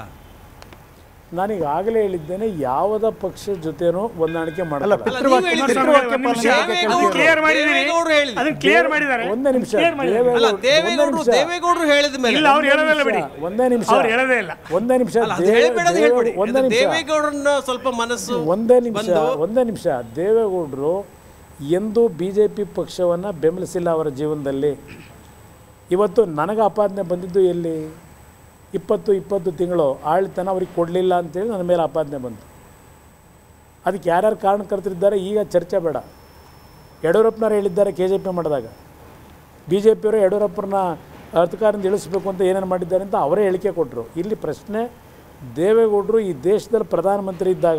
ನಾನೀಗ ಆಗಲೇ ಹೇಳಿದ್ದೇನೆ ಯಾವುದ ಪಕ್ಷದ ಜೊತೆನೂ ಹೊಂದಾಣಿಕೆ ಮಾಡಲ್ಲ ಪಿತೃವಾಕ್ಯ- ಹೇಳಿದ್ರಿ. ಪಿತೃವಾಕ್ಯ ಒಂದು ನಿಮಿಷ. ಪಾಲನೆ ಬಗ್ಗೆ ದೇವೇಗೌಡರು- ಕೇಳ್ತೀವಿ. ಕ್ಲಿಯರ್ ಮಾಡಿದ್ದೀರಿ ದೇವೇಗೌಡರು ಹೇಳಿದ್ರು. ಅದನ್ನ ಕ್ಲಿಯರ್ ಮಾಡಿದ್ದಾರೆ ಒಂದೇ ನಿಮಿಷ Clear ಮಾಡಿದ್ದಾರೆ. ಅಲ್ಲ ದೇವೇಗೌಡ- ದೇವೇಗೌಡರು ಒಂದೇ ನಿಮಿಷ. ದೇವೇಗೌಡರು ಹೇಳಿದ ಮೇಲೆ ಇಲ್ಲ ಅವ್ರು ಹೇಳೋದಲ್ಲ ಬಿಡಿ ಒಂದೇ ನಿಮಿಷ ಅವ್ರು ಹೇಳೋದೇ ಇಲ್ಲ ಒಂದೇ ನಿಮಿಷ ಅಲ್ಲ, ಅದು ದೇವ- ಹೇಳ್ಬೇಡದು ದೇವ- ಹೇಳ್ಬೇಡಿ ಒಂದೇ ಅದು ನಿಮಿಷ ದೇವೇಗೌಡರನ್ನ ಸ್ವಲ್ಪ ಮನಸ್ಸು ಒಂದೇ ನಿಮಿಷ ಬಂದು ಒಂದೇ ನಿಮಿಷ ದೇವೇಗೌಡರು ಎಂದೂ ಬಿ ಜೆ ಪಿ ಪಕ್ಷವನ್ನು ಬೆಂಬಲಿಸಿಲ್ಲ ಅವರ ಜೀವನದಲ್ಲಿ ಇವತ್ತು ನನಗೆ ಆಪಾದನೆ ಬಂದಿದ್ದು ಎಲ್ಲಿ ಇಪ್ಪತ್ತು ಇಪ್ಪತ್ತು ತಿಂಗಳು ಆಳ್ತನ ಅವ್ರಿಗೆ ಕೊಡಲಿಲ್ಲ ಅಂತೇಳಿ ನನ್ನ ಮೇಲೆ ಆಪಾದನೆ ಬಂತು ಅದಕ್ಕೆ ಯಾರ್ಯಾರು ಕಾರಣಕರ್ತರಿದ್ದಾರೆ ಈಗ ಚರ್ಚೆ ಬೇಡ ಯಡಿಯೂರಪ್ಪನವ್ರು ಹೇಳಿದ್ದಾರೆ ಕೆ ಜೆ ಪಿ ಮಾಡಿದಾಗ ಬಿ ಜೆ ಪಿಯವರು ಯಡಿಯೂರಪ್ಪರನ್ನ ಅಧಿಕಾರದಿಂದ ಇಳಿಸ್ಬೇಕು ಅಂತ ಏನೇನು ಮಾಡಿದ್ದಾರೆ ಅಂತ ಅವರೇ ಹೇಳಿಕೆ ಕೊಟ್ಟರು ಇಲ್ಲಿ ಪ್ರಶ್ನೆ ದೇವೇಗೌಡರು ಈ ದೇಶದಲ್ಲಿ ಪ್ರಧಾನಮಂತ್ರಿ ಇದ್ದಾಗ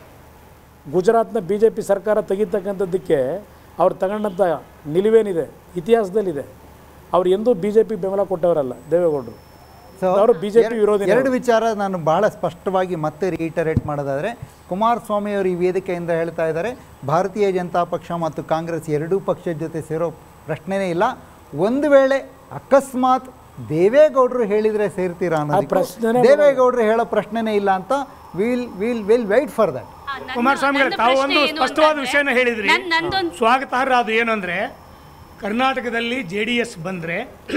ಗುಜರಾತ್ನ ಬಿ ಜೆ ಪಿ ಸರ್ಕಾರ ತೆಗಿತಕ್ಕಂಥದ್ದಕ್ಕೆ ಅವ್ರು ತಗೊಂಡಂಥ ನಿಲುವೇನಿದೆ ಇತಿಹಾಸದಲ್ಲಿದೆ ಅವ್ರು ಎಂದೂ ಬಿ ಜೆ ಪಿ ಬೆಂಬಲ ಕೊಟ್ಟವರಲ್ಲ ದೇವೇಗೌಡರು ಸೊ ಅವರು ಬಿಜೆಪಿ ವಿರೋಧಿ ಎರಡು ವಿಚಾರ ನಾನು ಬಹಳ ಸ್ಪಷ್ಟವಾಗಿ ಮತ್ತೆ ರೀಟರೇಟ್ ಮಾಡೋದಾದರೆ ಕುಮಾರಸ್ವಾಮಿ ಅವರು ಈ ವೇದಿಕೆಯಿಂದ ಹೇಳ್ತಾ ಇದ್ದಾರೆ ಭಾರತೀಯ ಜನತಾ ಪಕ್ಷ ಮತ್ತು ಕಾಂಗ್ರೆಸ್ ಎರಡೂ ಪಕ್ಷದ ಜೊತೆ ಸೇರೋ ಪ್ರಶ್ನೆನೇ ಇಲ್ಲ ಒಂದು ವೇಳೆ ಅಕಸ್ಮಾತ್ ದೇವೇಗೌಡರು ಹೇಳಿದರೆ ಸೇರ್ತೀರಾ ಅನ್ನೋದಕ್ಕೂ ಪ್ರಶ್ನೆನೇ ದೇವೇಗೌಡರು ಹೇಳೋ ಪ್ರಶ್ನೆನೇ ಇಲ್ಲ ಅಂತ will will will wait for that ಆ, ನನ್ನ- ಕುಮಾರಸ್ವಾಮಿ ನನ್ನ ತಾವು ಪ್ರಶ್ನೆ ಒಂದು ಏನು ಸ್ಪಷ್ಟವಾದ ಅಂತಂದ್ರೆ, ವಿಷಯನ ಹೇಳಿದ್ರಿ ನನ್- ನಂದೊಂದು ಸ್ವಾಗತಾರ್ಹ ಅದು ಏನು ಅಂದರೆ ಕರ್ನಾಟಕದಲ್ಲಿ ಜೆ ಡಿ ಎಸ್ ಬಂದರೆ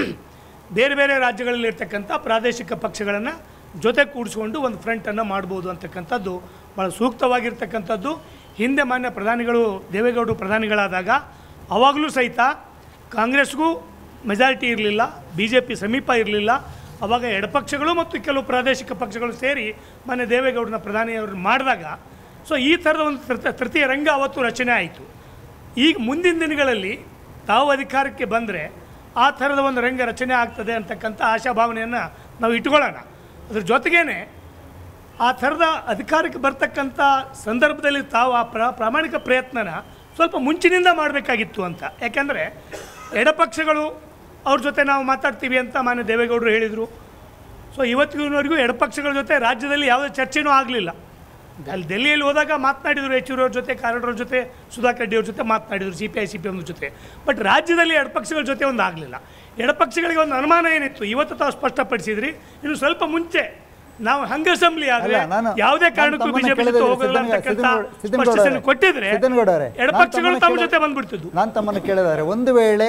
ಬೇರೆ ಬೇರೆ ರಾಜ್ಯಗಳಲ್ಲಿ ಇರ್ತಕ್ಕಂಥ ಪ್ರಾದೇಶಿಕ ಪಕ್ಷಗಳನ್ನು ಜೊತೆ ಕೂಡಿಸ್ಕೊಂಡು ಒಂದು ಫ್ರಂಟನ್ನು ಮಾಡ್ಬೋದು ಅಂತಕ್ಕಂಥದ್ದು ಭಾಳ ಸೂಕ್ತವಾಗಿರ್ತಕ್ಕಂಥದ್ದು ಹಿಂದೆ ಮಾನ್ಯ ಪ್ರಧಾನಿಗಳು ದೇವೇಗೌಡರು ಪ್ರಧಾನಿಗಳಾದಾಗ ಅವಾಗಲೂ ಸಹಿತ ಕಾಂಗ್ರೆಸ್ಗೂ ಮೆಜಾರಿಟಿ ಇರಲಿಲ್ಲ ಬಿ ಜೆ ಪಿ ಸಮೀಪ ಇರಲಿಲ್ಲ ಅವಾಗ ಎಡಪಕ್ಷಗಳು ಮತ್ತು ಕೆಲವು ಪ್ರಾದೇಶಿಕ ಪಕ್ಷಗಳು ಸೇರಿ ಮಾನ್ಯ ದೇವೇಗೌಡರನ್ನ ಪ್ರಧಾನಿಯವರು ಮಾಡಿದಾಗ ಸೊ ಈ ಥರದ ಒಂದು ತೃತ- ತೃತೀಯ ರಂಗ ಅವತ್ತು ರಚನೆ ಆಯಿತು ಈಗ ಮುಂದಿನ ದಿನಗಳಲ್ಲಿ ತಾವು ಅಧಿಕಾರಕ್ಕೆ ಬಂದರೆ ಆ ಥರದ ಒಂದು ರಂಗ ರಚನೆ ಆಗ್ತದೆ ಅಂತಕ್ಕಂಥ ಆಶಾಭಾವನೆಯನ್ನು ನಾವು ಇಟ್ಕೊಳ್ಳೋಣ ಅದ್ರ ಜೊತೆಗೇನೆ ಆ ಥರದ ಅಧಿಕಾರಕ್ಕೆ ಬರ್ತಕ್ಕಂಥ ಸಂದರ್ಭದಲ್ಲಿ ತಾವು ಆ ಪ್ರ ಪ್ರಾಮಾಣಿಕ ಪ್ರಯತ್ನನ ಸ್ವಲ್ಪ ಮುಂಚಿನಿಂದ ಮಾಡಬೇಕಾಗಿತ್ತು ಅಂತ ಯಾಕೆಂದರೆ ಎಡಪಕ್ಷಗಳು ಅವ್ರ ಜೊತೆ ನಾವು ಮಾತಾಡ್ತೀವಿ ಅಂತ ಮಾನ್ಯ ದೇವೇಗೌಡರು ಹೇಳಿದರು ಸೊ ಇವತ್ತಿನವರೆಗೂ ಎಡಪಕ್ಷಗಳ ಜೊತೆ ರಾಜ್ಯದಲ್ಲಿ ಯಾವುದೇ ಚರ್ಚೆನೂ ಆಗಲಿಲ್ಲ ಅಲ್ಲಿ ಡೆಲ್ಲಿಯಲ್ಲಿ ಹೋದಾಗ ಮಾತನಾಡಿದರು ಯೆಚೂರವ್ರ ಜೊತೆ ಕಾರಡ್ರವ್ರ ಜೊತೆ ಸುಧಾಕರ್ ರೆಡ್ಡಿ ಅವ್ರ ಜೊತೆ ಮಾತನಾಡಿದರು C P I C P M ಜೊತೆ ಬಟ್ ರಾಜ್ಯದಲ್ಲಿ ಎಡಪಕ್ಷಗಳ ಜೊತೆ ಒಂದು ಆಗಲಿಲ್ಲ ಎಡಪಕ್ಷಗಳಿಗೆ ಒಂದು ಅನುಮಾನ ಏನಿತ್ತು ಇವತ್ತು ತಾವು ಸ್ಪಷ್ಟಪಡಿಸಿದ್ರಿ ಇನ್ನು ಸ್ವಲ್ಪ ಮುಂಚೆ ನಾವು ಹಂಗ ಅಸೆಂಬ್ಲಿ ಆದರೆ ಅಲ್ಲ, ನಾನು- ಯಾವುದೇ ನಾನು ಕಾರಣಕ್ಕೂ ತಮ್ಮನ್ನ ಬಿಜೆಪಿ ಜೊತೆ ಕೇಳಿದ್ರೆ ಹೋಗಲ್ಲ ಸಿದ್ದಣ್ಣ- ಅಂತಕ್ಕಂಥ ಸಿದ್ದಣ್ಣ- ಸಿದ್ದಣ್ಣ ಸ್ಪಷ್ಟನೆ ಗೌಡರೇ, ಕೊಟ್ಟಿದ್ರೆ ಸಿದ್ದಣ್ಣ ಗೌಡರೇ, ನಾನು ಎಡಪಕ್ಷಗಳು ತಮ್ಮನ್ನ ತಮ್ಮ ಕೇಳ- ಜೊತೆ ಬಂದ್ಬಿಡ್ತಿದ್ವು ನಾನು ತಮ್ಮನ್ನು ಕೇಳಿದ್ದಾರೆ ಒಂದು ವೇಳೆ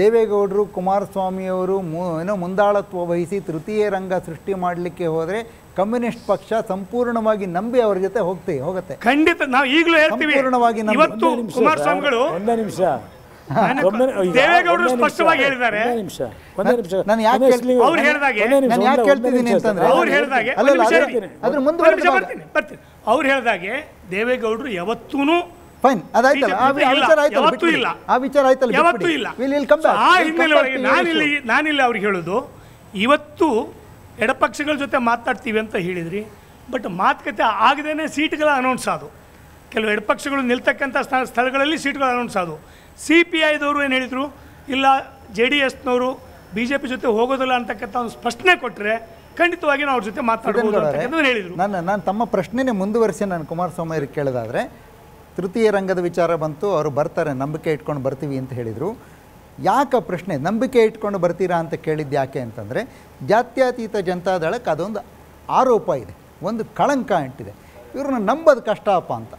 ದೇವೇಗೌಡರು ಕುಮಾರಸ್ವಾಮಿಯವರು ಮು ಏನೋ ಮುಂದಾಳತ್ವ ವಹಿಸಿ ತೃತೀಯ ರಂಗ ಸೃಷ್ಟಿ ಮಾಡಲಿಕ್ಕೆ ಹೋದರೆ ಕಮ್ಯುನಿಸ್ಟ್ ಪಕ್ಷ ಸಂಪೂರ್ಣವಾಗಿ ನಂಬಿ ಅವ್ರ ಜೊತೆ ಹೋಗ್ತೀವಿ ಹೋಗುತ್ತೆ ಖಂಡಿತ ನಾವು ಈಗಲೂ ಹೇಳ್ತೀವಿ ಸಂಪೂರ್ಣವಾಗಿ ನಮ್ಮ- ಇವತ್ತು ಒಂದೇ ನಿಮಿಷ ಕುಮಾರಸ್ವಾಮಿಗಳು ಸರ್, ಒಂದೇ ನಿಮಿಷ ನಾನು- ಒಂದೇ- ಈಗ ದೇವೇಗೌಡರು ಒಂದೇ ನಿಮಿಷ, ಸ್ಪಷ್ಟವಾಗಿ ಹೇಳಿದ್ದಾರೆ. ಒಂದೇ ನಿಮಿಷ ಒಂದೇ ನಿಮಿಷ ನಾನು ಯಾಕೆ ಒಂದೇ ಹೇಳ್ತೀನಿ- ನಿಮಿಷ, ಅವ್ರು ಹೇಳ್ದಾಗೆ- ಒಂದೇ ನಿಮಿಷ, ನಾನು ಯಾಕೆ ಒಂದೇ ಹೇಳ್ತಿದ್ದೀನಿ ನಿಮಿಷ ಅಂತಂದ್ರೆ- ಸರ್. ಅವ್ರು ಹೇಳ್ದಾಗೆ ಅಲ್ಲ, ಒಂದು ನಿಮಿಷ ಅದ್ರ- ಇರಿ. ಅದ್ರ ಒಂದು ಮುಂದುವರೆದ ನಿಮಿಷ ಭಾಗ. ಬರ್ತೀನಿ ಬರ್ತೀನಿ ಅವ್ರು ಹೇಳ್ದಾಗೆ ದೇವೇಗೌಡರು ಯಾವತ್ತೂ ಫೈನ್ ಅದಾಯ್ತಲ್ಲ ಆ ವಿ- ಆ ವಿಚಾರ ಆಯ್ತಲ್ಲ ಯಾವತ್ತೂ ಬಿಟ್ಬಿಡಿ. ಇಲ್ಲ ಆ ವಿಚಾರ ಆಯ್ತಲ್ಲ ಯಾವತ್ತೂ ಬಿಟ್ಬಿಡಿ. ಇಲ್ಲ We'll- we'll come So, back. ಆ We'll come ಹಿನ್ನೆಲೆ back ಒಳಗೆ to your ನಾನಿಲ್ಲಿ issue. ನಾನಿಲ್ಲಿ ಅವ್ರಿಗೆ ಹೇಳೋದು ಇವತ್ತು ಎಡಪಕ್ಷಗಳ ಜೊತೆ ಮಾತಾಡ್ತೀವಿ ಅಂತ ಹೇಳಿದ್ರಿ ಬಟ್ ಮಾತುಕತೆ ಆಗದೇನೆ ಸೀಟ್ಗಳ ಅನೌನ್ಸ್ ಆದವು ಕೆಲವು ಎಡಪಕ್ಷಗಳು ನಿಲ್ತಕ್ಕಂಥ ಸ್ಥ- ಸ್ಥಳಗಳಲ್ಲಿ ಸೀಟ್ಗಳು ಅನೌನ್ಸ್ ಆದವು ಸಿ ಪಿ ಐದವರು ಏನು ಹೇಳಿದರು ಇಲ್ಲ ಜೆ ಡಿ ಎಸ್ನವರು ಬಿ ಜೆ ಪಿ ಜೊತೆ ಹೋಗೋದಿಲ್ಲ ಅಂತಕ್ಕಂಥ ಒಂದು ಸ್ಪಷ್ಟನೆ ಕೊಟ್ಟರೆ ಖಂಡಿತವಾಗಿ ನಾವು ಅವ್ರ ಜೊತೆ ಮಾತಾಡ್ಬೋದು ಸಿದ್ದನಗೌಡರೇ, ಅಂತಕ್ಕಂಥದ್ದನ್ನ ಹೇಳಿದರು ನನ್ನ ನಾನು ತಮ್ಮ ಪ್ರಶ್ನೆನೇ ಮುಂದುವರಿಸಿ ನಾನು ಕುಮಾರಸ್ವಾಮಿ ಅವ್ರಿಗೆ ಕೇಳೋದಾದ್ರೆ ತೃತೀಯ ರಂಗದ ವಿಚಾರ ಬಂತು ಅವರು ಬರ್ತಾರೆ ನಂಬಿಕೆ ಇಟ್ಕೊಂಡು ಬರ್ತೀವಿ ಅಂತ ಹೇಳಿದರು ಯಾಕೆ ಪ್ರಶ್ನೆ ನಂಬಿಕೆ ಇಟ್ಕೊಂಡು ಬರ್ತೀರಾ ಅಂತ ಕೇಳಿದ್ದು ಯಾಕೆ ಅಂತಂದರೆ ಜಾತ್ಯತೀತ ಜನತಾದಳಕ್ಕೆ ಅದೊಂದು ಆರೋಪ ಇದೆ ಒಂದು ಕಳಂಕ ಅಂಟಿದೆ ಇವ್ರನ್ನ ನಂಬೋದು ಕಷ್ಟಪ್ಪ ಅಂತ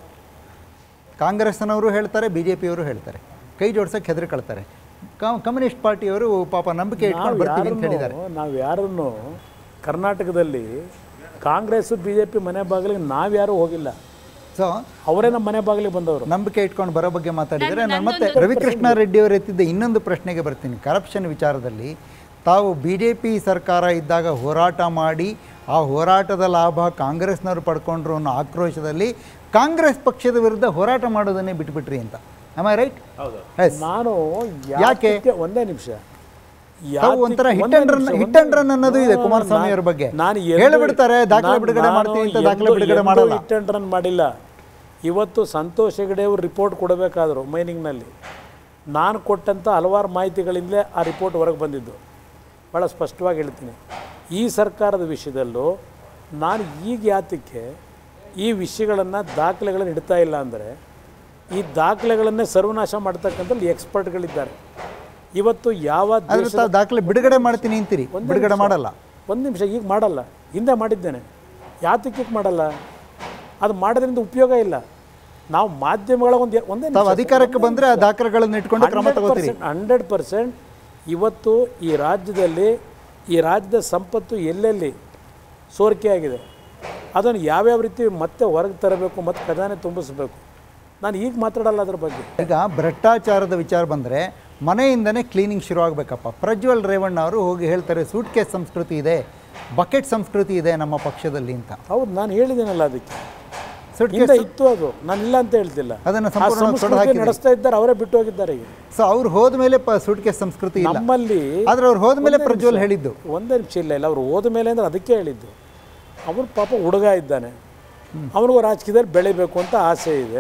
ಕಾಂಗ್ರೆಸ್ನವರು ಹೇಳ್ತಾರೆ ಬಿ ಜೆ ಪಿಯವರು ಹೇಳ್ತಾರೆ ಕೈ ಜೋಡ್ಸೋಕ್ಕೆ ಹೆದರ್ಕೊಳ್ತಾರೆ ಕಮ್ಯುನಿಸ್ಟ್ ಪಾರ್ಟಿಯವರು ಪಾಪ ನಂಬಿಕೆ ಇಟ್ಕೊಂಡು ನಾವು ಬರ್ತೀವಿ ಅಂತ ಹೇಳಿದ್ದಾರೆ ಯಾರನ್ನು ನಾವು ಯಾರನ್ನು ಕರ್ನಾಟಕದಲ್ಲಿ ಕಾಂಗ್ರೆಸ್ ಬಿ ಜೆ ಪಿ ಮನೆ ಬಾಗಿಲಿಗೆ ನಾವ್ಯಾರೂ ಹೋಗಿಲ್ಲ ಸೊ ಅವರೇ ನಮ್ಮ ಮನೆ ಬಾಗಿಲಿಗೆ ಬಂದವರು ನಂಬಿಕೆ ಇಟ್ಕೊಂಡು ಬರೋ ಬಗ್ಗೆ ಮಾತಾಡಿದರೆ ನಾನು- ನಾನು ಮತ್ತೆ ನಂದೊಂದು- ರವಿಕೃಷ್ಣ ರೆಡ್ಡಿ ಅವರು ಎತ್ತಿದ್ದ ಇನ್ನೊಂದು ಪ್ರಶ್ನೆಗೆ ಬರ್ತೀನಿ ಕರಪ್ಷನ್ ವಿಚಾರದಲ್ಲಿ ತಾವು ಬಿ ಜೆ ಪಿ ಸರ್ಕಾರ ಇದ್ದಾಗ ಹೋರಾಟ ಮಾಡಿ ಆ ಹೋರಾಟದ ಲಾಭ ಕಾಂಗ್ರೆಸ್ನವರು ಪಡ್ಕೊಂಡ್ರು ಅನ್ನೋ ಆಕ್ರೋಶದಲ್ಲಿ ಕಾಂಗ್ರೆಸ್ ಪಕ್ಷದ ವಿರುದ್ಧ ಹೋರಾಟ ಮಾಡೋದನ್ನೇ ಬಿಟ್ಬಿಟ್ರಿ ಅಂತ ಆಮ್ ಐ ರೈಟ್ ಎಸ್ ನಾನು ಯಾಕೆ? ಯಾತಕ್ಕೆ- ಒಂದೇ ನಿಮಿಷ ತಾವು ಒಂಥರ ಯಾತಕ್ಕೆ- hit ಒಂದೇ and run- ನಿಮಿಷ, hit ಒಂದೇ and run ಅನ್ನೋದು ಇದೆ ನಾನು- ಕುಮಾರಸ್ವಾಮಿ ಅವ್ರ ಬಗ್ಗೆ. ನಾನು ಎಂದು- ಹೇಳ್ಬಿಡ್ತಾರೆ, ದಾಖಲೆ ನಾನು- ಬಿಡುಗಡೆ ನಾನು ಮಾಡ್ತೀವಿ ಅಂತ ದಾಖಲೆ ಎಂದು- ಬಿಡುಗಡೆ ಎಂದು ಮಾಡಲ್ಲ. hit and run ಮಾಡಿಲ್ಲ ಇವತ್ತು ಸಂತೋಷ್ ಹೆಗಡೆ ಅವರು ರಿಪೋರ್ಟ್ ಕೊಡಬೇಕಾದ್ರು ಮೈನಿಂಗ್ನಲ್ಲಿ ನಾನು ಕೊಟ್ಟಂಥ ಹಲವಾರು ಮಾಹಿತಿಗಳಿಂದಲೇ ಆ ರಿಪೋರ್ಟ್ ಹೊರಗೆ ಬಂದಿದ್ದು ಭಾಳ ಸ್ಪಷ್ಟವಾಗಿ ಹೇಳ್ತೀನಿ ಈ ಸರ್ಕಾರದ ವಿಷಯದಲ್ಲೂ ನಾನು ಈಗ ಯಾತಕ್ಕೆ ಈ ವಿಷಯಗಳನ್ನು ದಾಖಲೆಗಳನ್ನು ಇಡ್ತಾ ಇಲ್ಲ ಅಂದರೆ ಈ ದಾಖಲೆಗಳನ್ನೇ ಸರ್ವನಾಶ ಮಾಡ್ತಕ್ಕಂಥಲ್ಲಿ ಎಕ್ಸ್ಪರ್ಟ್ಗಳಿದ್ದಾರೆ ಇವತ್ತು ಯಾವ ಆದ್ರೆ ದೇಶದ ತಾವು ದಾಖಲೆ ಬಿಡುಗಡೆ ಮಾಡ್ತೀನಿ ಅಂತೀರಿ ಒಂದೇ ಬಿಡುಗಡೆ ನಿಮಿಷ. ಮಾಡಲ್ಲ ಒಂದು ನಿಮಿಷ ಈಗ ಮಾಡಲ್ಲ ಹಿಂದೆ ಮಾಡಿದ್ದೇನೆ ಯಾತಕ್ಕೆ ಈಗ ಮಾಡಲ್ಲ ಅದು ಮಾಡೋದ್ರಿಂದ ಉಪಯೋಗ ಇಲ್ಲ ನಾವು ಮಾಧ್ಯಮಗಳ ಒಂದು ಒಂದೇ ತಾವು ಅಧಿಕಾರಕ್ಕೆ ಬಂದ್ರೆ ಆ ದಾಖಲೆಗಳನ್ನು ಇಟ್ಕೊಂಡು ಕ್ರಮ ತಗೋತೀರಿ ಹಂಡ್ರೆಡ್ ಪರ್ಸೆಂಟ್ ಇವತ್ತು ಈ ರಾಜ್ಯದಲ್ಲಿ ಈ ರಾಜ್ಯದ ಸಂಪತ್ತು ಎಲ್ಲೆಲ್ಲಿ ಸೋರಿಕೆಯಾಗಿದೆ ಅದನ್ನು ಯಾವ್ಯಾವ ರೀತಿ ಮತ್ತೆ ಹೊರಗೆ ತರಬೇಕು ಮತ್ತು ಖಜಾನೆ ತುಂಬಿಸ್ಬೇಕು ನಾನು ಈಗ ಮಾತಾಡಲ್ಲ ಅದ್ರ ಬಗ್ಗೆ ಈಗ ಭ್ರಷ್ಟಾಚಾರದ ವಿಚಾರ ಬಂದರೆ ಮನೆಯಿಂದನೇ ಕ್ಲೀನಿಂಗ್ ಶುರು ಆಗಬೇಕಪ್ಪ ಪ್ರಜ್ವಲ್ ರೇವಣ್ಣ ಅವರು ಹೋಗಿ ಹೇಳ್ತಾರೆ ಸೂಟ್ ಕೇಸ್ ಸಂಸ್ಕೃತಿ ಇದೆ ಬಕೆಟ್ ಸಂಸ್ಕೃತಿ ಇದೆ ನಮ್ಮ ಪಕ್ಷದಲ್ಲಿ ಅಂತ ಹೌದು ನಾನು ಹೇಳಿದ್ದೀನಲ್ಲ ಅದಕ್ಕೆ ಸೂಟ್ ಹಿಂದೆ ಕೇಸ್ ಇತ್ತು ಅದು ನಾನು ಇಲ್ಲ ಅಂತ ಹೇಳ್ತಿಲ್ಲ ಅದನ್ನ ಆ ಸಂಪೂರ್ಣವಾಗಿ ಸಂಸ್ಕೃತಿ ತೊಡೆದುಹಾಕಿದ್ದೀರಿ. ನಡೆಸ್ತಾ ಇದ್ದಾರೆ ಅವರೇ ಬಿಟ್ಟು ಹೋಗಿದ್ದಾರೆ ಈಗ ಸೊ ಅವ್ರು ಹೋದ್ಮೇಲೆ ಪ ಸೂಟ್ ಕೇಸ್ ಸಂಸ್ಕೃತಿ ಇಲ್ಲ ನಮ್ಮಲ್ಲಿ ಆದ್ರೆ ಅವ್ರು ಹೋದ್ಮೇಲೆ ಒಂದೇ ಪ್ರಜ್ವಲ್ ನಿಮಿಷ. ಹೇಳಿದ್ದು ಒಂದೇ ನಿಮಿಷ ಇಲ್ಲ ಇಲ್ಲ ಅವ್ರು ಹೋದ ಮೇಲೆ ಅಂದ್ರೆ ಅದಕ್ಕೆ ಹೇಳಿದ್ದು ಅವನು ಪಾಪ ಹುಡುಗ ಇದ್ದಾನೆ ಅವನಿಗೂ ರಾಜಕೀಯದಲ್ಲಿ ಬೆಳಿಬೇಕು ಅಂತ ಆಸೆ ಇದೆ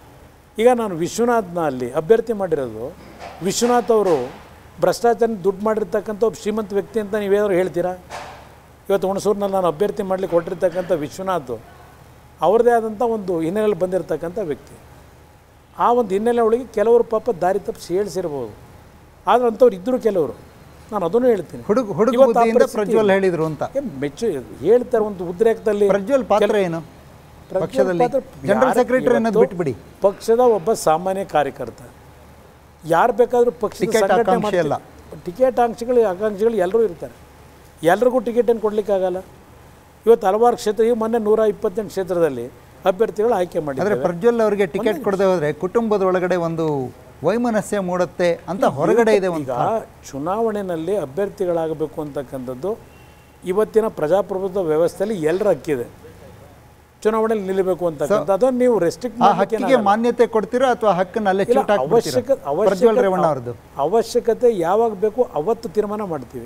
ಈಗ ನಾನು ವಿಶ್ವನಾಥ್ನ ಅಲ್ಲಿ ಅಭ್ಯರ್ಥಿ ಮಾಡಿರೋದು ವಿಶ್ವನಾಥ್ ಅವರು ಭ್ರಷ್ಟಾಚಾರ ದುಡ್ಡು ಮಾಡಿರ್ತಕ್ಕಂಥ ಒಬ್ಬ ಶ್ರೀಮಂತ ವ್ಯಕ್ತಿ ಅಂತ ನೀವೇನಾದ್ರು ಹೇಳ್ತೀರಾ ಇವತ್ತು ಹುಣಸೂರಿನಲ್ಲಿ ನಾನು ಅಭ್ಯರ್ಥಿ ಮಾಡಲಿಕ್ಕೆ ಹೊರಟಿರ್ತಕ್ಕಂಥ ವಿಶ್ವನಾಥ್ ಅವ್ರದ್ದೇ ಆದಂಥ ಒಂದು ಹಿನ್ನೆಲೆಯಲ್ಲಿ ಬಂದಿರತಕ್ಕಂಥ ವ್ಯಕ್ತಿ ಆ ಒಂದು ಹಿನ್ನೆಲೆ ಒಳಗೆ ಕೆಲವರು ಪಾಪ ದಾರಿ ತಪ್ಪಿಸಿ ಹೇಳ್ಸಿರ್ಬೋದು ಆದ್ರೆ ಅಂಥವ್ರು ಇದ್ದರು ಕೆಲವರು ನಾನು ಅದನ್ನು ಹೇಳ್ತೀನಿ ಹುಡುಗ ಹುಡುಗ ಇವತ್ತು ಆ ಬುದ್ಧಿಯಿಂದ ಪರಿಸ್ಥಿತಿ ಪ್ರಜ್ವಲ್ ಇಲ್ಲ. ಹೇಳಿದ್ರು ಅಂತ ಏ, ಮೆಚ್ಚು ಹೇಳ್ತಾರೆ ಒಂದು ಉದ್ರೇಕದಲ್ಲಿ ಪ್ರಜ್ವಲ್ ಪಾತ್ರ ಕೆಲ- ಏನು ಪ್ರಜ್ವಲ್ ಪಕ್ಷದಲ್ಲಿ ಪಾತ್ರ ಜನರಲ್ ಯಾರು ಸೆಕ್ರೆಟರಿ ಅನ್ನೋದು ಇವತ್ತು ಬಿಟ್ಬಿಡಿ ಪಕ್ಷದ ಒಬ್ಬ ಸಾಮಾನ್ಯ ಕಾರ್ಯಕರ್ತ ಯಾರು ಬೇಕಾದರೂ ಪಕ್ಷದ ಟಿಕೆಟ್ ಸಂಘಟನೆ ಆಕಾಂಕ್ಷಿ ಮಾಡ್ತಾರೆ. ಅಲ್ಲ. ಟಿಕೆಟ್ ಆಕಾಂಕ್ಷಿಗಳು ಆಕಾಂಕ್ಷಿಗಳು ಎಲ್ಲರೂ ಇರ್ತಾರೆ ಎಲ್ರಿಗೂ ಟಿಕೆಟನ್ನು ಕೊಡಲಿಕ್ಕಾಗಲ್ಲ ಇವತ್ತು ಹಲವಾರು ಕ್ಷೇತ್ರ ಈ ಮೊನ್ನೆ ನೂರ ಇಪ್ಪತ್ತೆಂಟು ಕ್ಷೇತ್ರದಲ್ಲಿ ಅಭ್ಯರ್ಥಿಗಳು ಆಯ್ಕೆ ಆದರೆ ಮಾಡಿದ್ದಾರೆ ಪ್ರಜ್ವಲ್ ಅವರಿಗೆ ಟಿಕೆಟ್ ಕೊಡದೆ ಹೋದ್ರೆ ಕುಟುಂಬದ ಒಳಗಡೆ ಒಂದು ವೈಮನಸ್ಯ ಮೂಡುತ್ತೆ ಅಂತ ಹೊರಗಡೆ ಇದೆ ಒಂದು ಈಗ ಚುನಾವಣೆಯಲ್ಲಿ ಅಭ್ಯರ್ಥಿಗಳಾಗಬೇಕು ಅಂತಕ್ಕಂಥದ್ದು ಇವತ್ತಿನ ಪ್ರಜಾಪ್ರಭುತ್ವ ವ್ಯವಸ್ಥೆಯಲ್ಲಿ ಎಲ್ಲರ ಹಕ್ಕಿದೆ ಚುನಾವಣೆಯಲ್ಲಿ ನಿಲ್ಲಬೇಕು ಅಂತಕ್ಕಂಥ ಅದನ್ನು ನೀವು ರೆಸ್ಟ್ರಿಕ್ಟ್ ಆ ಹಕ್ಕಿಗೆ ಮಾನ್ಯತೆ ಕೊಡ್ತೀರಾ ಅಥವಾ ಹಕ್ಕನ್ನ ಅಲ್ಲೇ ಇಲ್ಲ, ಚೂಟ್ ಹಾಕ್ಬಿಡ್ತೀರಾ ಅವಶ್ಯಕ ಪ್ರಜ್ವಲ್ ರೇವಣ್ಣ ಅವ್ರದ್ದು ಅವಶ್ಯಕತೆ ಯಾವಾಗ ಬೇಕು ಅವತ್ತು ತೀರ್ಮಾನ ಮಾಡ್ತೀವಿ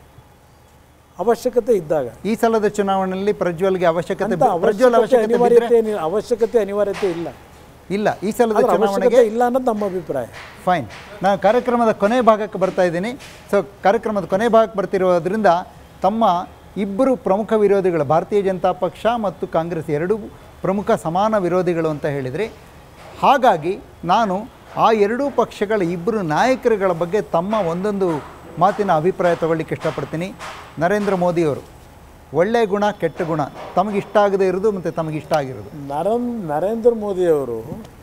ಅವಶ್ಯಕತೆ ಇದ್ದಾಗ ಈ ಸಲದ ಚುನಾವಣೆಯಲ್ಲಿ ಪ್ರಜ್ವಲ್ಗೆ ಅವಶ್ಯಕತೆ ಅಂತ ಪ್ರಜ್ವಲ್ ಅವಶ್ಯಕತೆ ಅವಶ್ಯಕತೆ ಬಿದ್ದರೆ ಅನಿವಾರ್ಯತೆ ಏನಿ- ಅವಶ್ಯಕತೆ ಅನಿವಾರ್ಯತೆ ಇಲ್ಲ ಇಲ್ಲ ಈ ಸಲದ ಅದ್ರ ಚುನಾವಣೆಗೆ ಅವಶ್ಯಕತೆ ಇಲ್ಲ ಅನ್ನೋದು ನಮ್ಮ ಅಭಿಪ್ರಾಯ ಫೈನ್ ನಾನು ಕಾರ್ಯಕ್ರಮದ ಕೊನೆ ಭಾಗಕ್ಕೆ ಬರ್ತಾ ಇದ್ದೀನಿ ಸೊ ಕಾರ್ಯಕ್ರಮದ ಕೊನೆ ಭಾಗಕ್ಕೆ ಬರ್ತಿರೋದ್ರಿಂದ ತಮ್ಮ ಇಬ್ಬರು ಪ್ರಮುಖ ವಿರೋಧಿಗಳು ಭಾರತೀಯ ಜನತಾ ಪಕ್ಷ ಮತ್ತು ಕಾಂಗ್ರೆಸ್ ಎರಡೂ ಪ್ರಮುಖ ಸಮಾನ ವಿರೋಧಿಗಳು ಅಂತ ಹೇಳಿದ್ರಿ ಹಾಗಾಗಿ ನಾನು ಆ ಎರಡೂ ಪಕ್ಷಗಳ ಇಬ್ಬರು ನಾಯಕರುಗಳ ಬಗ್ಗೆ ತಮ್ಮ ಒಂದೊಂದು ಮಾತಿನ ಅಭಿಪ್ರಾಯ ತಗೊಳ್ಳಿಕ್ಕೆ ಇಷ್ಟಪಡ್ತೀನಿ ನರೇಂದ್ರ ಮೋದಿಯವರು ಒಳ್ಳೆಯ ಗುಣ ಕೆಟ್ಟ ಗುಣ ತಮಗಿಷ್ಟ ಆಗದೇ ಇರೋದು ಮತ್ತು ತಮಗಿಷ್ಟ ಆಗಿರೋದು ನರೇಂದ್ರ ನರೇಂದ್ರ ಮೋದಿಯವರು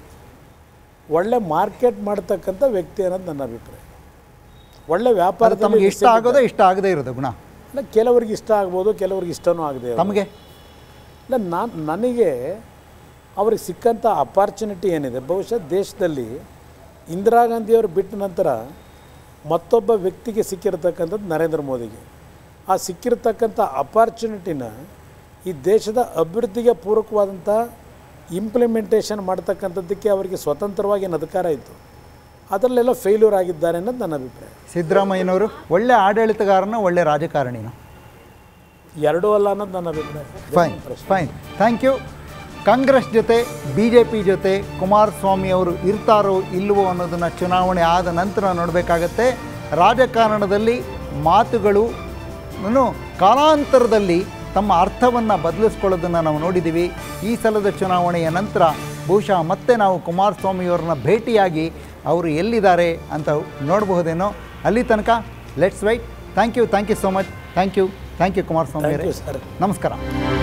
ಒಳ್ಳೆ ಮಾರ್ಕೆಟ್ ಮಾಡ್ತಕ್ಕಂಥ ವ್ಯಕ್ತಿ ಅನ್ನೋದು ನನ್ನ ಅಭಿಪ್ರಾಯ ಒಳ್ಳೆ ಅದು ವ್ಯಾಪಾರ ತಮಗೆ ಇಷ್ಟ ಆಗೋದೇ ಇಷ್ಟ ಆಗದೇ ಇರೋದು ಗುಣ ಕೆಲವರಿಗೆ ಇಷ್ಟ ಆಗ್ಬೋದು ಕೆಲವರಿಗೆ ಇಷ್ಟನೂ ಆಗದೆ ತಮಗೆ ಇಲ್ಲ ನಾನು ನನಗೆ ಅವ್ರಿಗೆ ಸಿಕ್ಕಂಥ ಅಪಾರ್ಚುನಿಟಿ ಏನಿದೆ ಬಹುಶಃ ದೇಶದಲ್ಲಿ ಇಂದಿರಾ ಗಾಂಧಿಯವರು ಬಿಟ್ಟ ನಂತರ ಮತ್ತೊಬ್ಬ ವ್ಯಕ್ತಿಗೆ ಸಿಕ್ಕಿರತಕ್ಕಂಥದ್ದು ನರೇಂದ್ರ ಮೋದಿಗೆ ಆ ಸಿಕ್ಕಿರತಕ್ಕಂಥ ಅಪಾರ್ಚುನಿಟಿನ ಈ ದೇಶದ ಅಭಿವೃದ್ಧಿಗೆ ಪೂರಕವಾದಂಥ ಇಂಪ್ಲಿಮೆಂಟೇಷನ್ ಮಾಡ್ತಕ್ಕಂಥದ್ದಕ್ಕೆ ಅವರಿಗೆ ಸ್ವತಂತ್ರವಾಗಿ ಏನು ಅಧಿಕಾರ ಇತ್ತು ಅದರಲ್ಲೆಲ್ಲ ಫೇಲ್ಯೂರ್ ಆಗಿದ್ದಾರೆ ಅನ್ನೋದು ನನ್ನ ಅಭಿಪ್ರಾಯ ಸಿದ್ದರಾಮಯ್ಯನವರು ಒಳ್ಳೆ ಆಡಳಿತಗಾರನ ಒಳ್ಳೆ ರಾಜಕಾರಣಿನ ಎರಡೂ ಅಲ್ಲ ಅನ್ನೋದು ನನ್ನ ಅಭಿಪ್ರಾಯ fine fine thank you Congress ಜೊತೆ ಬಿ ಜೆ ಪಿ ಜೊತೆ ಕುಮಾರಸ್ವಾಮಿ ಅವರು ಇರ್ತಾರೋ ಇಲ್ಲವೋ ಅನ್ನೋದನ್ನು ಚುನಾವಣೆ ಆದ ನಂತರ ನೋಡಬೇಕಾಗತ್ತೆ ರಾಜಕಾರಣದಲ್ಲಿ ಮಾತುಗಳು ನು ಕಾಲಾಂತರದಲ್ಲಿ ತಮ್ಮ ಅರ್ಥವನ್ನು ಬದಲಿಸ್ಕೊಳ್ಳೋದನ್ನು ನಾವು ನೋಡಿದ್ದೀವಿ ಈ ಸಲದ ಚುನಾವಣೆಯ ನಂತರ ಬಹುಶಃ ಮತ್ತೆ ನಾವು ಕುಮಾರಸ್ವಾಮಿಯವ್ರನ್ನ ಭೇಟಿಯಾಗಿ ಅವರು ಎಲ್ಲಿದ್ದಾರೆ ಅಂತ ನೋಡಬಹುದೇನೋ ಅಲ್ಲಿ ತನಕ let's wait thank you thank you so much thank you thank you Kumaraswamy ಅವರೇ Thank you, sir. ನಮಸ್ಕಾರ